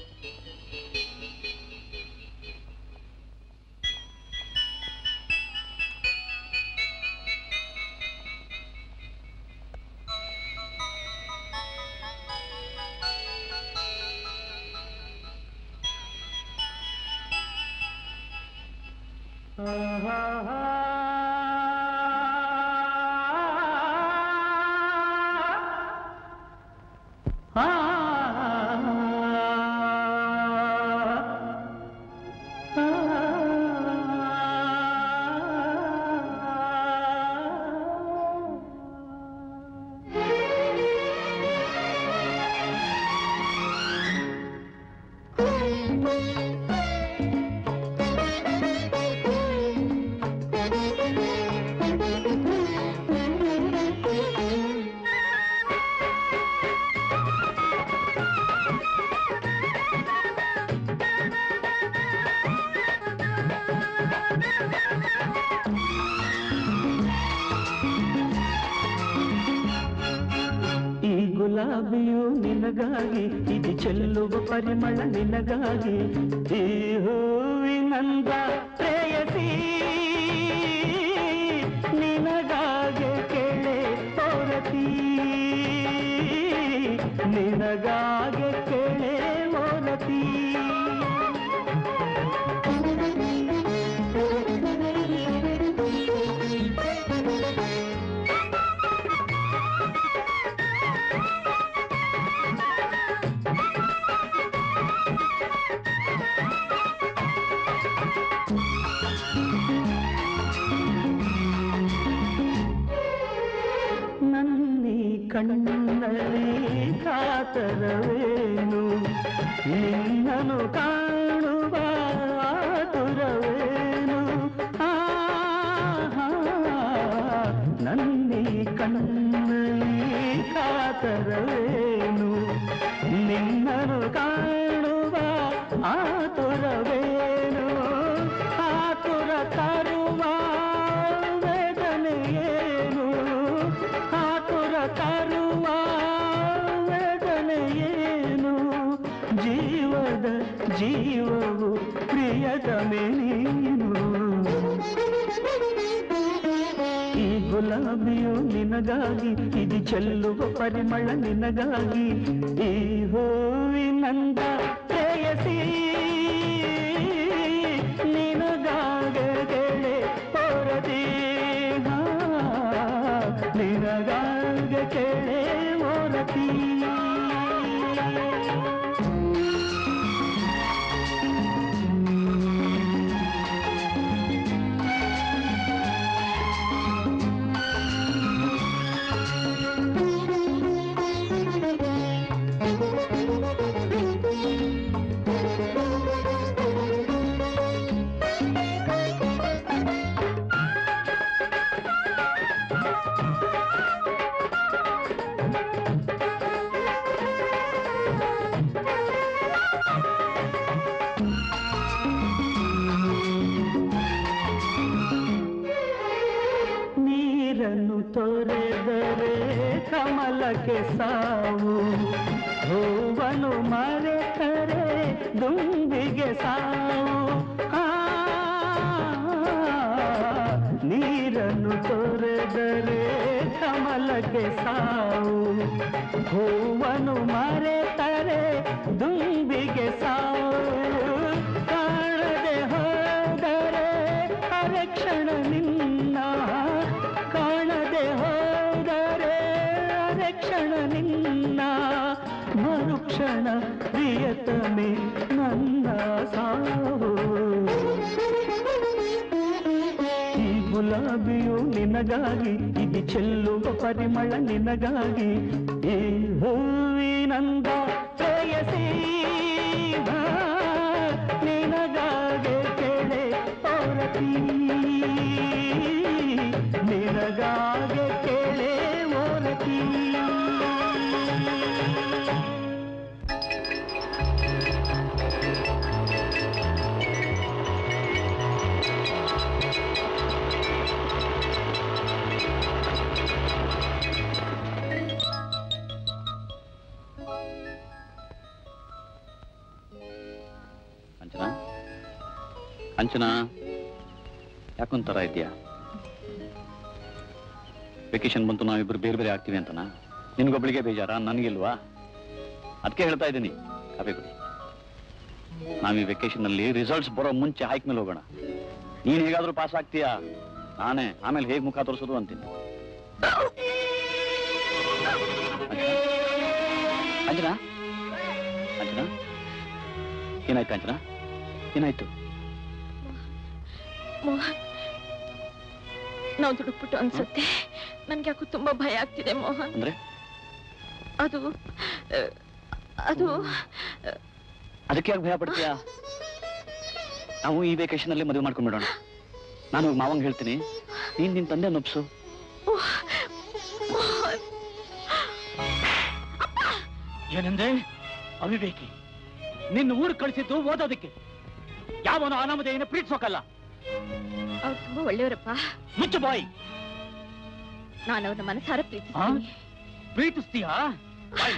ಈ ಗುಲಾಬಿಯು ನಿನಗಾಗಿ ಇದು ಚೆಲ್ಲುವ ಪರಿಮಳ ನಿನಗಾಗಿ ಈ ಹೂವಿನಂದ ಪ್ರೇಯಸಿ ನಿನಗಾಗೆ ಕೇಳೆ ಓರತಿ ನಿನಗಾಗೆ ಕೇಳೆ ಓರತಿ ಕಣ್ಣಲ್ಲಿ ಕಾತರವೇನು ನಿನ್ನನು ಕಾಣುವ ಆತುರವೇನು ಆ, ಆ, ನನ್ನಿ ಕಣ್ಣಲ್ಲಿ ಕಾತರವೇನು ನಿನ್ನನು ಕಾಣುವ ಆತುರವೇನು ಆತುರ ತರುವ ವೇದನೆಯೇನು ಆತುರ ತರುವ ವೇದನೆಯೇನು ಜೀವದ ಜೀವವು ಪ್ರಿಯತಮೆ ನೀನು ಈ ಗುಲಾಬಿಯು ನಿನಗಾಗಿ ಇದು ಚೆಲ್ಲುವ ಪರಿಮಳ ನಿನಗಾಗಿ ಈ ಹೂವಿನಂದ ಪ್ರೇಯಸಿ ನಿನಗಾಗ ಗೆಳೆ ಹೊರದಿ ನಿನಗಾಗ ಕೆಳೆ ಹೊರತಿ ನೀರನ್ನು ತೊರೆದರೆ ಕಮಲಕ್ಕೆ ಸಾವು ಹೂವನು ಮರೆತರೆ ದುಂಬಿಗೆ ಸಾವು ಆ, ನೀರನ್ನು ತೊರೆದರೆ ಕಮಲಕ್ಕೆ ಸಾವು ಹೂವನು ಮರೆತರೆ ದುಂಬಿಗೆ ಸಾವು ಕಾಣದೆ ಹೋದರೆ ಅರಕ್ಷಣ ನಿನ್ನ ಕಾಣದೆ ಹೋದರೆ ಅರಕ್ಷಣ ನಿನ್ನ ಮರುಕ್ಷಣ ಪ್ರಿಯತಮೆ ನನ್ನ ಸಾವು ಈ ಗುಲಾಬಿಯು ನಿನಗಾಗಿ ಇದು ಚೆಲ್ಲುವ ಪರಿಮಳ ನಿನಗಾಗಿ ಈ ಹೂವಿನಂದ ಪ್ರೇಯಸಿ ಬಾ, ನಿನಗಾಗೆ ಕೆಳೆ ಹೊರತಿ ನಿನಗಾಗೆ ಕೆಳೆ ಹೊರತಿ ಅಂಚನಾ ಅಂಚನಾ ಯಾಕೊಂಥರ ಇದೆಯಾ ವೆಕೇಶನ್ ಬಂತು ನಾವಿಬ್ರು ಬೇರೆ ಬೇರೆ ಆಗ್ತೀವಿ ಅಂತನಾ ನಿನ್ಗೊಬ್ಳಿಗೆ ಬೇಜಾರಾ ನನಗಿಲ್ವಾ ಅದಕ್ಕೆ ಹೇಳ್ತಾ ಇದ್ದೀನಿ ಕಾಫಿ ಕುಡಿ ನಾವು ಈ ವೆಕೇಶನ್ ಅಲ್ಲಿ ರಿಸಲ್ಟ್ಸ್ ಬರೋ ಮುಂಚೆ ಹೈಕ್ ಮೇಲೆ ಹೋಗೋಣ ನೀನ್ ಹೇಗಾದ್ರೂ ಪಾಸ್ ಆಗ್ತೀಯಾ ನಾನೇ ಆಮೇಲೆ ಹೇಗ್ ಮುಖ ತೋರಿಸೋದು ಅಂತೀನಿ ಅಂಜನಾ ಅಂಜನಾ ಏನಾಯ್ತು ಅಂಜನಾ ಏನಾಯ್ತು ಮೋಹನ್ ನಾವು ದುಡುಕ್ಬಿಟ್ಟು ಅನ್ಸುತ್ತೆ ನನ್ಗೆ ಯಾಕೋ ತುಂಬಾ ಭಯ ಆಗ್ತಿದೆ ಮೋಹನ್ ಅಂದ್ರೆ ಅದು ಆ, ಅದು ಅದಕ್ಕೆ ಯಾಕೆ ಭಯ ಪಡ್ತೀಯಾ ನಾವು ಈ ವೆಕೇಶನ್ ಅಲ್ಲಿ ಮದುವೆ ಮಾಡ್ಕೊಂಡ್ಬಿಡೋಣ ನಾನು ಹೋಗಿ ಮಾವಂಗ್ ಹೇಳ್ತೀನಿ ನೀನ್ ನಿನ್ ತಂದೆ ನೊಪ್ಸು ಮೋಹನ್ ಏನಂದ್ರೆ ಅವಿವೇಕಿ ನಿನ್ನ ಊರು ಕಳಿಸಿದ್ದು ಓದೋದಕ್ಕೆ ಯಾವನು ಅನಾಮಧೇಯನ ಪ್ರೀತಿಸೋಕಲ್ಲ ಅವ್ರು ತುಂಬಾ ಒಳ್ಳೆಯವರಪ್ಪ ಮುಚ್ಚು ಬಾಯಿ ನಾನು ಅವ್ರನ್ನ ಮನಸಾರ ಪ್ರೀತಿಸ್ತೀನಿ ಪ್ರೀತಿಸ್ತೀಯಾ ಬಾಯ್.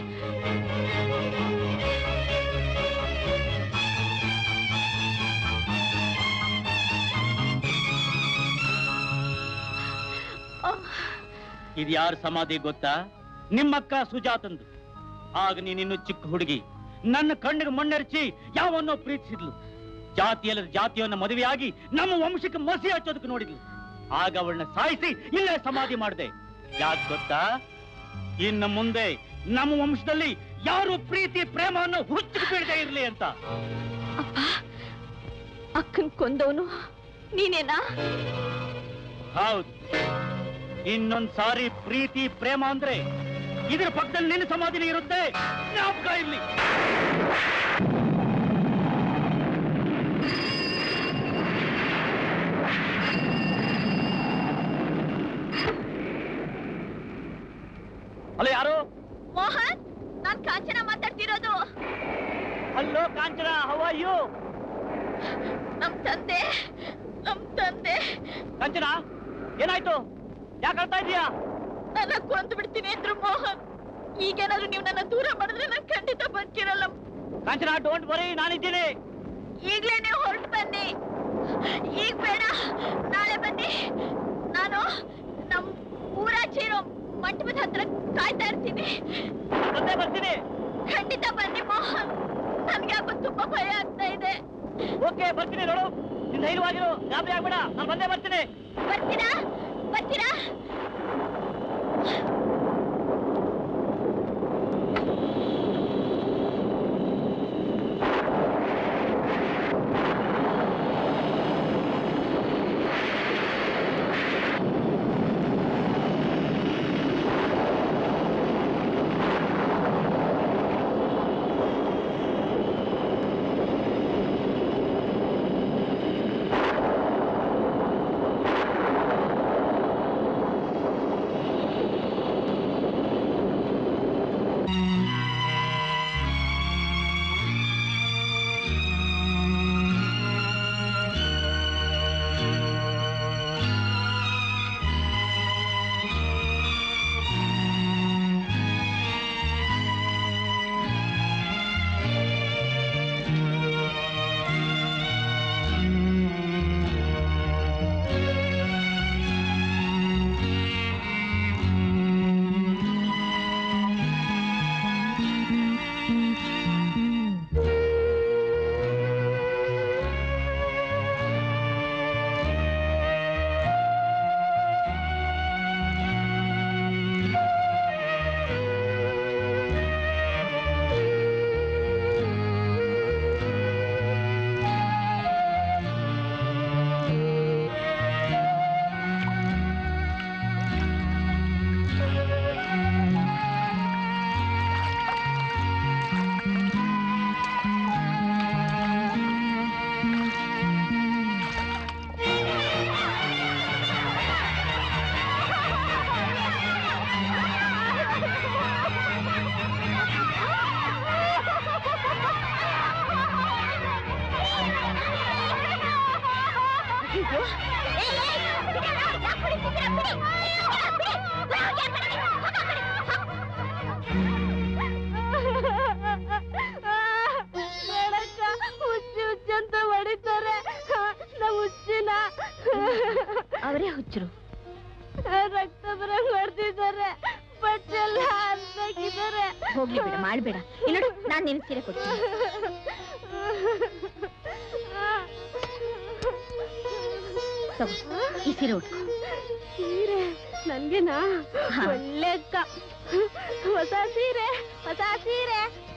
ಇದ್ಯಾರ ಸಮಾಧಿ ಗೊತ್ತಾ ನಿಮ್ಮಕ್ಕ ಸುಜಾತಂದು ಆಗ ನೀನಿನ್ನು ಚಿಕ್ಕ ಹುಡುಗಿ ನನ್ನ ಕಣ್ಣಿಗೆ ಮಣ್ಣೆರಚಿ ಯಾವನ್ನೋ ಪ್ರೀತಿಸಿದ್ಲು ಜಾತಿಯಲ್ಲದ ಜಾತಿಯನ್ನ ಮದುವೆಯಾಗಿ ನಮ್ಮ ವಂಶಕ್ಕೆ ಮಸಿ ಹಚ್ಚೋದಕ್ಕೆ ನೋಡಿದ್ಲು ಆಗ ಅವಳನ್ನ ಸಾಯಿಸಿ ಇಲ್ಲೇ ಸಮಾಧಿ ಮಾಡಿದೆ ಯಾಕೆ ಗೊತ್ತಾ ಇನ್ನು ಮುಂದೆ ನಮ್ಮ ವಂಶದಲ್ಲಿ ಯಾರು ಪ್ರೀತಿ ಪ್ರೇಮವನ್ನು ಹುಚ್ಚು ಬೀಳದೆ ಇರ್ಲಿ ಅಂತ ಅಪ್ಪ ಅಕ್ಕನ್ ಕೊಂದವನು ನೀನೇನಾ ಹೌದು ಇನ್ನೊಂದ್ ಸಾರಿ ಪ್ರೀತಿ ಪ್ರೇಮ ಅಂದ್ರೆ ಇದರ ಪಕ್ಕದಲ್ಲಿ ನಿನ್ನ ಸಮಾಧಿನೇ ಇರುತ್ತೆ ಜ್ಞಾಪಕ ಇರ್ಲಿ ಅಲ್ಲ ಯಾರು ಮೋಹನ್ ನಾನ್ ಕಾಂಚನ ಮಾತಾಡ್ತಿರೋದು hello Kanchana how are you ನಮ್ ತಂದೆ ನಮ್ ತಂದೆ ಕಾಂಚನ ಏನಾಯ್ತು ಯಾಕೆ ಅಳ್ತಾ ಇದೀಯಾ ನನ್ನ ಕೊಂದು ಬಿಡ್ತೀನಿ ಅಂದ್ರು ಮೋಹನ್ ಈಗೇನಾದ್ರೂ ನೀವು ನನ್ನ ದೂರ ಮಾಡಿದ್ರೆ ನಾನು ಖಂಡಿತ ಬದುಕಿರಲ್ಲ ಕಾಂಚನ ಡೋಂಟ್ ವರಿ ನಾನಿದ್ದೀನಿ ಈಗ್ಲೇ ನೀವು ಹೊರಟು ಬನ್ನಿ ಈಗ ಬೇಡ ನಾಳೆ ಬನ್ನಿ ನಾನು ನಮ್ ಊರಾಚೆ ಇರೋ ಮಂಟಪದ ಹತ್ರ ಕಾಯ್ತಾ ಇರ್ತೀನಿ ಬಂದೇ ಬರ್ತೀನಿ ಖಂಡಿತ ಬನ್ನಿ ಮೋಹನ್ ನನ್ಗೆ ಯಾಕೋ ತುಂಬಾ ಭಯ ಆಗ್ತಾ ಇದೆ ಓಕೆ ಬರ್ತೀನಿ ನೋಡು ನೀನ್ ಧೈರ್ಯವಾಗಿರು ಗಾಬರಿ ಆಗ್ಬೇಡ ನಾನು ಬಂದೇ ಬರ್ತೀನಿ ಬರ್ತೀರಾ ಬರ್ತೀರಾ ಬೇಡಕ್ಕ ಹುಚ್ಚು ಹುಚ್ಚು ಅಂತ ಹೊಡಿತಾರೆ ನಮ್ಮ ಹುಚ್ಚಿನ ಅವರೇ ಹುಚ್ಚರು ರಕ್ತ ಬರಂಗ್ ಹೊಡ್ದಿದ್ದಾರೆ ಬಟ್ಟೆಲ್ಲ ಹರ್ದಾಕಿದ್ದಾರೆ ಹೋಗ್ಲಿ ಬಿಡ ಮಾಡ್ಬೇಡ ಇಲ್ಲಿ ನೋಡು ನಾನ್ ನಿನ್ ಸೀರೆ ಕೊಡ್ತೀನಿ ತಗೋ ಈ ಸೀರೆ ಉಟ್ಕೋ ಸೀರೆ ನನ್ಗೆನಾ ಹಾ. ಒಳ್ಳೆ ಅಕ್ಕ ಹೊಸ ಸೀರೆ ಹೊಸ ಸೀರೆ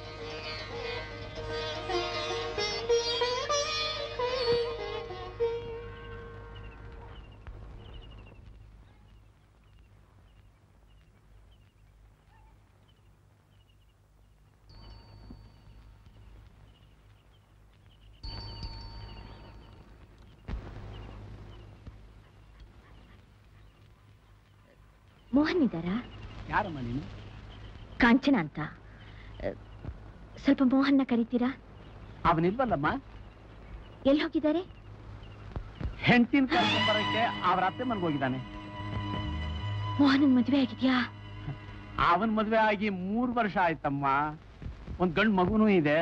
ಮೋಹನ್ ಇದ್ದಾರಾ ಯಾರಮ್ಮ ನೀನು ಕಾಂಚನ ಅಂತ ಅ, ಸ್ವಲ್ಪ ಮೋಹನ್ನ ಕರಿತೀರಾ ಅವನಿಲ್ವಲ್ಲಮ್ಮ ಎಲ್ಲಿ ಹೋಗಿದ್ದಾರೆ ಹೆಂಡತಿನ ಕರ್ಕೊಂಡ್ ಬರಕ್ಕೆ ಅವ್ರ ಅತ್ತೆ ಮನೆಗೆ ಹೋಗಿದ್ದಾನೆ ಮೋಹನನ್ ಮದುವೆ ಆಗಿದ್ಯಾ ಅವನ್ ಮದ್ವೆ ಆಗಿ ಮೂರ್ ವರ್ಷ ಆಯ್ತಮ್ಮ ಒಂದ್ ಗಂಡ್ ಮಗುನೂ ಇದೆ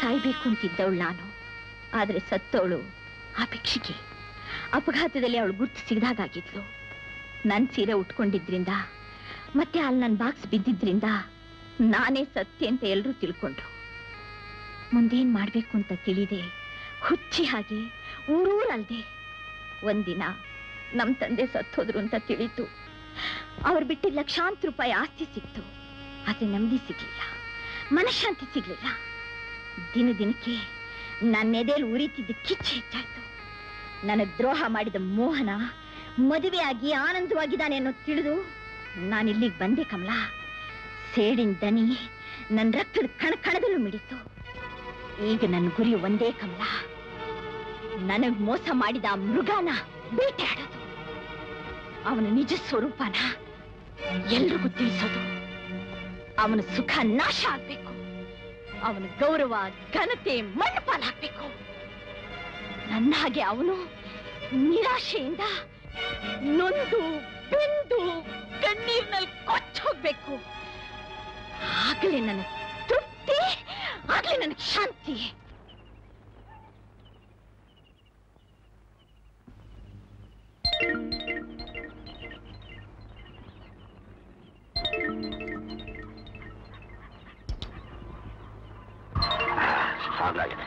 ಸಾಯ್ಬೇಕು ಅಂತಿದ್ದವಳು ನಾನು ಆದ್ರೆ ಸತ್ತವಳು ಆ ಭಿಕ್ಷಿಕೆ ಅಪಘಾತದಲ್ಲಿ ಅವಳು ಗುರ್ತು ಸಿಗದಾಗಿದ್ಲು ನನ್ ಸೀರೆ ಉಟ್ಕೊಂಡಿದ್ರಿಂದ ಮತ್ತೆ ಅಲ್ಲಿ ನನ್ನ ಬಾಕ್ಸ್ ಬಿದ್ದಿದ್ರಿಂದ ನಾನೇ ಸತ್ಯ ಅಂತ ಎಲ್ರೂ ತಿಳ್ಕೊಂಡ್ರು ಮುಂದೇನ್ ಮಾಡ್ಬೇಕು ಅಂತ ತಿಳಿದೆ ಹುಚ್ಚಿ ಹಾಗೆ ಊರೂರಲ್ದೆ ಒಂದಿನ ನಮ್ ತಂದೆ ಸತ್ತೋದ್ರು ಅಂತ ತಿಳಿತು ಅವ್ರು ಬಿಟ್ಟಿದ್ದ ಲಕ್ಷಾಂತರ ರೂಪಾಯಿ ಆಸ್ತಿ ಸಿಕ್ತು ಆದ್ರೆ ನೆಮ್ಮದಿ ಸಿಗ್ಲಿಲ್ಲ ಮನಃಶಾಂತಿ ಸಿಗ್ಲಿಲ್ಲ ದಿನ ದಿನಕ್ಕೆ ನನ್ನ ಎದೆಯಲ್ಲಿ ಉರಿತಿದ್ದ ಕಿಚ್ಚು ಹೆಚ್ಚಾಯ್ತು ನನಗ್ ದ್ರೋಹ ಮಾಡಿದ ಮೋಹನ ಮದುವೆಯಾಗಿ ಆನಂದವಾಗಿದ್ದಾನೆ ಅನ್ನೋ ತಿಳಿದು ನಾನು ಇಲ್ಲಿಗೆ ಬಂದೆ ಕಮಲಾ ಸೇಡಿನ ದನಿ ನನ್ನ ರಕ್ತದ ಕಣ ಕಣದಲ್ಲೂ ಮಿಡಿತು ಈಗ ನನ್ನ ಗುರಿ ಒಂದೇ ಕಮಲಾ ನನಗ್ ಮೋಸ ಮಾಡಿದ ಆ ಮೃಗನ ಬೇಟೆಯಾಡೋದು ಅವನ ನಿಜ ಸ್ವರೂಪನ ಎಲ್ರಿಗೂ ತಿಳಿಸೋದು ಅವನ ಸುಖ ನಾಶ ಆಗ್ಬೇಕು ಅವನ ಗೌರವ ಘನತೆ ಮಣ್ಣು ಪಾಲಾಗ್ಬೇಕು ನನ್ನ ಹಾಗೆ ಅವನು ನಿರಾಶೆಯಿಂದ ನೊಂದು ಬೆಂದು ಕಣ್ಣೀರ್ನಲ್ಲಿ ಕೊಚ್ಚ ಹೋಗ್ಬೇಕು ಆಗ್ಲೇ ನನಗೆ ತೃಪ್ತಿ ಆಗ್ಲೇ ನನಗೆ ಶಾಂತಿ ಹಾಗಾಗಿದೆ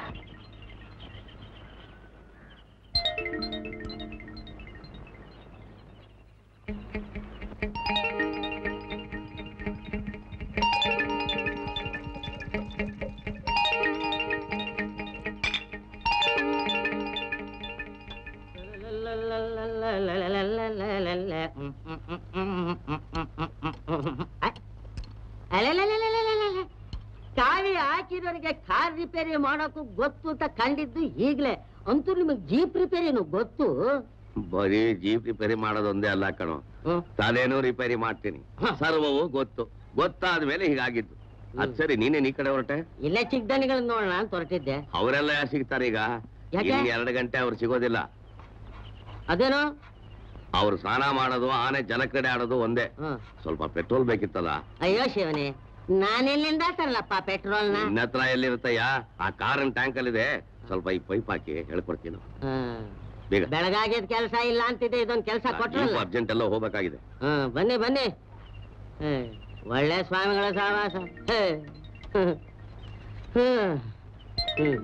ಅಲೆಲೆಲೆಲೆಲೆಲೆಲೆ. ಕಾವಿ ಹಾಕಿದವನಿಗೆ ಕಾರ್ ರಿಪೇರಿ ಮಾಡೋಕು ಗೊತ್ತು ಅಂತ ಕಂಡಿದ್ದು ಈಗ್ಲೇ ಅಂತೂ ನಿಮಗೆ ಜೀಪ್ ರಿಪೇರಿನು ಗೊತ್ತು ಬರೀ ಜೀಪ್ ರಿಪೇರಿ ಮಾಡೋದೊಂದೇ ಅಲ್ಲ ಕಣೋ ತಲೆನೂ ರಿಪೇರಿ ಮಾಡ್ತೀನಿ ಸರ್ವವು ಗೊತ್ತು ಗೊತ್ತಾದ ಮೇಲೆ ಹೀಗಾಗಿದ್ದು ಅದ್ ಸರಿ ನೀನೇನ್ ಈ ಕಡೆ ಹೊರಟೆ ಇಲ್ಲೇ ಚಿಕ್ಕದನಿಗಳನ್ನ ನೋಡೋಣ ಅಂತ ಹೊರಟಿದ್ದೆ ಅವರೆಲ್ಲ ಯಾರು ಸಿಗ್ತಾರೆ ಈಗ ಯಾಕೆ? ಇನ್ ಎರಡು ಗಂಟೆ ಅವ್ರು ಸಿಗೋದಿಲ್ಲ ಅದೇನೋ ಅವ್ರು ಸ್ನಾನ ಮಾಡೋದು ಆನೆ ಜಲಕ್ರೀಡೆ ಆಡೋದು ಒಂದೇ ಹ್ಮ್. ಸ್ವಲ್ಪ ಪೆಟ್ರೋಲ್ ಬೇಕಿತ್ತಲ್ಲ ಅಯ್ಯೋ ಶಿವನೇ ನಾನೆಲ್ಲಿಂದ ತರಲಪ್ಪ ಪೆಟ್ರೋಲ್ನ ನಿನ್ನ ಹತ್ರ ಎಲ್ಲಿರುತ್ತಯ್ಯ ಆ ಕಾರಿನ ಟ್ಯಾಂಕ್ ಅಲ್ಲಿದೆ ಸ್ವಲ್ಪ ಈ ಪೈಪ್ ಹಾಕಿ ಹೇಳ್ಕೊಡ್ತೀನಿ ಬೇಗ ಬೆಳಗಾಗಿದ್ ಕೆಲಸ ಇಲ್ಲ ಅಂತಿದೆ ಇದೊಂದ್ ಕೆಲಸ ಕೊಟ್ರಲ್ಲ ಅರ್ಜೆಂಟ್ ಎಲ್ಲ ಹೋಗ್ಬೇಕಾಗಿದೆ ಹ್ಮ್ ಬನ್ನಿ ಬನ್ನಿ ಹ್ಮ್, ಒಳ್ಳೆ ಸ್ವಾಮಿಗಳ ಸಹವಾಸ ಹೇ. ಹ್ಮ್. ಹ್ಮ್. ಹ್ಮ್.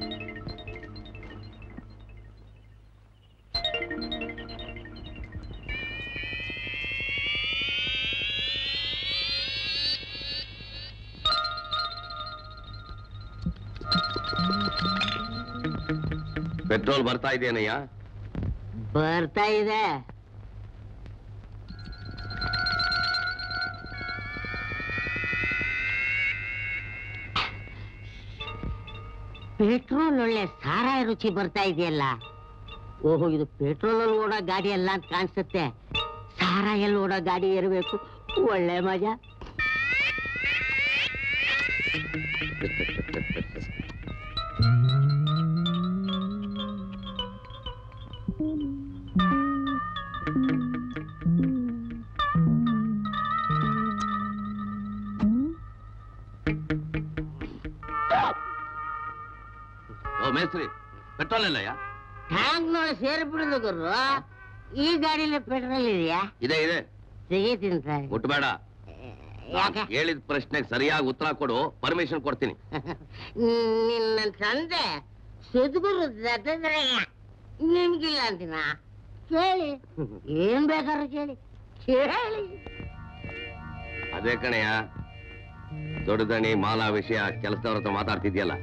ಪೆಟ್ರೋಲ್ ಬರ್ತಾ ಇದೆಯೇನಯ್ಯ ಬರ್ತಾ ಇದೆ ಪೆಟ್ರೋಲ್ ಒಳ್ಳೆ ಸಾರಾಯಿ ರುಚಿ ಬರ್ತಾ ಇದೆಯಲ್ಲ ಓಹೋ ಇದು ಪೆಟ್ರೋಲ್ ಅಲ್ಲಿ ಓಡೋ ಗಾಡಿ ಅಲ್ಲ ಅಂತ ಕಾಣಿಸುತ್ತೆ ಸಾರಾಯಲ್ಲಿ ಓಡೋ ಗಾಡಿ ಇರಬೇಕು ಒಳ್ಳೆ ಮಜಾ ಓ ಮೇಸ್ತ್ರಿ ಪೆಟ್ರೋಲ್ ಎಲ್ಲಯ್ಯ ಟ್ಯಾಂಕ್ ನೋಡಿ ಸೇರ್ಬಿಡುದು ಗುರು ಈ ಗಾಡಿಲಿ ಪೆಟ್ರೋಲ್ ಇದೆಯಾ ಇದೆ ಇದೆ ಸಿಗಿ ತಿಂತಾರೆ ಮುಟ್ಬೇಡ ಯಾಕೆ ಹೇಳಿದ ಪ್ರಶ್ನೆಗೆ ಸರಿಯಾಗಿ ಉತ್ತರ ಕೊಡು ಪರ್ಮಿಷನ್ ಕೊಡ್ತೀನಿ ನಿನ್ನ ತಂದೆ ಸದ್ಗುರು ದತ್ತದ್ರಯ್ಯ ನಿಮ್ಗಿಲ್ಲ ಅಂತೀನ ಕೇಳಿ ಏನ್ ಬೇಕಾದ್ರೂ ಕೇಳಿ ಕೇಳಿ ಅದೇ ಕಣಯ್ಯ ದೊಡ್ಡದಣಿ ಮಾಲಾ ವಿಷಯ ಕೆಲಸದವ್ರ ಹತ್ರ ಮಾತಾಡ್ತಿದ್ಯಲ್ಲ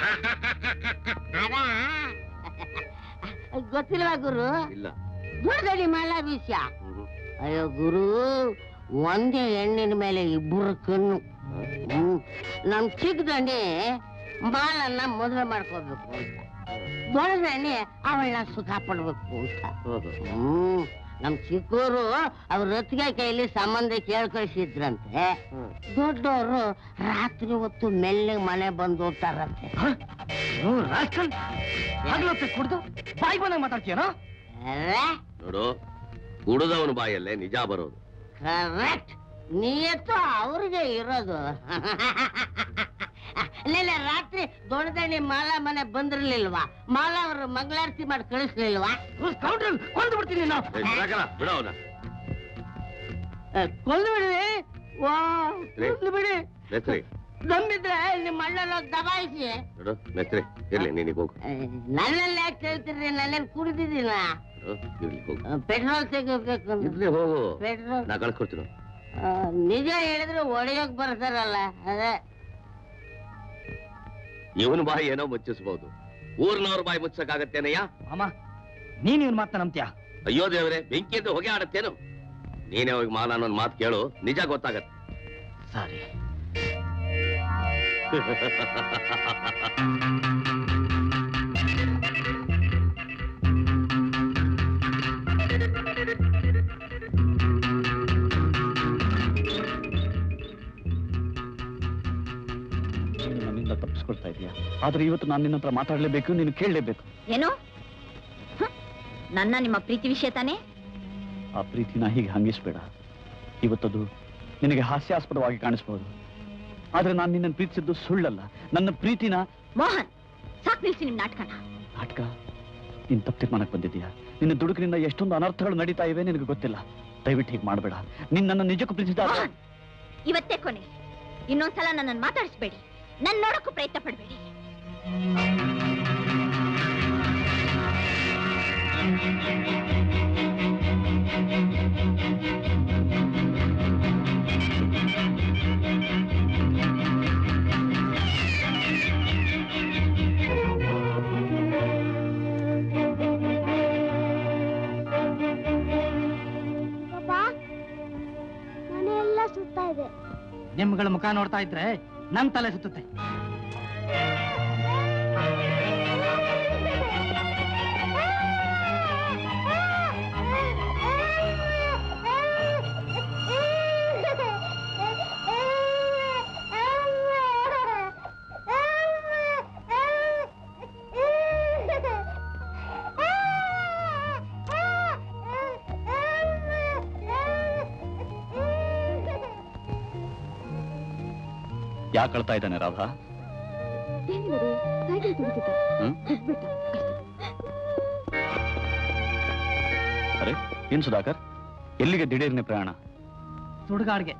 ಅದಾ? ಗೊತ್ತಿಲ್ವಾ ಗುರು ಇಲ್ಲ ದೊಡ್ಡದಡಿ ಮಾಲ ವಿಷಯ ಅಯ್ಯೋ ಗುರು ಒಂದೇ ಹೆಣ್ಣಿನ ಮೇಲೆ ಇಬ್ಬರು ಕಣ್ಣು ಹ್ಮ್. ನಮ್ ಚಿಕ್ಕದಣ್ಣಿ ಮಾಲನ್ನ ಮದುವೆ ಮಾಡ್ಕೋಬೇಕು ಅಂತ ದೊಡ್ಡದಣ್ಣಿ ಅವಳನ್ನ ಸುಖ ಪಡ್ಬೇಕು ಅಂತ ಹ್ಮ್ ನಮ್ ಚಿಕ್ಕವರು ಅವ್ರ ರತ್ತಿಗೆ ಕೈಲಿ ಸಂಬಂಧ ಕೇಳ್ಕಳಿಸಿದ್ರಂತೆ ದೊಡ್ಡವರು ರಾತ್ರಿ ಹೊತ್ತು ಮೆಲ್ಲಗೆ ಮನೆ ಬಂದು ಹೋಗ್ತಾರಂತೆ ಕುಡ್ದು ಬಾಯಿ ಬಂದಾಗ ಮಾತಾಡ್ತೀಯನೋ ನೋಡು ಕುಡಿದವನ ಬಾಯಲ್ಲೇ ನಿಜ ಬರೋದು ಕರೆಕ್ಟ್ ನಿಯತ್ತು ಅವ್ರಿಗೆ ಇರೋದು ನೆನ್ನೆ ರಾತ್ರಿ ದೊಡ್ಡದಣ್ಣಿ ಮಾಲಾ ಮನೆ ಬಂದಿರ್ಲಿಲ್ವಾ ಮಾಲಾ ಅವರು ಮಂಗಳಾರತಿ ಮಾಡಿ ಕಳಿಸ್ಲಿಲ್ವಾ ಕೊಂದು ಬಿಡ್ತೀನಿ ನಾವು ಬಿಡ ಅವನ ಕೊಂದು ಬಿಡಿ ವಾ ಕೊಂದು ಬಿಡಿ ಮೇಸ್ತ್ರಿ ನಂಬಿದ್ರೆ ನಿಮ್ಮ ಅಣ್ಣನ ದಬಾಯಿಸಿ ನೋಡು ಮೇಸ್ತ್ರಿ ಇರ್ಲಿ ನೀನೀಗ ಹೋಗು ನನ್ನಲ್ಲಿ ಯಾಕೆ ಕೇಳ್ತೀರಿ ನನ್ನೇನ್ ಕುಡಿದಿದ್ದೀನ ನೋಡು, ಇರ್ಲಿ ಹೋಗು ಪೆಟ್ರೋಲ್ ತೆಗಿಬೇಕು ಇರ್ಲಿ ಹೋಗು ಪೆಟ್ರೋಲ್ ನಾ ಕಳ್ಸ್ಕೊಡ್ತೀನಿ ನಿಜ ಹೇಳಿದ್ರೆ ಒಡೆಯೋಕ್ ಬರ್ತಾರಲ್ಲ ಅದೇ ಇವನ್ ಬಾಯಿ ಏನೋ ಮುಚ್ಚಿಸ್ಬೋದು ಊರ್ನವ್ರ ಬಾಯಿ ಮುಚ್ಚಕ್ಕಾಗತ್ತೇನಯ್ಯ ಅಮ್ಮ ನೀನ್ ಇವ್ನ ಮಾತನ್ನ ನಂಬ್ತೀಯ ಅಯ್ಯೋ ದೇವ್ರೆ ಬೆಂಕಿಯಿಂದ ಹೊಗೆ ಆಡತ್ತೇನು ನೀನೇ ಹೋಗಿ ಮಾ ನಾನೊಂದ್ ಮಾತು ಕೇಳು ನಿಜ ಗೊತ್ತಾಗತ್ತೆ ಸರಿ ನೀನು ನನ್ನಿಂದ ತಪ್ಪಿಸ್ಕೊಳ್ತಾ ಇದೀಯಾ ಆದ್ರೆ ಇವತ್ತು ನಾನು ನಿನ್ನ ಹತ್ರ ಮಾತಾಡ್ಲೇಬೇಕು ನೀನು ಕೇಳಲೇಬೇಕು ಏನು ಹ್ಮ್. ನನ್ನ ನಿಮ್ಮ ಪ್ರೀತಿ ವಿಷಯ ತಾನೇ ಆ ಪ್ರೀತಿನ ಹೀಗೆ ಹಂಗಿಸ್ಬೇಡ ಇವತ್ತದು ನಿನಗೆ ಹಾಸ್ಯಾಸ್ಪದವಾಗಿ ಕಾಣಿಸ್ಬಹುದು ಆದ್ರೆ ನಾನು ನಿನ್ನನ್ನು ಪ್ರೀತಿಸಿದ್ದು ಸುಳ್ಳಲ್ಲ ನನ್ನ ಪ್ರೀತಿನ ಮೋಹನ್ ಸಾಕ್ ನಿಲ್ಸಿ ನಿಮ್ ನಾಟಕನ ನಾಟಕ ನೀನ್ ತಪ್ಪು ತೀರ್ಮಾನಕ್ಕೆ ಬಂದಿದ್ದೀಯಾ ನಿನ್ನ ದುಡುಕಿನಿಂದ ಎಷ್ಟೊಂದು ಅನರ್ಥಗಳು ನಡೀತಾ ಇವೆ ನಿನಗೆ ಗೊತ್ತಿಲ್ಲ ದಯವಿಟ್ಟು ಹೀಗೆ ಮಾಡಬೇಡ ನೀನ್ ನನ್ನ ನಿಜಕ್ಕೂ ಪ್ರೀತಿಸಿದ ಮೋಹನ್ ಇವತ್ತೇ ಕೊನೆ ಇನ್ನೊಂದ್ಸಲ ನನ್ನನ್ನು ಮಾತಾಡಿಸ್ಬೇಡಿ ನನ್ ನೋಡಕ್ಕೂ ಪ್ರಯತ್ನ ಪಡ್ಬೇಡಿ ಮನೆ ಎಲ್ಲ ಸುತ್ತಾ ಇದೆ ನಿಮ್ಗಳ ಮುಖ ನೋಡ್ತಾ ಇದ್ರೆ ನನ್ ತಲೆ ಸುತ್ತುತ್ತೆ ಯಾಕೆ ಅಳ್ತಾ ಇದ್ದಾನೆ ರಾಧಾ ಸೈಕಲ್ ತುಳಿತಿದ್ದ ಹ್ಮ್? ಬಿಟ್ಬಿಟ್ಟ ಅರೆ ಏನ್ ಸುಧಾಕರ್ ಎಲ್ಲಿಗೆ ದಿಢೀರ್ನೆ ಪ್ರಯಾಣ ಸುಡುಗಾಡ್ಗೆ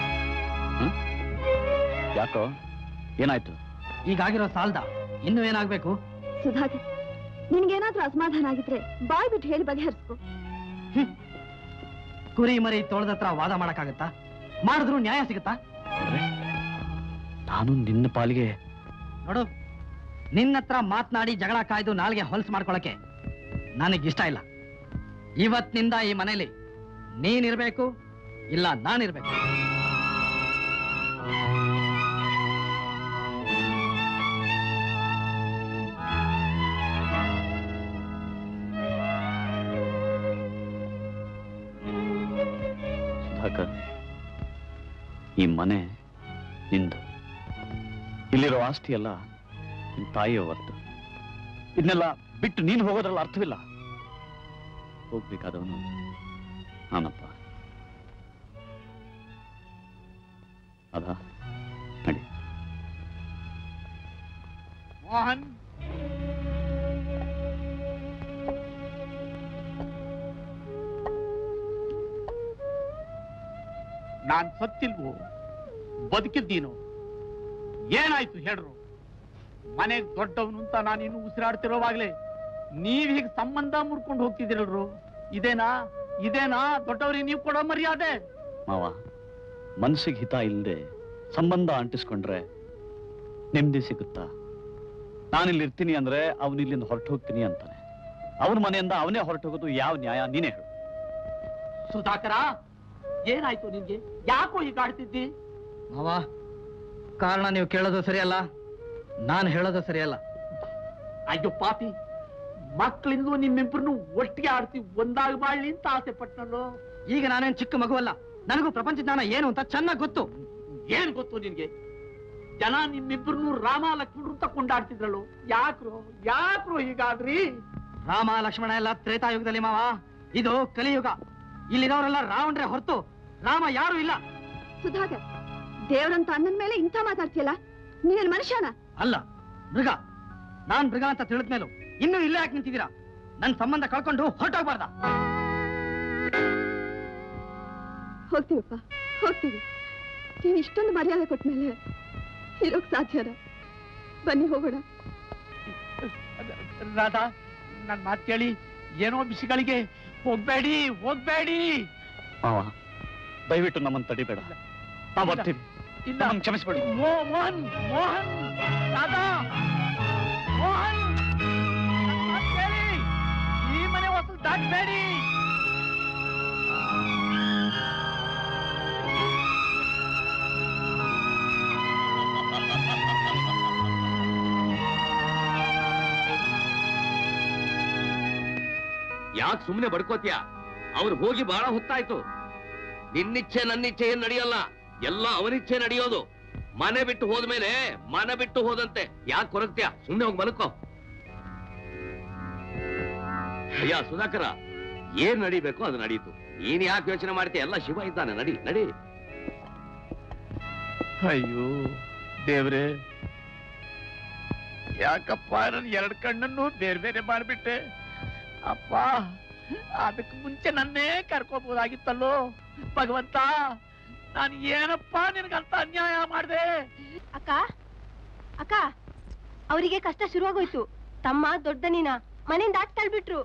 ಯಾಕೋ ಏನಾಯ್ತು ಈಗಾಗಿರೋ ಸಾಲ್ದ ಇನ್ನು ಏನಾಗ್ಬೇಕು ಸುಧಾಕರ್ ನಿನ್ಗೇನಾದ್ರೂ ಅಸಮಾಧಾನ ಆಗಿದ್ರೆ ಬಾಯ್ ಬಿಟ್ಟು ಹೇಳಿ ಬಗೆಹರಿಸ್ಕೊ ಕುರಿ ಮರಿ ತೋಳದತ್ರ ವಾದ ಮಾಡಕ್ಕಾಗತ್ತಾ ಮಾಡಿದ್ರು ನ್ಯಾಯ ಸಿಗುತ್ತಾ ನಾನು ನಿನ್ನ ಪಾಲಿಗೆ ನೋಡು ನಿನ್ನ ಹತ್ರ ಮಾತನಾಡಿ ಜಗಳ ಕಾಯ್ದು ನಾಲ್ಗೆ ಹೊಲ್ಸ್ ಮಾಡ್ಕೊಳಕ್ಕೆ ನನಗಿಷ್ಟ ಇಲ್ಲ ಇವತ್ತಿನಿಂದ ಈ ಮನೇಲಿ ನೀನಿರ್ಬೇಕು ಇಲ್ಲ ನಾನಿರ್ಬೇಕು ಸುಧಾಕರ್ ಈ ಮನೆ ನಿಂದು ಇಲ್ಲಿರೋ ಆಸ್ತಿ ಎಲ್ಲ ನಿನ್ ತಾಯಿಯವರದ್ದು ಇದನ್ನೆಲ್ಲ ಬಿಟ್ಟು ನೀನು ಹೋಗೋದ್ರಲ್ಲಿ ಅರ್ಥವಿಲ್ಲ ಹೋಗ್ಬೇಕಾದವನು ನಾನಪ್ಪ ಅದ ನಡಿ ಮೋಹನ್ ನಾನ್ ಸತ್ತಿಲ್ವೋ ಬದುಕಿದ್ದೀನೋ ಏನಾಯ್ತು ಹೇಳ್ರು ಮನೆಗ್ ದೊಡ್ಡವನು ಅಂತ ನಾನು ಇನ್ನು ಉಸಿರಾಡ್ತಿರೋವಾಗ್ಲೇ ನೀವ್ ಹೀಗೆ ಸಂಬಂಧ ಮುರ್ಕೊಂಡು ಹೋಗ್ತಿದ್ದೀರಲ್ರು ಇದೇನಾ ಇದೇನಾ ದೊಡ್ಡವ್ರಿಗೆ ನೀವು ಕೊಡೋ ಮರ್ಯಾದೆ ಮಾವ ಮನಸ್ಸಿಗೆ ಹಿತ ಇಲ್ಲದೆ ಸಂಬಂಧ ಅಂಟಿಸ್ಕೊಂಡ್ರೆ ನೆಮ್ಮದಿ ಸಿಗುತ್ತಾ ನಾನಿಲ್ಲಿ ಇರ್ತೀನಿ ಅಂದ್ರೆ ಅವನು ಇಲ್ಲಿಂದ ಹೊರಟು ಹೋಗ್ತೀನಿ ಅಂತಾನೆ ಅವನ ಮನೆಯಿಂದ ಅವನೇ ಹೊರಟು ಹೋಗೋದು ಯಾವ ನ್ಯಾಯ ನೀನೇ ಹೇಳು ಸುಧಾಕರ ಏನಾಯ್ತು ನಿನ್ಗೆ ಯಾಕೋ ಈಗ ಆಡ್ತಿದ್ದಿ ಮಾವ ಕಾರಣ ನೀವು ಕೇಳೋದು ಸರಿಯಲ್ಲ ನಾನು ಹೇಳೋದು ಸರಿಯಲ್ಲ ಅಯ್ಯೋ ಪಾಪಿ ಮಕ್ಕಳಿಂದ ನಿಮ್ಮಿಬ್ಬರನ್ನು ಒಟ್ಟಿಗೆ ಆಡ್ತಿ ಒಂದಾಗಿ ಮಾಡ್ಲಿ ಅಂತ ಆಸೆ ಪಟ್ನಲ್ಲೋ ಈಗ ನಾನೇನ್ ಚಿಕ್ಕ ಮಗುವಲ್ಲ ನನಗೂ ಪ್ರಪಂಚ ಜ್ಞಾನ ಏನು ಅಂತ ಚೆನ್ನಾಗಿ ಗೊತ್ತು ಏನ್ ಗೊತ್ತು ನಿನ್ಗೆ ಜನ ನಿಮ್ಮಿಬ್ಬರನ್ನು ರಾಮ ಲಕ್ಷ್ಮಣರು ಅಂತ ಕೊಂಡಾಡ್ತಿದ್ರಳು ಯಾಕ್ರು ಯಾಕ್ರು ಹೀಗಾದ್ರಿ ರಾಮ ಲಕ್ಷ್ಮಣ ಎಲ್ಲ ತ್ರೇತಾಯುಗದಲ್ಲಿ ಮಾವ ಇದು ಕಲಿಯುಗ ಇಲ್ಲಿರೋರೆಲ್ಲ ರಾವಣರೇ ಹೊರತು ರಾಮ ಯಾರು ಇಲ್ಲ ಸುಧಾಕರ್ ದೇವ್ರಂತ ಅಣ್ಣನ ಮೇಲೆ ಇಂಥ ಮಾತಾಡ್ತೀಯಲ್ಲ ನೀನೇನ್ ಮನುಷ್ಯನ ಅಲ್ಲ ಮೃಗ ನಾನ್ ಮೃಗ ಅಂತ ತಿಳಿದ್ಮೇಲೂ ಇನ್ನೂ ಇಲ್ಲೇ ಯಾಕೆ ನಿಂತಿದ್ದೀರಾ ನನ್ ಸಂಬಂಧ ಕಳ್ಕೊಂಡು ಹೊರಟೋಗ್ಬಾರ್ದ ಹೋಗ್ತೀವಪ್ಪ ಹೋಗ್ತೀವಿ ನೀನ್ ಇಷ್ಟೊಂದು ಮರ್ಯಾದೆ ಕೊಟ್ಮೇಲೆ ಇರೋಕ್ ಸಾಧ್ಯನಾ ಬನ್ನಿ ಹೋಗೋಣ ರಾಧಾ ನನ್ ಮಾತು ಕೇಳಿ ಏನೋ ಬಿಸಿಗಳಿಗೆ ಹೋಗ್ಬೇಡಿ ಹೋಗ್ಬೇಡಿ ಮಾವ ದಯವಿಟ್ಟು ನಮ್ಮನ್ನು ತಡಿಬೇಡ ನಾವು ಬರ್ತೀವಿ ಇಲ್ಲ ನಮ್ಮನ್ನು ಕ್ಷಮಿಸ್ಬೇಡಿ ಮೋ- ಮೋಹನ್ ಮೋಹನ್ ರಾಧಾ ಮೋಹನ್ ನನ್ ಮಾತ್ ಕೇಳಿ ಈ ಮನೆ ಹೊಸಲು ದಾಟಬೇಡಿ ಯಾಕೆ ಸುಮ್ಮನೆ ಬಡ್ಕೋತೀಯ ಅವ್ರು ಹೋಗಿ ಬಹಳ ಹೊತ್ತಾಯ್ತು ನಿನ್ನಿಚ್ಛೆ ನನ್ನಿಚ್ಛೆ ಏನ್ ನಡೆಯಲ್ಲ ಎಲ್ಲ ಅವನಿಚ್ಛೆ ನಡೆಯೋದು ಮನೆ ಬಿಟ್ಟು ಹೋದ್ಮೇಲೆ ಮನೆ ಬಿಟ್ಟು ಹೋದಂತೆ ಯಾಕೆ ಕೊರಗ್ತೀಯ ಸುಮ್ಮನೆ ಹೋಗಿ ಮಲ್ಕೋ ಅಯ್ಯ ಸುಧಾಕರ ಏನ್ ನಡಿಬೇಕು ಅದು ನಡೀತು ನೀನ್ ಯಾಕೆ ಯೋಚನೆ ಮಾಡ್ತೀಯ ಎಲ್ಲ ಶಿವ ಇದ್ದಾನೆ ನಡಿ ನಡಿ ಅಯ್ಯೋ ದೇವ್ರೆ ಯಾಕಪ್ಪ ನನ್ ಎರಡ್ ಕಣ್ಣನ್ನು ಬೇರೆ ಬೇರೆ ಮಾಡ್ಬಿಟ್ಟೆ ಅಪ್ಪ ಅದಕ್ ಮುಂಚೆ ನನ್ನೇ ಕರ್ಕೋಬಹುದಾಗಿತ್ತಲ್ಲೋ ಭಗವಂತ ನಾನು ಏನಪ್ಪ ನಿನಗಂತ ಅನ್ಯಾಯ ಮಾಡಿದೆ ಅಕ್ಕ ಅಕ್ಕ ಅವರಿಗೆ ಕಷ್ಟ ಶುರುವಾಗೋಯ್ತು ತಮ್ಮ ದೊಡ್ಡ ನೀನ ಮನೆಯಿಂದ ದಾಟ್ ತಳ್ಬಿಟ್ರು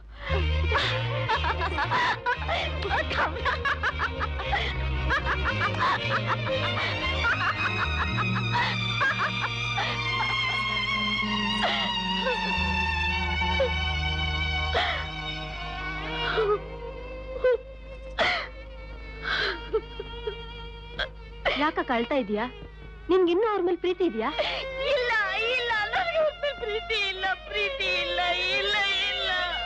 ಯಾಕ ಕಳ್ತಾ ಇದೀಯಾ ನಿನ್ಗಿನ್ನೂ ಅವ್ರ ಮೇಲೆ ಪ್ರೀತಿ ಇದೆಯಾ ಇಲ್ಲ ಇಲ್ಲ ನನಗೆ ಅವ್ರ ಮೇಲೆ ಪ್ರೀತಿ ಇಲ್ಲ ಪ್ರೀತಿ ಇಲ್ಲ ಇಲ್ಲ ಇಲ್ಲ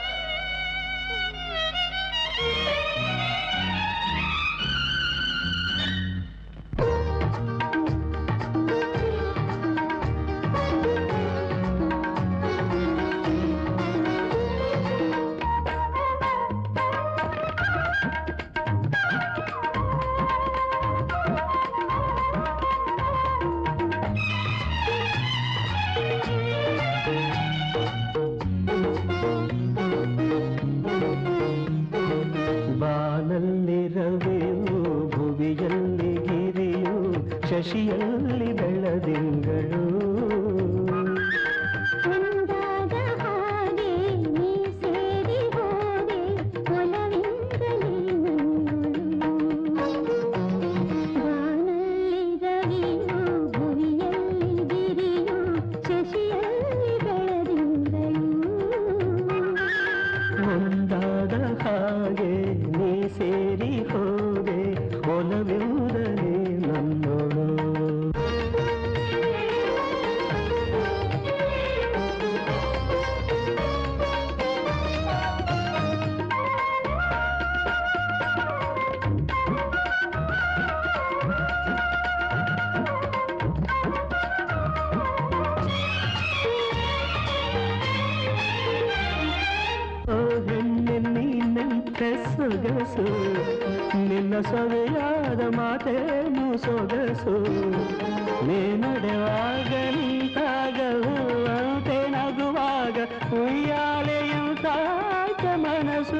ಬಾನಲ್ಲಿ ರವಿಯು ಭುವಿಯಲ್ಲಿ ಗಿರಿಯು ಶಶಿಯಲ್ಲಿ ಬೆಳದಿಂಗಳು ಒಂದಾದ ಹಾಗೆ ನೀ ಸೇರಿ ಹೋದೆ ಒಲವಿಂದಲೇ ನನ್ನೋಳು ಓ ಹೆಣ್ಣೆ ನೀನೆಂತ ಸೊಗಸು ನಿನ್ನ ಸೊವೆಯಾದ ಮಾತೇನು ಸೊಗಸು ನೀ ನಡೆವಾಗ ನಿಂತಾಗ ಹೂವಂತೆ ನಗುವಾಗ ಉಯ್ಯಾಲೆಯುಂತಾಗ ಮನಸ್ಸು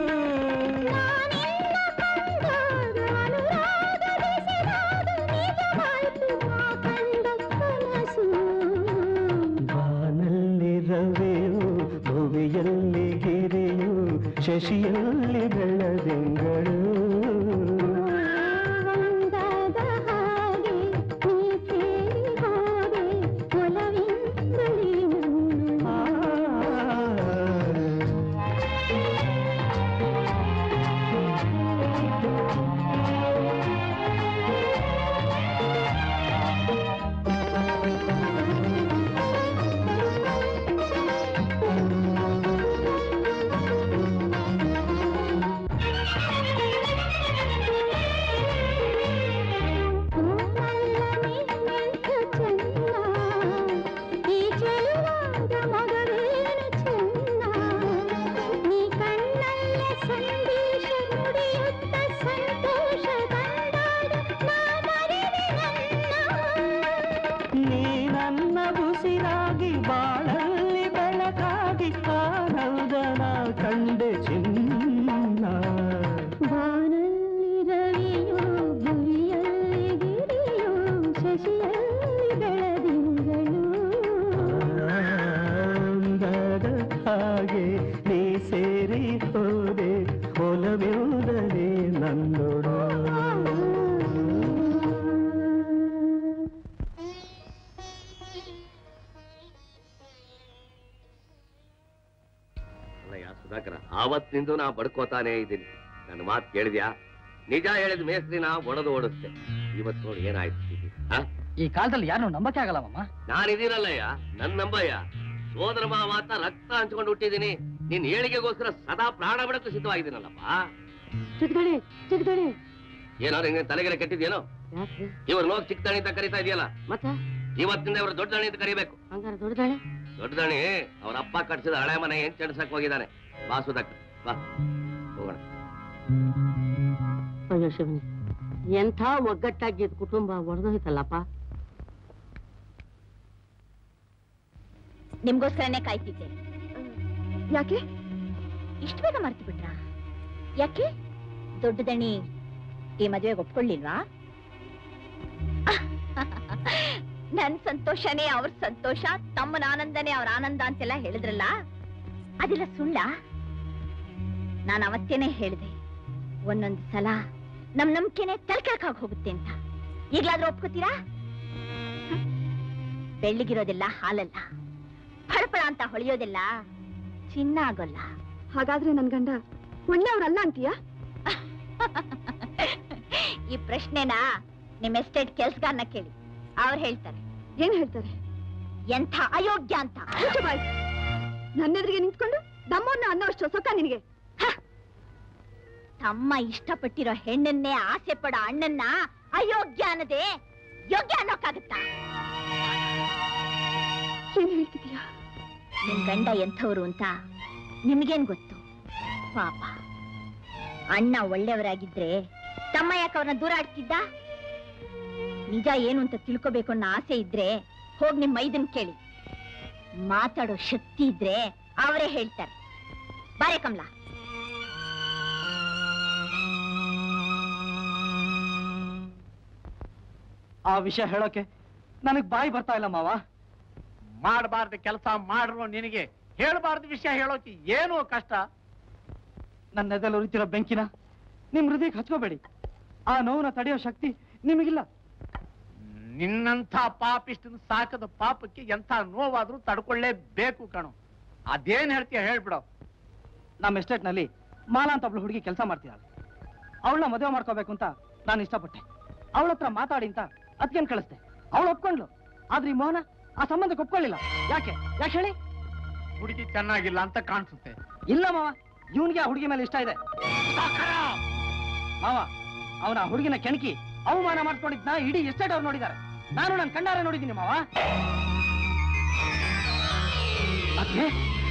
ಬಾನಲ್ಲಿ ರವಿಯು ಭುವಿಯಲ್ಲಿ ಗಿರಿಯು ಶಶಿಯಲ್ಲಿ ಬೆಳದಿಂಗಳು ಹಾಗೆ ನೀ ಸೇರಿ ಹೋದೆ ಒಲವೆಂದರೆ ನನ್ನೊಡು ಅಲ್ಲಯ್ಯ ಸುಧಾಕರ ಆವತ್ತಿನಿಂದ ನಾ ಬಡ್ಕೋತಾನೇ ಇದ್ದೀನಿ ನನ್ನ ಮಾತು ಕೇಳಿದ್ಯಾ ನಿಜ ಹೇಳಿದ ಮೇಸ್ತ್ರಿನ ಒಡೆದು ಓಡಿಸ್ತೆ ಇವತ್ತು ನೋಡಿ ಏನಾಯ್ತು ಸ್ಥಿತಿ, ಆ? ಈ ಕಾಲದಲ್ಲಿ ಯಾರು ನಂಬಕ್ಕೆ ಆಗಲ್ಲ ಮಾಮ ನಾನಿದ್ದೀನಲ್ಲಯ್ಯ ನನ್ ನಂಬಯ್ಯ ಸೋದರ ಮಾವ ಅಂತ ರಕ್ತ ಹಂಚ್ಕೊಂಡು ಹುಟ್ಟಿದ್ದೀನಿ ನಿನ್ ಏಳಿಗೆಗೋಸ್ಕರ ಸದಾ ಪ್ರಾಣ ಬಿಡಕ್ಕೂ ಸಿದ್ಧವಾಗಿದ್ದೀನಲ್ಲಪ್ಪ ಚಿಕ್ಕದಣಿ ಚಿಕ್ಕದಣಿ ಏನಾದ್ರು ಹಿಂಗೆ ತಲೆಗೆರೆ ಕೆಟ್ಟಿದ್ಯೇನೋ ಯಾಕ್ರಿ ಇವ್ರು ನೋಗ್ ಚಿಕ್ಕ ದಣಿ ಅಂತ ಕರಿತಾ ಇದೆಯಲ್ಲ ಮತ್ತೆ ಇವತ್ತಿಂದ ಇವ್ರು ದೊಡ್ಡ ದಣಿ ಅಂತ ಕರಿಬೇಕು ಹಂಗಾರೆ ದೊಡ್ಡದಣಿ ದೊಡ್ಡ ದಣಿ ಅವ್ರ ಅಪ್ಪ ಕಟ್ಸಿದ ಹಳೆ ಮನೆ ಏನ್ ಚಡ್ಸಕ್ ಹೋಗಿದ್ದಾನೆ ಬಾ ಸುಧಾಕರ್ ಬಾ ಹೋಗೋಣ ಅಯ್ಯೋ ಶಿವನಿ ಎಂಥ ಒಗ್ಗಟ್ಟಾಗಿದ್ದ ಕುಟುಂಬ ಒಡೆದೋಯ್ತಲ್ಲಪ್ಪ ನಿಮ್ಗೋಸ್ಕರನೇ ಕಾಯ್ತಿದ್ದೆ ಯಾಕೆ ಇಷ್ಟು ಬೇಗ ಮರ್ತು ಬಿಟ್ರಾ ಯಾಕೆ ದೊಡ್ಡ ದಣಿ ಈ ಮದುವೆಗೆ ಒಪ್ಕೊಳ್ಳಿಲ್ವಾ ನನ್ ಸಂತೋಷನೇ ಅವ್ರ ಸಂತೋಷ ತಮ್ಮನ ಆನಂದನೇ ಅವ್ರ ಆನಂದ ಅಂತೆಲ್ಲ ಹೇಳಿದ್ರಲ್ಲ ಅದೆಲ್ಲ ಸುಳ್ಳ ನಾನು ಅವತ್ತೇನೆ ಹೇಳಿದೆ ಒಂದೊಂದು ಸಲ ನಮ್ ನಂಬಿಕೆನೆ ತಲೆಕೆಳಕಾಗಿ ಹೋಗುತ್ತೆ ಅಂತ ಈಗ್ಲಾದ್ರೂ ಒಪ್ಕೋತೀರಾ ಹ್ಮ್. ಬೆಳ್ಳಿಗಿರೋದೆಲ್ಲ ಹಾಲಲ್ಲ ಫಳಫಳ ಅಂತ ಹೊಳೆಯೋದೆಲ್ಲ ಚಿನ್ನ ಆಗೋಲ್ಲ ಹಾಗಾದ್ರೆ ನನ್ ಗಂಡ ಒಳ್ಳೆಯವ್ರಲ್ಲ ಅಂತೀಯಾ ಈ ಪ್ರಶ್ನೆನ ನಿಮ್ ಎಸ್ಟೇಟ್ ಕೆಲ್ಸಗಾರನ ಕೇಳಿ ಅವ್ರು ಹೇಳ್ತಾರೆ ಏನ್ ಹೇಳ್ತಾರೆ ಎಂಥ ಅಯೋಗ್ಯ ಅಂತ ಮುಚ್ಚು ಬಾಯ್ ನನ್ನೆದುರಿಗೆ ನಿಂತ್ಕೊಂಡು ನಮ್ಮನ್ನ ಅನ್ನೋ ಅಷ್ಟು ಸೊಕ್ಕ ನಿನಗೆ ತಮ್ಮ ಇಷ್ಟಪಟ್ಟಿರೋ ಹೆಣ್ಣನ್ನೇ ಆಸೆ ಪಡೋ ಅಣ್ಣನ್ನ ಅಯೋಗ್ಯ ಅನ್ನದೆ ಯೋಗ್ಯ ಅನ್ನೋಕ್ಕಾಗತ್ತಾ ಏನ್ ಹೇಳ್ತಿದ್ಯಾ ನಿಮ್ ಗಂಡ ಎಂಥವ್ರು ಅಂತ ನಿಮ್ಗೇನ್ ಗೊತ್ತು ಪಾಪ ಅಣ್ಣ ಒಳ್ಳೆಯವರಾಗಿದ್ರೆ ತಮ್ಮ ಯಾಕೆ ಅವ್ರನ್ನ ದೂರ ಆಡ್ತಿದ್ದ ನಿಜ ಏನು ಅಂತ ತಿಳ್ಕೊಬೇಕು ಅನ್ನೋ ಆಸೆ ಇದ್ರೆ ಹೋಗ್ ನಿಮ್ ಮೈದನ್ ಕೇಳಿ ಮಾತಾಡೋ ಶಕ್ತಿ ಇದ್ರೆ ಅವರೇ ಹೇಳ್ತಾರೆ ಬಾರೆ ಕಮಲಾ ಆ ವಿಷಯ ಹೇಳೋಕೆ ನನಗ್ ಬಾಯಿ ಬರ್ತಾ ಇಲ್ಲ ಮಾವ ಮಾಡಬಾರ್ದು ಕೆಲಸ ಮಾಡ್ರು ನಿನಗೆ ಹೇಳಬಾರ್ದು ವಿಷಯ ಹೇಳೋಕೆ ಏನು ಕಷ್ಟ ನನ್ನ ಎದೆಲ್ ಉರಿತಿರೋ ಬೆಂಕಿನ ನಿಮ್ ಹೃದಯಕ್ಕೆ ಹಚ್ಕೋಬೇಡಿ ಆ ನೋವನ್ನ ತಡೆಯೋ ಶಕ್ತಿ ನಿಮಗಿಲ್ಲ ನಿನ್ನಂಥ ಪಾಪಿಷ್ಟನ ಸಾಕದ ಪಾಪಕ್ಕೆ ಎಂಥ ನೋವಾದ್ರೂ ತಡ್ಕೊಳ್ಳೇಬೇಕು ಕಣು ಅದೇನ್ ಹೇಳ್ತೀಯ ಹೇಳ್ಬಿಡು ನಮ್ಮ ಎಸ್ಟೇಟ್ ನಲ್ಲಿ ಮಾಲಾ ಅಂತ ಒಬ್ಳು ಹುಡುಗಿ ಕೆಲಸ ಮಾಡ್ತಿದ್ದಾಳೆ ಅವಳನ್ನ ಮದುವೆ ಮಾಡ್ಕೋಬೇಕು ಅಂತ ನಾನು ಇಷ್ಟಪಟ್ಟೆ ಅವಳ ಹತ್ರ ಮಾತಾಡಿ ಅಂತ ಅತ್ಗೆನ್ ಕಳಿಸ್ದೆ ಅವಳು ಒಪ್ಕೊಂಡ್ಲು ಆದ್ರೆ ಈ ಮೋಹನ ಆ ಸಂಬಂಧಕ್ಕೆ ಒಪ್ಕೊಳ್ಳಿಲ್ಲ ಯಾಕೆ ಯಾಕೆ ಹೇಳಿ ಹುಡುಗಿ ಚೆನ್ನಾಗಿಲ್ಲ ಅಂತ ಕಾಣಿಸುತ್ತೆ ಇಲ್ಲ ಮಾವ ಇವನ್ಗೆ ಆ ಹುಡುಗಿ ಮೇಲೆ ಇಷ್ಟ ಇದೆ ಮಾವ ಅವನ ಹುಡುಗಿನ ಕೆಣಕಿ ಅವಮಾನ ಮಾಡ್ಕೊಂಡಿದ್ನ ಇಡೀ ಎಸ್ಟೇಟ್ ಅವ್ರು ನೋಡಿದ್ದಾರೆ ನಾನು ನನ್ನ ಕಣ್ಣಾರೆ ನೋಡಿದ್ದೀನಿ ಮಾವ ಅದ್ಕೆ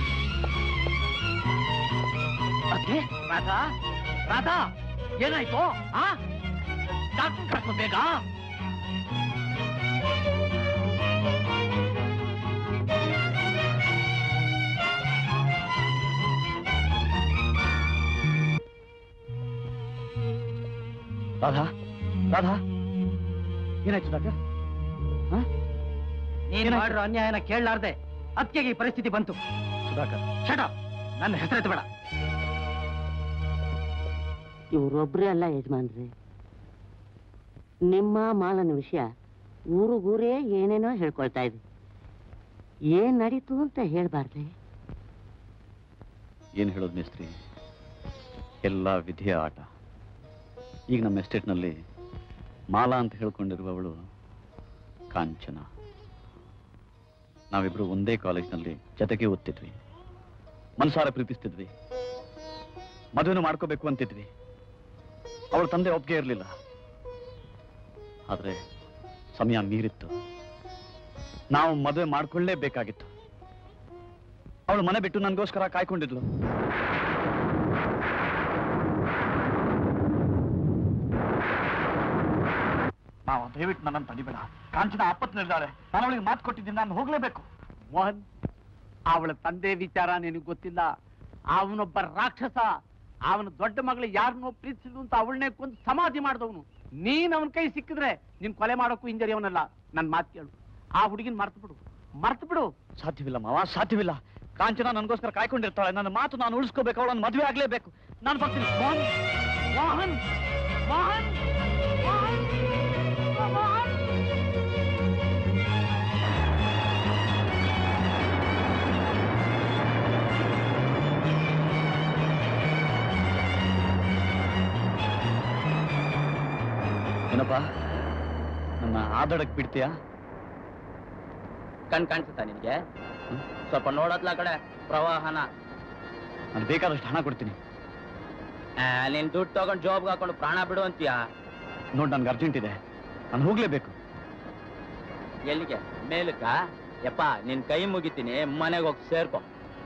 ಅದ್ಕೆ ರಾಧಾ ರಾಧಾ ಏನಾಯ್ತು ಆ ಡಾಕ್ಟರ್ ಕರ್ಕೊ ಬೇಗ ರಾಧಾ ರಾಧಾ ಏನಾಯ್ತು ಡಾಕ್ಟರ್ ನೀನ್ ಮಾಡಿರೋ ಅನ್ಯಾಯನ ಕೇಳಲಾರ್ದೆ ಅದಕ್ಕೆ ಈ ಪರಿಸ್ಥಿತಿ ಬಂತು ಸುಧಾಕರ್ ಶಟ ನನ್ನ ಹೆಸರೆತ್ತು ಬೇಡ ಇವ್ರೊಬ್ರೇ ಅಲ್ಲ ಯಜಮಾನ್ರಿ ನಿಮ್ಮ ಮಾಲನ ವಿಷಯ ಊರಿಗೂರೇ ಏನೇನೋ ಹೇಳ್ಕೊಳ್ತಾ ಇದೆ ಏನ್ ನಡೀತು ಅಂತ ಹೇಳ್ಬಾರ್ದೆ ಏನು ಹೇಳೋದು ಮೇಸ್ತ್ರಿ ಎಲ್ಲ ವಿಧಿಯ ಆಟ ಈಗ ನಮ್ಮ ಎಸ್ಟೇಟ್ನಲ್ಲಿ ಮಾಲಾ ಅಂತ ಹೇಳ್ಕೊಂಡಿರುವವಳು ಕಾಂಚನ ನಾವಿಬ್ರು ಒಂದೇ ಕಾಲೇಜ್ನಲ್ಲಿ ಜೊತೆಗೆ ಓದ್ತಿದ್ವಿ ಮನಸಾರ ಪ್ರೀತಿಸ್ತಿದ್ವಿ ಮದುವೆನೂ ಮಾಡ್ಕೋಬೇಕು ಅಂತಿದ್ವಿ ಅವಳ ತಂದೆ ಒಪ್ಪಿಗೆ ಇರಲಿಲ್ಲ ಆದ್ರೆ ಸಮಯ ಮೀರಿತ್ತು ನಾವು ಮದುವೆ ಮಾಡ್ಕೊಳ್ಳೇಬೇಕಾಗಿತ್ತು ಅವಳು ಮನೆ ಬಿಟ್ಟು ನನಗೋಸ್ಕರ ಕಾಯ್ಕೊಂಡಿದ್ಲು ಮಾವ ದಯವಿಟ್ಟು ನನ್ನನ್ನು ತಡಿಬೇಡ ಕಾಂಚನ ಆಪತ್ನಲ್ಲಿದ್ದಾಳೆ ನಾನು ಅವಳಿಗೆ ಮಾತು ಕೊಟ್ಟಿದ್ದೀನಿ ನಾನು ಹೋಗ್ಲೇಬೇಕು ಮೋಹನ್ ಅವಳ ತಂದೆ ವಿಚಾರ ನಿನಗೆ ಗೊತ್ತಿಲ್ಲ ಅವನೊಬ್ಬ ರಾಕ್ಷಸ ಅವನ ದೊಡ್ಡ ಮಗಳು ಯಾರನ್ನೋ ಪ್ರೀತಿಸಿದ್ರು ಅಂತ ಅವಳನ್ನೇ ಕೊಂದು ಸಮಾಧಿ ಮಾಡಿದವನು ನೀನ್ ಅವನ ಕೈ ಸಿಕ್ಕಿದ್ರೆ ನಿನ್ ಕೊಲೆ ಮಾಡೋಕ್ಕೂ ಹಿಂಜರಿಯವನಲ್ಲ ನನ್ ಮಾತು ಕೇಳು ಆ ಹುಡುಗಿನ ಮರ್ತು ಬಿಡು ಮರ್ತು ಬಿಡು ಸಾಧ್ಯವಿಲ್ಲ ಮಾವ ಸಾಧ್ಯವಿಲ್ಲ ಕಾಂಚನ ನನಗೋಸ್ಕರ ಕಾಯ್ಕೊಂಡಿರ್ತಾಳೆ ನನ್ನ ಮಾತು ನಾನು ಉಳಿಸ್ಕೋಬೇಕು ಅವಳನ್ನು ಮದುವೆ ಆಗ್ಲೇಬೇಕು ನಾನು ಬರ್ತೀನಿ ಮೋಹನ್ ಮೋಹನ್ ಮೋಹನ್ ಮೋಹನ್ ಮೋಹನ್ ಏನಪ್ಪ ನನ್ನ ಆದಡಕ್ ಬಿಡ್ತೀಯಾ ಕಣ್ ಕಾಣಿಸುತ್ತಾ ನಿನಗೆ ಸ್ವಲ್ಪ ನೋಡತ್ಲ ಕಡೆ ಪ್ರವಾಹನ ನಾನು ಬೇಕಾದಷ್ಟು ಹಣ ಕೊಡ್ತೀನಿ ಆ, ನೀನ್ ದುಡ್ಡು ತಗೊಂಡು ಜಾಬ್ಗೆ ಹಾಕೊಂಡು ಪ್ರಾಣ ಬಿಡು ಅಂತೀಯಾ ನೋಡಿ ನನ್ಗೆ ಅರ್ಜೆಂಟ್ ಇದೆ ನಾನು ಹೋಗ್ಲೇಬೇಕು ಎಲ್ಲಿಗೆ ಮೇಲಕ್ಕ ಯಪ್ಪ ನಿನ್ ಕೈ ಮುಗಿತೀನಿ ಮನೆಗೆ ಹೋಗಿ ಸೇರ್ಕೊ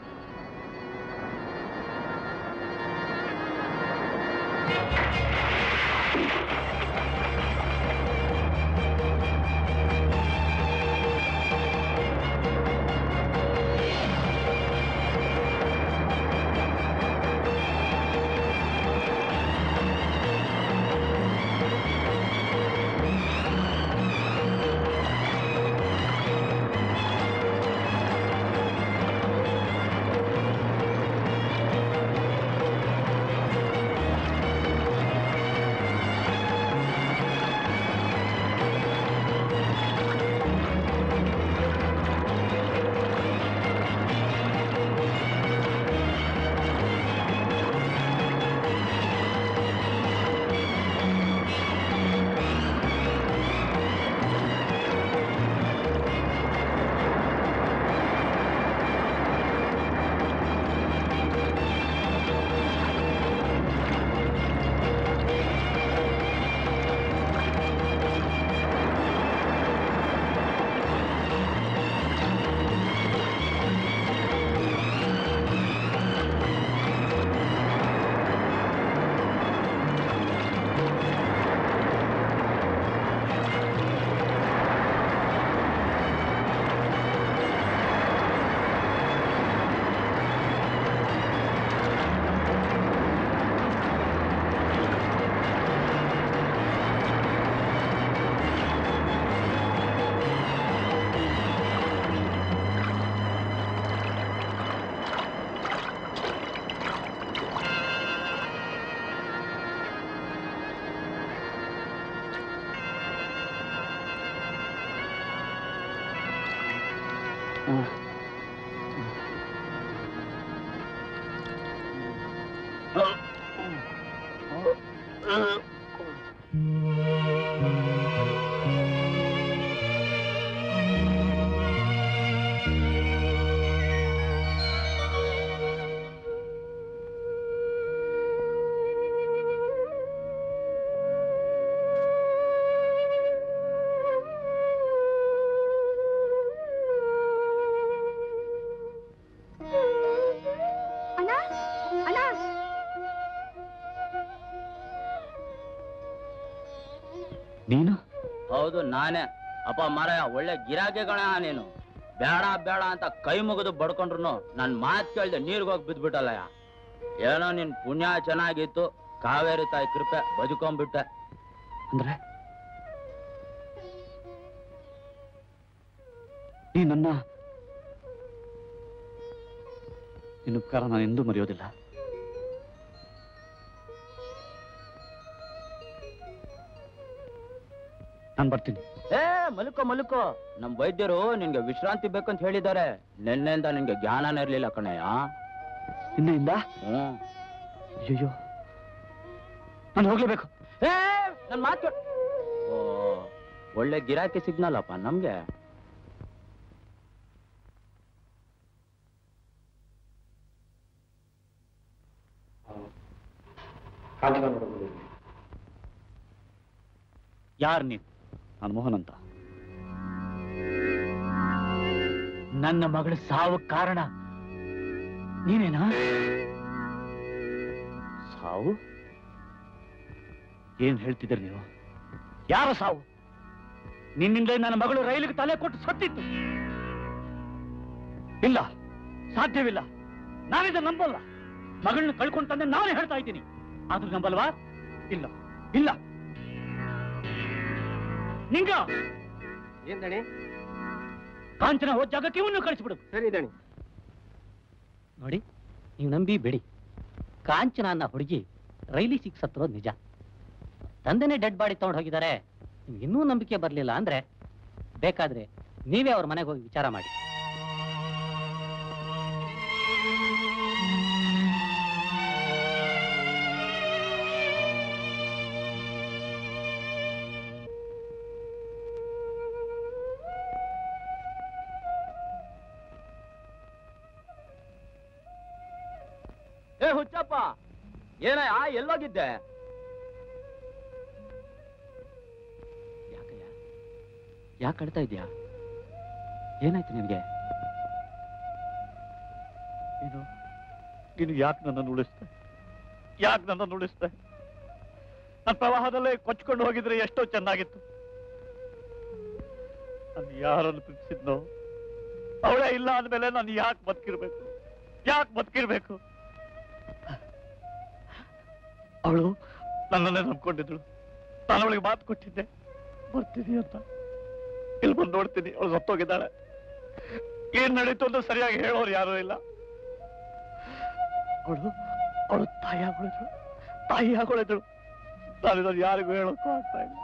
ಅಣ್ಣ ಅಣ್ಣ ನೀನು ಹೌದು ನಾನೇ ಅಪ್ಪ ಮಾರಾಯ ಒಳ್ಳೆ ಗಿರಾಕಿ ಕಣ ನೀನು ಬೇಡ ಬೇಡ ಅಂತ ಕೈ ಮುಗಿದು ಬಡ್ಕೊಂಡ್ರು ನನ್ ಮಾತ್ ಕೇಳ್ದೆ ನೀರ್ಗ್ ಹೋಗಿ ಬಿದ್ಬಿಟ್ಟಲ್ಲಯ್ಯ ಏನೋ ನಿನ್ ಪುಣ್ಯ ಚೆನ್ನಾಗಿತ್ತು ಕಾವೇರಿ ತಾಯಿ ಕೃಪೆ ಬದುಕೊಂಡ್ಬಿಟ್ಟೆ ಅಂದ್ರೆ ನೀ ನನ್ನ ನಿನ್ನ ಉಪಕಾರ ನಾನು ಎಂದೂ ಮರೆಯೋದಿಲ್ಲ ನಾನು ಬರ್ತೀನಿ ಏ ಮಲ್ಕೋ ಮಲ್ಕೋ ನಮ್ ವೈದ್ಯರು ನಿನ್ಗೆ ವಿಶ್ರಾಂತಿ ಬೇಕಂತ ಹೇಳಿದ್ದಾರೆ ನಿನ್ನೆಯಿಂದ ನಿನ್ಗೆ ಜ್ಞಾನನೇ ಇರ್ಲಿಲ್ಲ ಕಣಯ್ಯ ನಿನ್ನೆಯಿಂದ ಹ್ಮ್ ಅಯ್ಯೋ ನಾನು ಹೋಗ್ಲೇಬೇಕು ಏ ನನ್ ಮಾತು ಕೇಳ್- ಓ ಒಳ್ಳೆ ಗಿರಾಕಿ ಸಿಗ್ನಲ್ಲಪ್ಪ ನಮ್ಗೆ ಯಾರು ನೀನು ನಾನು ಮೋಹನ್ ಅಂತ ನನ್ನ ಮಗಳ ಸಾವು ಕಾರಣ ನೀನೇನಾ ಸಾವು ಏನ್ ಹೇಳ್ತಿದ್ದೀರಿ ನೀವು ಯಾರ ಸಾವು ನಿನ್ನಿಂದ ನನ್ನ ಮಗಳು ರೈಲಿಗೆ ತಲೆ ಕೊಟ್ಟು ಸತ್ತಿತ್ತು ಇಲ್ಲ ಸಾಧ್ಯವಿಲ್ಲ ನಾವಿದ ನಂಬಲ್ಲ ಮಗಳನ್ನ ಕಳ್ಕೊಂಡ್ ತಂದೆ ನಾನೇ ಹೇಳ್ತಾ ಇದ್ದೀನಿ ಆದ್ರೂ ನಂಬಲ್ವಾ ಇಲ್ಲ ಇಲ್ಲ ನಿಂಗ ಏನ್ ದಣಿ ಕಾಂಚನ ಹೋದ ಜಾಗಕ್ಕೆ ಇವನ್ನು ಕಳಿಸ್ಬಿಡು ಸರಿ ದಣಿ ನೋಡಿ ನೀವು ನಂಬಿ ಬಿಡಿ ಕಾಂಚನ ಅನ್ನೋ ಹುಡುಗಿ ರೈಲಿ ಸಿಕ್ ಸತ್ತಿರೋದು ನಿಜ ತಂದೆನೇ ಡೆಡ್ ಬಾಡಿ ತಗೊಂಡು ಹೋಗಿದ್ದಾರೆ ನಿಮ್ಗೆ ಇನ್ನೂ ನಂಬಿಕೆ ಬರಲಿಲ್ಲ ಅಂದ್ರೆ ಬೇಕಾದ್ರೆ ನೀವೇ ಅವ್ರ ಮನೆಗೆ ಹೋಗಿ ವಿಚಾರ ಮಾಡಿ ಏ ಹುಚ್ಚಪ್ಪ ಏನಯ್ಯ ಎಲ್ಲೋಗಿದ್ದೆ ಯಾಕಯ್ಯ ಯಾಕೆ ಕಳ್ತಾ ಇದ್ಯಾ ಏನಾಯ್ತು ನಿನಗೆ ನೀನು ನೀನು ಯಾಕೆ ನನ್ನನ್ನು ಉಳಿಸ್ದೆ ಯಾಕೆ ನನ್ನನ್ನು ಉಳಿಸ್ದೆ ನನ್ನ ಪ್ರವಾಹದಲ್ಲೇ ಕೊಚ್ಕೊಂಡು ಹೋಗಿದ್ರೆ ಎಷ್ಟೋ ಚೆನ್ನಾಗಿತ್ತು ನಾನು ಯಾರನ್ನು ಪ್ರೀತಿಸಿದ್ನೋ ಅವಳೇ ಇಲ್ಲ ಅಂದ್ಮೇಲೆ ನಾನು ಯಾಕೆ ಬದುಕಿರ್ಬೇಕು ಯಾಕೆ ಬದುಕಿರ್ಬೇಕು ಅವಳು ನನ್ನನ್ನೇ ನಂಬ್ಕೊಂಡಿದ್ಳು ನಾನು ಅವಳಿಗೆ ಮಾತು ಕೊಟ್ಟಿದ್ದೆ ಬರ್ತೀನಿ ಅಂತ ಇಲ್ಲಿ ಬಂದು ನೋಡ್ತೀನಿ ಅವಳು ಸತ್ತೋಗಿದ್ದಾಳೆ ಏನ್ ನಡೀತು ಅಂತ ಸರಿಯಾಗಿ ಹೇಳೋರು ಯಾರೂ ಇಲ್ಲ ಅವಳು ಅವಳು ತಾಯಿ ಆಗೋಳಿದ್ರು ತಾಯಿ ಆಗೋಳಿದ್ರು ನಾನು ಇದನ್ನು ಯಾರಿಗೂ ಹೇಳೋಕ್ಕೂ ಆಗ್ತಾ ಇಲ್ಲ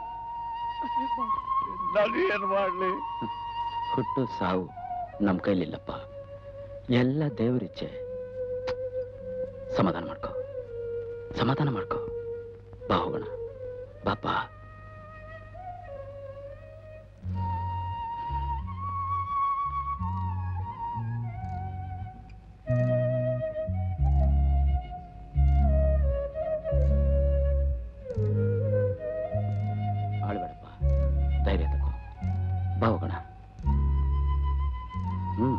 ನಾನು ಏನ್ ಮಾಡ್ಲಿ ಹುಟ್ಟು ಸಾವು ನಮ್ಮ ಕೈಲಿಲ್ಲಪ್ಪ ಎಲ್ಲ ದೇವರಿಚ್ಛೆ ಸಮಾಧಾನ ಮಾಡ್ಕೋ ಸಮಾಧಾನ ಮಾಡ್ಕೋ ಬಾ ಹೋಗೋಣ ಬಾಪ ಆಳ್ಬೇಡಪ್ಪ ಧೈರ್ಯ ತಗೋ ಬಾ ಹೋಗೋಣ ಹ್ಮ್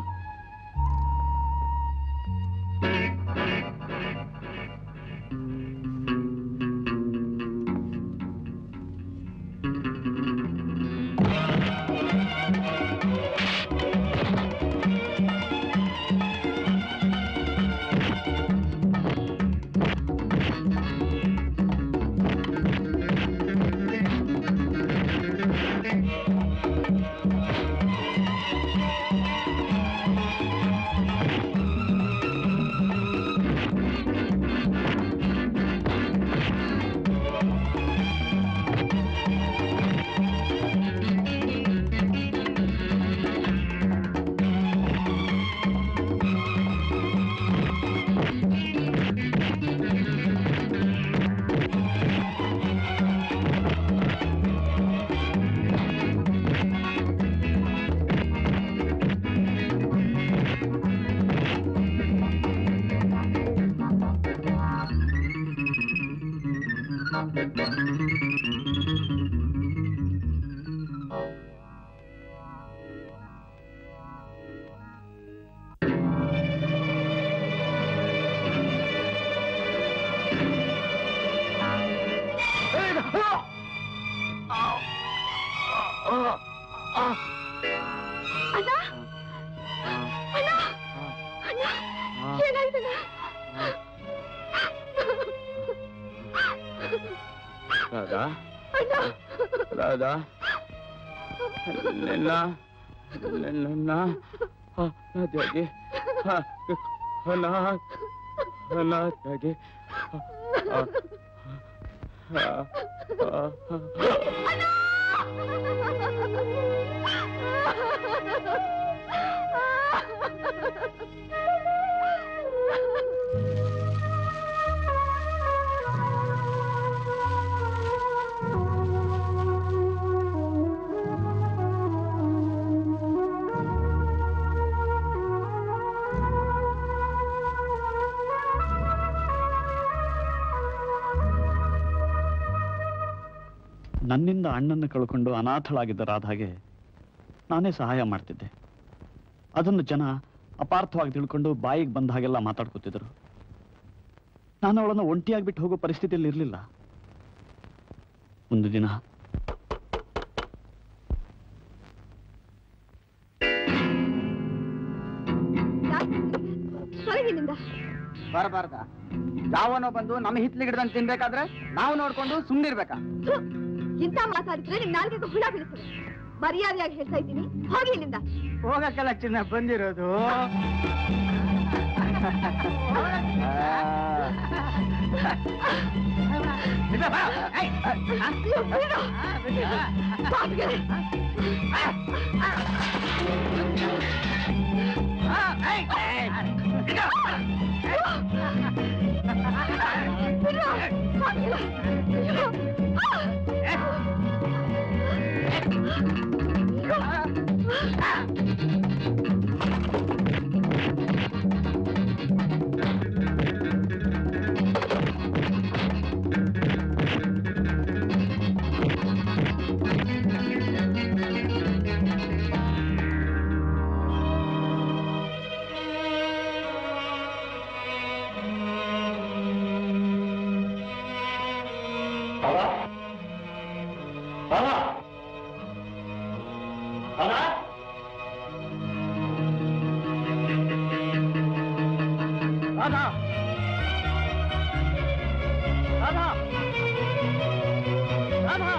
ಅಣ್ಣ ಅಣ್ಣ ಅಣ್ಣ ಏನಾಯ್ತಣ್ಣ ರಾಧಾ ಅಣ್ಣ ರಾಧಾ ನಿನ್ನ ನಿನ್ನ ಅನಾಥಿಯಾಗಿ ಅನಾಥ ಅನಾಥಿಯಾಗಿ ನನ್ನಿಂದ ಅಣ್ಣನ್ನು ಕಳ್ಕೊಂಡು ಅನಾಥಳಾಗಿದ್ದ ರಾಧಾಗೆ ನಾನೇ ಸಹಾಯ ಮಾಡ್ತಿದ್ದೆ ಅದನ್ನು ಜನ ಅಪಾರ್ಥವಾಗಿ ತಿಳ್ಕೊಂಡು ಬಾಯಿಗೆ ಬಂದ ಹಾಗೆಲ್ಲ ಮಾತಾಡ್ಕೊತಿದ್ರು ನಾನು ಅವಳನ್ನು ಒಂಟಿಯಾಗಿ ಬಿಟ್ಟು ಹೋಗೋ ಪರಿಸ್ಥಿತಿಯಲ್ಲಿ ಇರಲಿಲ್ಲ ಒಂದು ದಿನ ಹೊರಗಿನಿಂದ ಬರಬಾರ್ದ ಯಾವನೋ ಬಂದು ನಮ್ಮ ಹಿತ್ಲಿಗಿಡ್ದಂತ ತಿನ್ಬೇಕಾದ್ರೆ ನಾವು ನೋಡ್ಕೊಂಡು ಸುಮ್ಮನಿರ್ಬೇಕಾ ಥು, ಇಂಥ ಮಾತಾಡಿದ್ರೆ ನಿಮ್ ನಾಲ್ಗೆಗೆ ಹುಳ ಬೀಳ್ತದೆ ಮರ್ಯಾದೆಯಾಗಿ ಹೇಳ್ತಾ ಇದ್ದೀನಿ ಹೋಗಿ ಇಲ್ಲಿಂದ ಹೋಗಕ್ಕೆಲ್ಲ ಚಿನ್ನ ಬಂದಿರೋದು ರಾಧಾ ರಾಧಾ ರಾಧಾ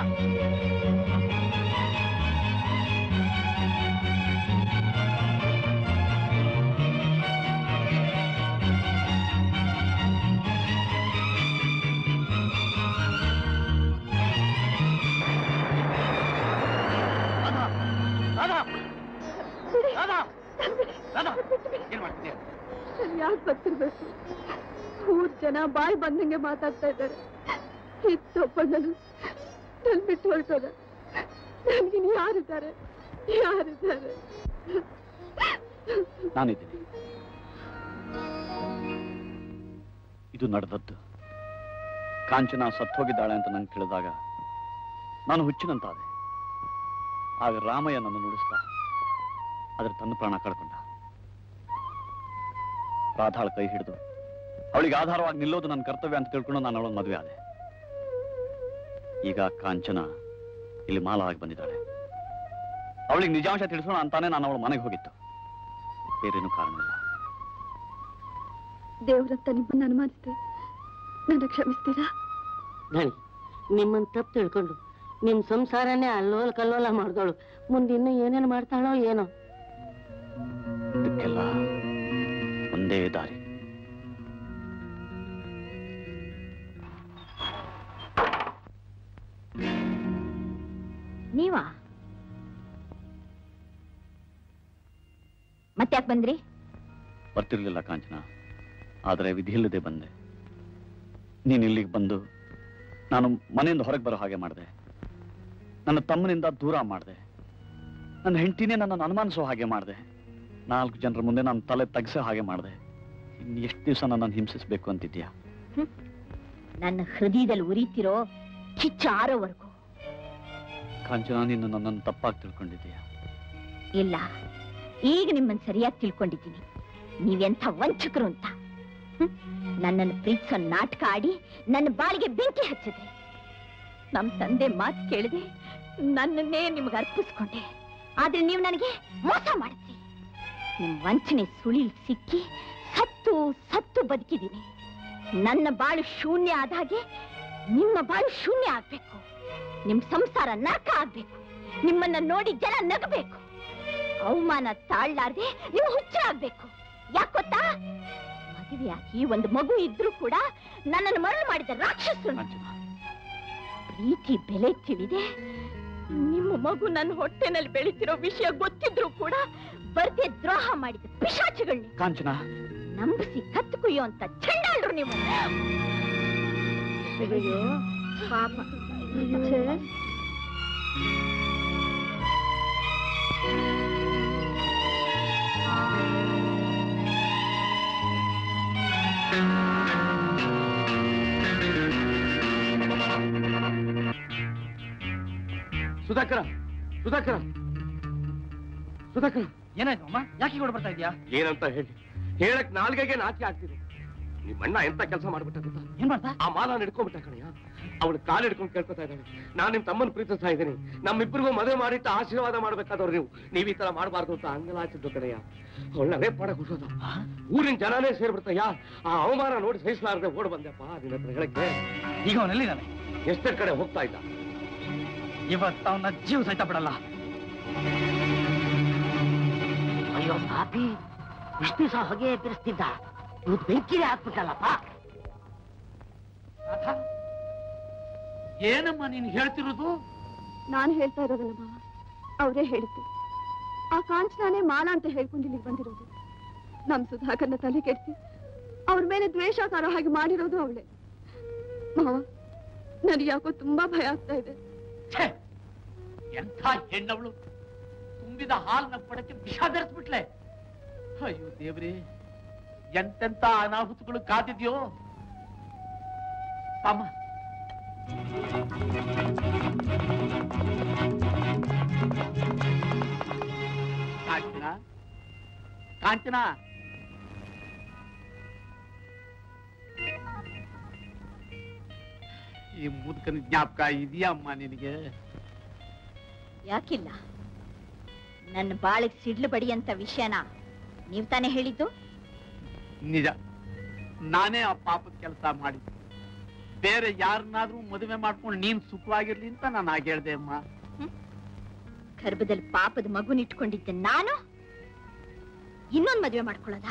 ರಾಧಾ ರಾಧಾ ರಾಧಾ ರಾಧಾ ಏನ್ ಮಾಡ್ತಿದ್ಯಾ ಯಾಕೆ ಬರ್ತಿರ್ಬೇಕು ಊರ್ ಜನ ಬಾಯಿ ಬಂದಂಗೆ ಮಾತಾಡ್ತಾ ಇದ್ದಾರೆ ಇತ್ತೊಬ್ಬಣ್ಣನು ನನ್ ಬಿಟ್ಟು ಹೊರಟೋದ ನನ್ಗಿನ್ ಯಾರಿದ್ದಾರೆ ಯಾರಿದ್ದಾರೆ ನಾನಿದ್ದೀನಿ ಇದು ನಡೆದದ್ದು ಕಾಂಚನ ಸತ್ತೋಗಿದ್ದಾಳೆ ಅಂತ ನಂಗೆ ತಿಳಿದಾಗ ನಾನು ಹುಚ್ಚಿನಂತಾದೆ ಆಗ ರಾಮಯ್ಯ ನನ್ನ ನುಡಿಸ್ದ ಆದ್ರೆ ತನ್ನ ಪ್ರಾಣ ಕಳ್ಕೊಂಡ ರಾಧಾಳ ಕೈ ಹಿಡಿದು ಅವಳಿಗೆ ಆಧಾರವಾಗಿ ನಿಲ್ಲೋದು ನನ್ನ ಕರ್ತವ್ಯ ಅಂತ ತಿಳ್ಕೊಂಡು ನಾನು ಅವಳನ್ನು ಮದುವೆ ಆದೆ ಈಗ ಕಾಂಚನ ಇಲ್ಲಿ ಮಾಲವಾಗಿ ಬಂದಿದ್ದಾಳೆ ಅವಳಿಗೆ ನಿಜಾಂಶ ತಿಳಿಸೋಣ ಅಂತಾನೆ ನಾನು ಅವಳ ಮನೆಗೆ ಹೋಗಿತ್ತು ಬೇರೇನು ಕಾರಣ ಇಲ್ಲ ದೇವ್ರಂತ ನಿಮ್ಮನ್ನ ಅನುಮಾನಿಸ್ದೆ ನನ್ನ ಕ್ಷಮಿಸ್ತೀರಾ ಧಣಿ ನಿಮ್ಮನ್ನ ತಪ್ಪು ತಿಳ್ಕೊಂಡು ನಿಮ್ ಸಂಸಾರನೇ ಅಲ್ಲೋಲ ಕಲ್ಲೋಲ ಮಾಡ್ದೋಳು ಮುಂದಿನ್ನು ಏನೇನು ಮಾಡ್ತಾಳೋ ಏನೋ ಇದಕ್ಕೆಲ್ಲ ಒಂದೇ ದಾರಿ ನೀವಾ ಮತ್ತ್ಯಾಕ್ ಬಂದ್ರಿ ಬರ್ತಿರ್ಲಿಲ್ಲ ಕಾಂಚನ ಆದರೆ ವಿಧಿ ಇಲ್ಲದೆ ಬಂದೆ ನೀನು ಇಲ್ಲಿಗೆ ಬಂದು ನಾನು ಮನೆಯಿಂದ ಹೊರಗೆ ಬರೋ ಹಾಗೆ ಮಾಡಿದೆ ನನ್ನ ತಮ್ಮನಿಂದ ದೂರ ಮಾಡಿದೆ ನನ್ನ ಹೆಂಡತಿನೇ ನನ್ನನ್ನು ಅನುಮಾನಿಸೋ ಹಾಗೆ ಮಾಡಿದೆ ನಾಲ್ಕು ಜನರ ಮುಂದೆ ನಾನು ತಲೆ ತಗ್ಸೋ ಹಾಗೆ ಮಾಡಿದೆ ಇನ್ನು ಎಷ್ಟು ದಿವಸ ನನ್ನನ್ನು ಹಿಂಸಿಸ್ಬೇಕು ಅಂತಿದ್ಯಾ ನನ್ನ ಹೃದಯದಲ್ಲಿ ಉರಿತಿರೋ ಕಿಚ್ಚ ಆರೋವರೆಗೂ ಕಾಂಚನ ನೀನು ನನ್ನನ್ನು ತಪ್ಪಾಗಿ ತಿಳ್ಕೊಂಡಿದ್ದೀಯಾ ಇಲ್ಲ ಈಗ ನಿಮ್ಮನ್ನ ಸರಿಯಾಗಿ ತಿಳ್ಕೊಂಡಿದ್ದೀನಿ ನೀವೆಂಥ ವಂಚಕರು ಅಂತ ಹ್ಮ್? ನನ್ನನ್ನು ಪ್ರೀತಿಸೋ ನಾಟಕ ಆಡಿ ನನ್ನ ಬಾಳಿಗೆ ಬೆಂಕಿ ಹಚ್ಚಿದ್ರಿ ನಮ್ ತಂದೆ ಮಾತು ಕೇಳಿದೆ ನನ್ನನ್ನೇ ನಿಮ್ಗೆ ಅರ್ಪಿಸ್ಕೊಂಡೆ ಆದ್ರೆ ನೀವು ನನಗೆ ಮೋಸ ಮಾಡಿದ್ರಿ ನಿಮ್ ವಂಚನೆ ಸುಳಿಲ್ ಸಿಕ್ಕಿ ಸತ್ತು ಸತ್ತು ಬದುಕಿದ್ದೀನಿ ನನ್ನ ಬಾಳು ಶೂನ್ಯ ಆದ ಹಾಗೆ ನಿಮ್ಮ ಬಾಳು ಶೂನ್ಯ ಆಗ್ಬೇಕು ನಿಮ್ ಸಂಸಾರ ನರಕ ಆಗ್ಬೇಕು ನಿಮ್ಮನ್ನ ನೋಡಿ ಜನ ನಗಬೇಕು ಅವಮಾನ ತಾಳ್ಲಾರ್ದೆ ನೀವು ಹುಚ್ಚರಾಗ್ಬೇಕು ಯಾಕ್ ಗೊತ್ತಾ ಮದುವೆಯಾಗಿ ಒಂದು ಮಗು ಇದ್ರೂ ಕೂಡ ನನ್ನನ್ನು ಮರಳು ಮಾಡಿದ ರಾಕ್ಷಸರು ಪ್ರೀತಿ ಬೆಲೆ ತಿಳಿದೆ ನಿಮ್ಮ ಮಗು ನನ್ನ ಹೊಟ್ಟೆನಲ್ಲಿ ಬೆಳೀತಿರೋ ವಿಷಯ ಗೊತ್ತಿದ್ರು ಕೂಡ ಬರ್ದೆ ದ್ರೋಹ ಮಾಡಿದ ಪಿಶಾಚಿಗಳನ್ನ ಕಾಂಚನ ನಂಬಿಸಿ ಕತ್ತು ಕುಯ್ಯೋ ಅಂತ ಚಂಡಾಳ್ರು ನೀವು ಅಯ್ಯೋ ಪಾಪ ಸುಧಾಕರ ಸುಧಾಕರ ಸುಧಾಕರ ಏನಾಯ್ತು ಅಮ್ಮ ಯಾಕೆ ಕೂಡ ಬರ್ತಾ ಇದೀಯಾ ಏನಂತ ಹೇಳಿ ಹೇಳಕ್ ನಾಲ್ಗೆಗೆ ನಾಚಿಕೆ ಆಗ್ತಿದೆ ನಿಮ್ಮ ಅಣ್ಣ ಎಂತ ಕೆಲಸ ಮಾಡ್ಬಿಟ್ಟ ಗೊತ್ತಾ ಏನ್ ಮಾಡ್ತಾ ಆ ಮಾಲ ಹಿಡ್ಕೊಂಡ್ಬಿಟ್ಟ ಕಣಯ್ಯ ಅವಳು ಕಾಲು ಹಿಡ್ಕೊಂಡು ಕೇಳ್ಕೊತಾ ಇದ್ದಾಳೆ ನಾನ್ ನಿಮ್ ತಮ್ಮನ್ ಪ್ರೀತಿಸ್ತಾ ಇದ್ದೀನಿ ನಮ್ಮಿಬ್ಬರಿಗೂ ಮದುವೆ ಮಾಡಿಟ್ಟು ಆಶೀರ್ವಾದ ಮಾಡ್ಬೇಕಾದವ್ರು ನೀವು ನೀವ್ ಈ ತರ ಮಾಡಬಾರ್ದು ಅಂತ ಅಂಗಲಾಚಿದ್ದು ಕಣಯ್ಯ ಅವಳ ರೇಪ್ ಮಾಡಕ್ ಹುಟ್ಟೋದು ಊರಿನ ಜನನೇ ಸೇರ್ಬಿಡ್ತಯ್ಯ ಆ ಅವಮಾನ ನೋಡಿ ಸಹಿಸಲಾರದೆ ಓಡ್ ಬಂದೆಪ್ಪ ನಿನ್ನ ಹತ್ರ ಹೇಳಕ್ಕೆ ಈಗ ಅವನೆಲ್ಲಿದ್ದಾನೆ ಎಷ್ಟೇ ಕಡೆ ಹೋಗ್ತಾ ಇದ್ದ ಇವತ್ತು ಅವನ ಜೀವ ಸಹಿತ ಬಿಡಲ್ಲ ಅಯ್ಯೋ ಪಾಪಿ ಇಷ್ಟು ದಿವಸ ಹೊಗೆ ಎದುರಿಸ್ತಿದ್ದ ಬೆಂಕಿಗೆ ಹಾಕ್ಬಿಟ್ಟಲ್ಲಪ್ಪ ಏನಮ್ಮ ನೀನು ಹೇಳ್ತಿರೋದು ನಾನು ಹೇಳ್ತಾ ಇರೋದಲ್ಲ ಮಾವ ಅವರೇ ಹೇಳಿದ್ದು ಆ ಕಾಂಚನಾನೇ ಮಾಲ ಅಂತ ಹೇಳ್ಕೊಂಡು ಇಲ್ಲಿಗೆ ಬಂದಿರೋದು ನಮ್ ಸುಧಾಕರ್ನ ತಲೆ ಕೆಡಿಸಿ ಅವ್ರ ಮೇಲೆ ದ್ವೇಷ ಕಾರೋ ಹಾಗೆ ಮಾಡಿರೋದು ಅವಳೆ ಮಾವ ನನಗೆ ಯಾಕೋ ತುಂಬಾ ಭಯ ಆಗ್ತಾ ಇದೆ ಛೇ! ಎಂಥ ಹೆಣ್ಣವಳು ತುಂಬಿದ ಹಾಲನ್ನ ಕೊಡಕ್ಕೆ ವಿಷ ಬೆರೆಸ್ಬಿಟ್ಲೆ ಅಯ್ಯೋ ದೇವ್ರಿ ಎಂತೆಂತ ಅನಾಹುತಗಳು ಕಾದಿದ್ಯೋ ಅಮ್ಮ ಕಾಂಚನ ಕಾಂಚನ ಈ ಮುದುಕನ ಜ್ಞಾಪಕ ಇದೆಯಮ್ಮ ನಿನಗೆ ಯಾಕಿಲ್ಲ ನನ್ನ ಬಾಳಿಗೆ ಸಿಡ್ಲು ಬಡಿ ಅಂತ ವಿಷಯನ ನೀವ್ ತಾನೇ ಹೇಳಿದ್ದು ನಿಜ ನಾನೇ ಆ ಪಾಪದ ಕೆಲಸ ಮಾಡಿದ್ದು ಬೇರೆ ಯಾರನ್ನಾದ್ರೂ ಮದುವೆ ಮಾಡ್ಕೊಂಡು ನೀನ್ ಸುಖವಾಗಿರ್ಲಿ ಅಂತ ನಾನು ಹಾಗೆ ಹೇಳ್ದೆ ಅಮ್ಮ ಗರ್ಭದಲ್ಲಿ ಪಾಪದ ಮಗುನ ಇಟ್ಕೊಂಡಿದ್ದೆ ನಾನು ಇನ್ನೊಂದ್ ಮದ್ವೆ ಮಾಡ್ಕೊಳ್ಳೋದ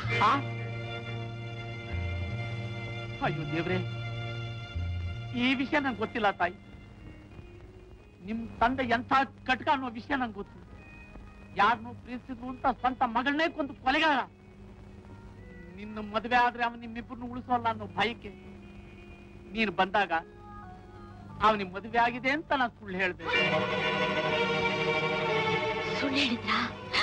ಅಯ್ಯೋ ದೇವ್ರೆ ಈ ವಿಷಯ ನಂಗೆ ಗೊತ್ತಿಲ್ಲ ತಾಯಿ ನಿಮ್ ತಂದೆ ಎಂಥ ಕಟ್ಕ ಅನ್ನೋ ವಿಷಯ ನಂಗೆ ಗೊತ್ತು ಯಾರನ್ನೋ ಪ್ರೀತಿಸಿದ್ರು ಅಂತ ಸ್ವಂತ ಮಗಳನ್ನೇ ಕೊಂದು ಕೊಲೆಗಾರ ನಿನ್ನ ಮದುವೆ ಆದ್ರೆ ಅವನ್ ನಿಮ್ಮಿಬ್ಬರನ್ನು ಉಳಿಸೋಲ್ಲ ಅನ್ನೋ ಭಯಕ್ಕೆ ನೀನು ಬಂದಾಗ ಅವನಿಗೆ ಮದುವೆ ಆಗಿದೆ ಅಂತ ನಾನು ಸುಳ್ಳು ಹೇಳ್ದೆ ಸುಳ್ಳು ಹೇಳಿದ್ರಾ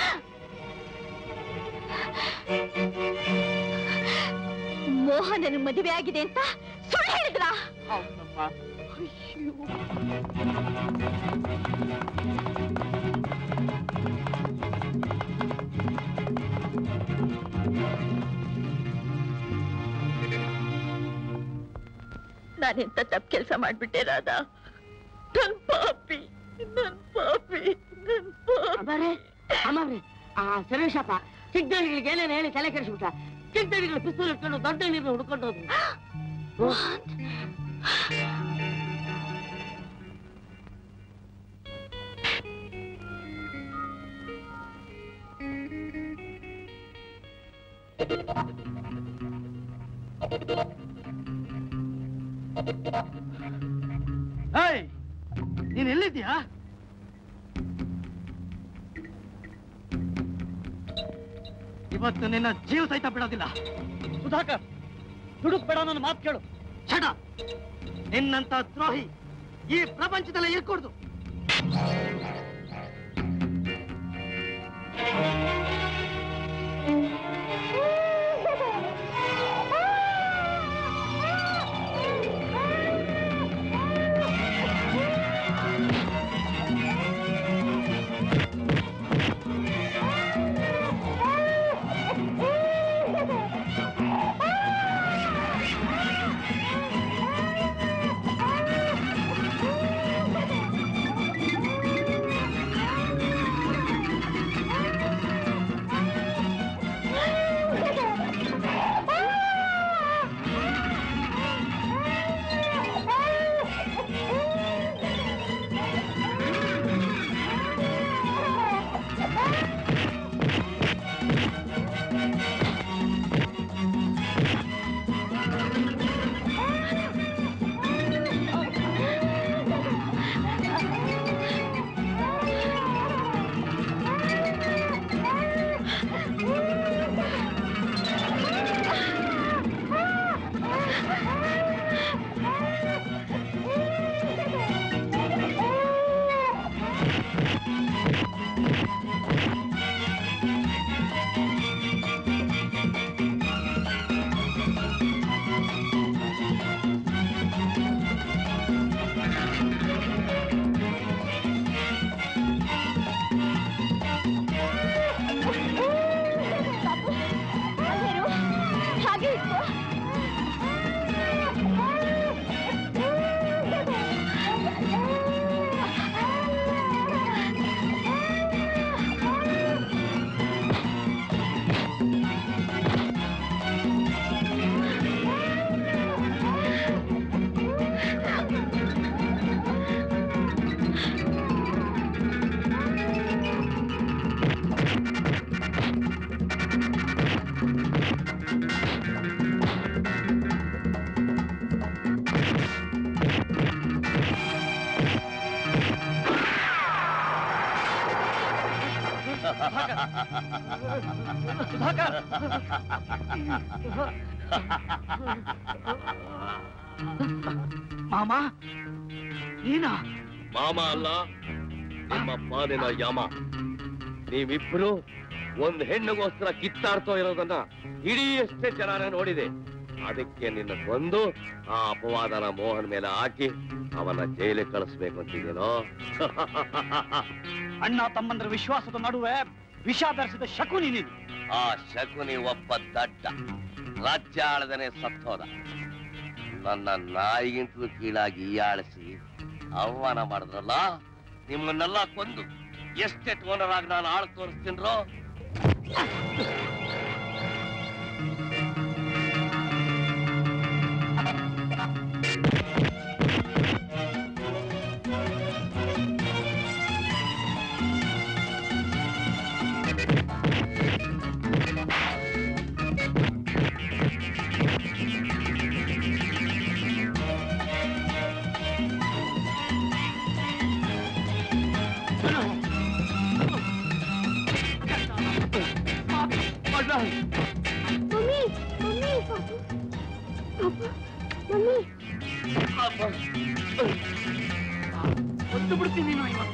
ಮೋಹನನ ಮದುವೆ ಆಗಿದೆ ಅಂತ ಸುಳ್ಳು ಹೇಳಿದ್ರಾ ಹೌದಮ್ಮ ನಾನೆಂತ ತಪ್ಪು ಕೆಲಸ ಮಾಡ್ಬಿಟ್ಟೆ ರಾಧಾ ನನ್ ಪಾಪಿ ನನ್ ಪಾಪಿ ನನ್ ಅಮ್ಮರೇ ಅಮ್ಮರೇ ಆ ಸುರೇಶಪ್ಪ ಚಿಕ್ಕದಣಿಗಳಿಗೆ ಏನೇನು ಹೇಳಿ ತಲೆ ಕೆಡಿಸ್ಬಿಟ್ಟ ಚಿಕ್ಕದಣಿಗಳು ಪಿಸ್ತೂಲ್ ಇಟ್ಕೊಂಡು ದೊಡ್ಡ ನೀರು ಹುಡ್ಕೊಂಡು ಹೋದ್ರು ಏಯ್ ನೀನ್ ಎಲ್ಲಿದ್ಯಾ ಇವತ್ತು ನಿನ್ನ ಜೀವ ಸಹಿತ ಬಿಡೋದಿಲ್ಲ ಸುಧಾಕರ್ ದುಡುಕ್ ಬೇಡ ನನ್ನ ಮಾತು ಕೇಳು ಛಡ ನಿನ್ನಂತ ದ್ರೋಹಿ ಈ ಪ್ರಪಂಚದಲ್ಲೇ ಇರ್ಕೂಡ್ದು ಮಾಮ ನೀನಾ ಮಾಮ ಅಲ್ಲ ನಿಮ್ಮ ಪಾಲಿನ ಯಾಮ ನೀವಿಬ್ರು ಒಂದ್ ಹೆಣ್ಣಿಗೋಸ್ಕರ ಕಿತ್ತಾಡ್ತೋ ಇರೋದನ್ನ ಇಡೀ ಎಷ್ಟೇ ಜನ ನೋಡಿದೆ ಅದಕ್ಕೆ ನಿನ್ನ ಕೊಂದು ಆ ಅಪವಾದನ ಮೋಹನ್ ಮೇಲೆ ಹಾಕಿ ಅವನ ಜೈಲಿಗೆ ಕಳಿಸ್ಬೇಕು ಅಂತಿದ್ದೀನೋ ಅಣ್ಣ ತಮ್ಮಂದ್ರ ವಿಶ್ವಾಸದ ನಡುವೆ ವಿಷ ಬೆರೆಸಿದ ಶಕುನಿ ನೀನು ಆ ಶಕುನಿ ಒಬ್ಬ ದಡ್ಡ ರಾಜ್ಯ ಆಳದನೆ ಸತ್ತೋದ ನನ್ನ ನಾಯಿಗಿಂತಲೂ ಕೀಳಾಗಿ ಹೀಯಾಳಿಸಿ ಅವಮಾನ ಮಾಡಿದ್ರಲ್ಲ ನಿಮ್ಮನ್ನೆಲ್ಲ ಕೊಂದು ಎಸ್ಟೇಟ್ ಓನರ್ ಆಗಿ ನಾನು ಆಳ್ ತೋರಿಸ್ತೀನ್ರೋ ಮಮ್ಮಿ ಮಮ್ಮಿ ಪಾಪು ಪಾಪು ಮಮ್ಮಿ ಒದ್ದು ಬಿಡ್ತೀನಿ ನೀನು ಇವತ್ತು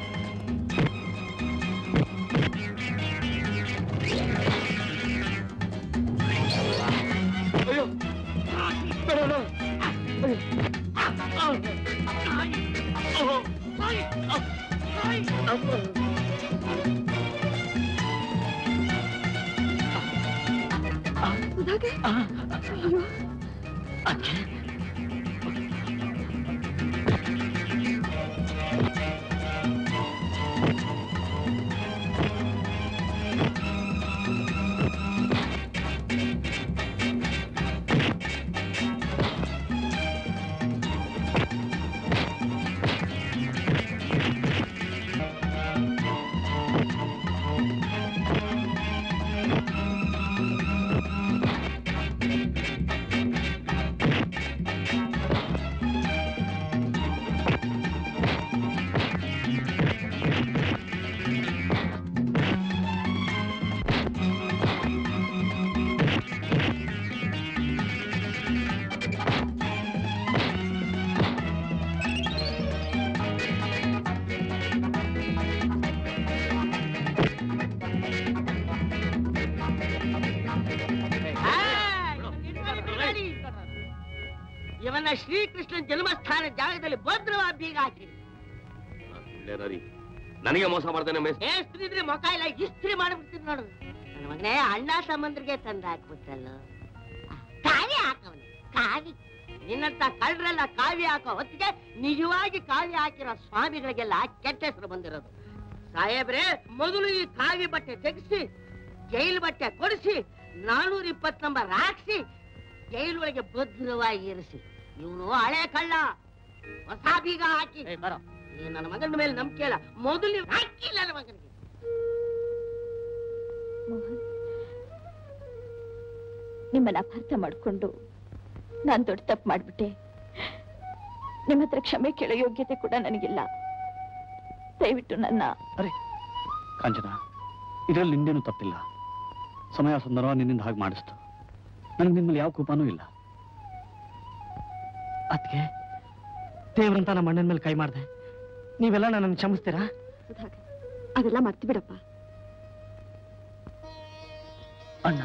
ಅಯ್ಯೋ ಬೇಡ ಸುಧಾಕರ್ ಅಯ್ಯೋ ಇವನ ಶ್ರೀಕೃಷ್ಣನ್ ಜನ್ಮಸ್ಥಾನ ಜಾಗದಲ್ಲಿ ಭದ್ರವಾಗಿ ಬೀಗ ಹಾಕಿ ನರಿ ನನಗೆ ಮೋಸ ಮಾಡ್ತಾನೆ ಮೇಸ್ ಮೇಸ್ತ್ರಿದ್ರೆ ಮುಖ ಇಲ್ಲ ಇಸ್ತ್ರಿ ಮಾಡ್ಬಿಡ್ತೀನಿ ನೋಡು ನನ್ನ ಮಗನೇ ಅಣ್ಣ ಸಂಬಂಧರಿಗೆ ತಂದು ಹಾಕ್ಬಿಟ್ಟಲ್ಲ ಕಾವಿ ಹಾಕವನೆ ಕಾವಿ ನಿನ್ನಂತ ಕಳ್ಳರೆಲ್ಲ ಕಾವಿ ಹಾಕೋ ಹೊತ್ತಿಗೆ ನಿಜವಾಗಿ ಕಾವಿ ಹಾಕಿರೋ ಸ್ವಾಮಿಗಳಿಗೆಲ್ಲ ಕೆಟ್ಟ ಹೆಸರು ಬಂದಿರೋದು ಸಾಹೇಬ್ರೆ ಮೊದಲು ಈ ಕಾವಿ ಬಟ್ಟೆ ತೆಗೆಸಿ ಜೈಲು ಬಟ್ಟೆ ಕೊಡಿಸಿ ನಾನೂರ ಇಪ್ಪತ್ ನಂಬರ್ ಹಾಕ್ಸಿ ಜೈಲೊಳಗೆ ಭದ್ರವಾಗಿ ಇರಿಸಿ ಇವನು ಹಳೆ ಕಳ್ಳ ಹೊಸ ಬೀಗ ಹಾಕಿ ಬರೋ ಈ ನನ್ನ ಮಗನ ಮೇಲೆ ನಂಬಿಕೆ ಇಲ್ಲ ಮೊದಲು ಹಾಕಿಲ್ಲ ನನ್ನ ಮಗನಿಗೆ ಮೋಹನ್ ನಿಮ್ಮನ್ನ ಅಪಾರ್ಥ ಮಾಡಿಕೊಂಡು ನಾನು ದೊಡ್ಡ ತಪ್ಪು ಮಾಡ್ಬಿಟ್ಟೆ ನಿಮ್ಮ ಹತ್ರ ಕ್ಷಮೆ ಕೇಳೋ ಯೋಗ್ಯತೆ ಕೂಡ ನನಗಿಲ್ಲ ದಯವಿಟ್ಟು ನನ್ನ ಅರೆ ಕಾಂಚನ ಇದರಲ್ಲಿ ನಿಂದೇನು ತಪ್ಪಿಲ್ಲ ಸಮಯ ಸಂದರ್ಭ ನಿನ್ನಿಂದ ಹಾಗೆ ಮಾಡಿಸ್ತು ನನಗೆ ನಿಮ್ಮಲ್ಲಿ ಯಾವ ಕೋಪನೂ ಇಲ್ಲ ಅದಕ್ಕೆ ದೇವ್ರಂತ ನಮ್ಮ ಅಣ್ಣನ ಮೇಲೆ ಕೈ ಮಾಡಿದೆ ನೀವೆಲ್ಲ ನನ್ನನ್ನು ಕ್ಷಮಿಸ್ತೀರಾ ಸುಧಾಕರ್ ಅದೆಲ್ಲ ಮರ್ತು ಬಿಡಪ್ಪ ಅಣ್ಣ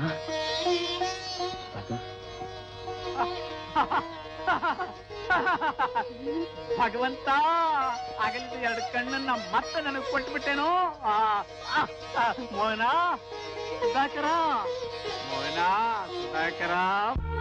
ಭಗವಂತ ಆಗಲಿದ ಎರಡು ಕಣ್ಣನ್ನ ಮತ್ತೆ ನನಗೆ ಕೊಟ್ಬಿಟ್ಟೇನೋ ಆ, ಆ, ಆ, ಮೋಹನ ಸುಧಾಕರ ಮೋಹನ ಸುಧಾಕರ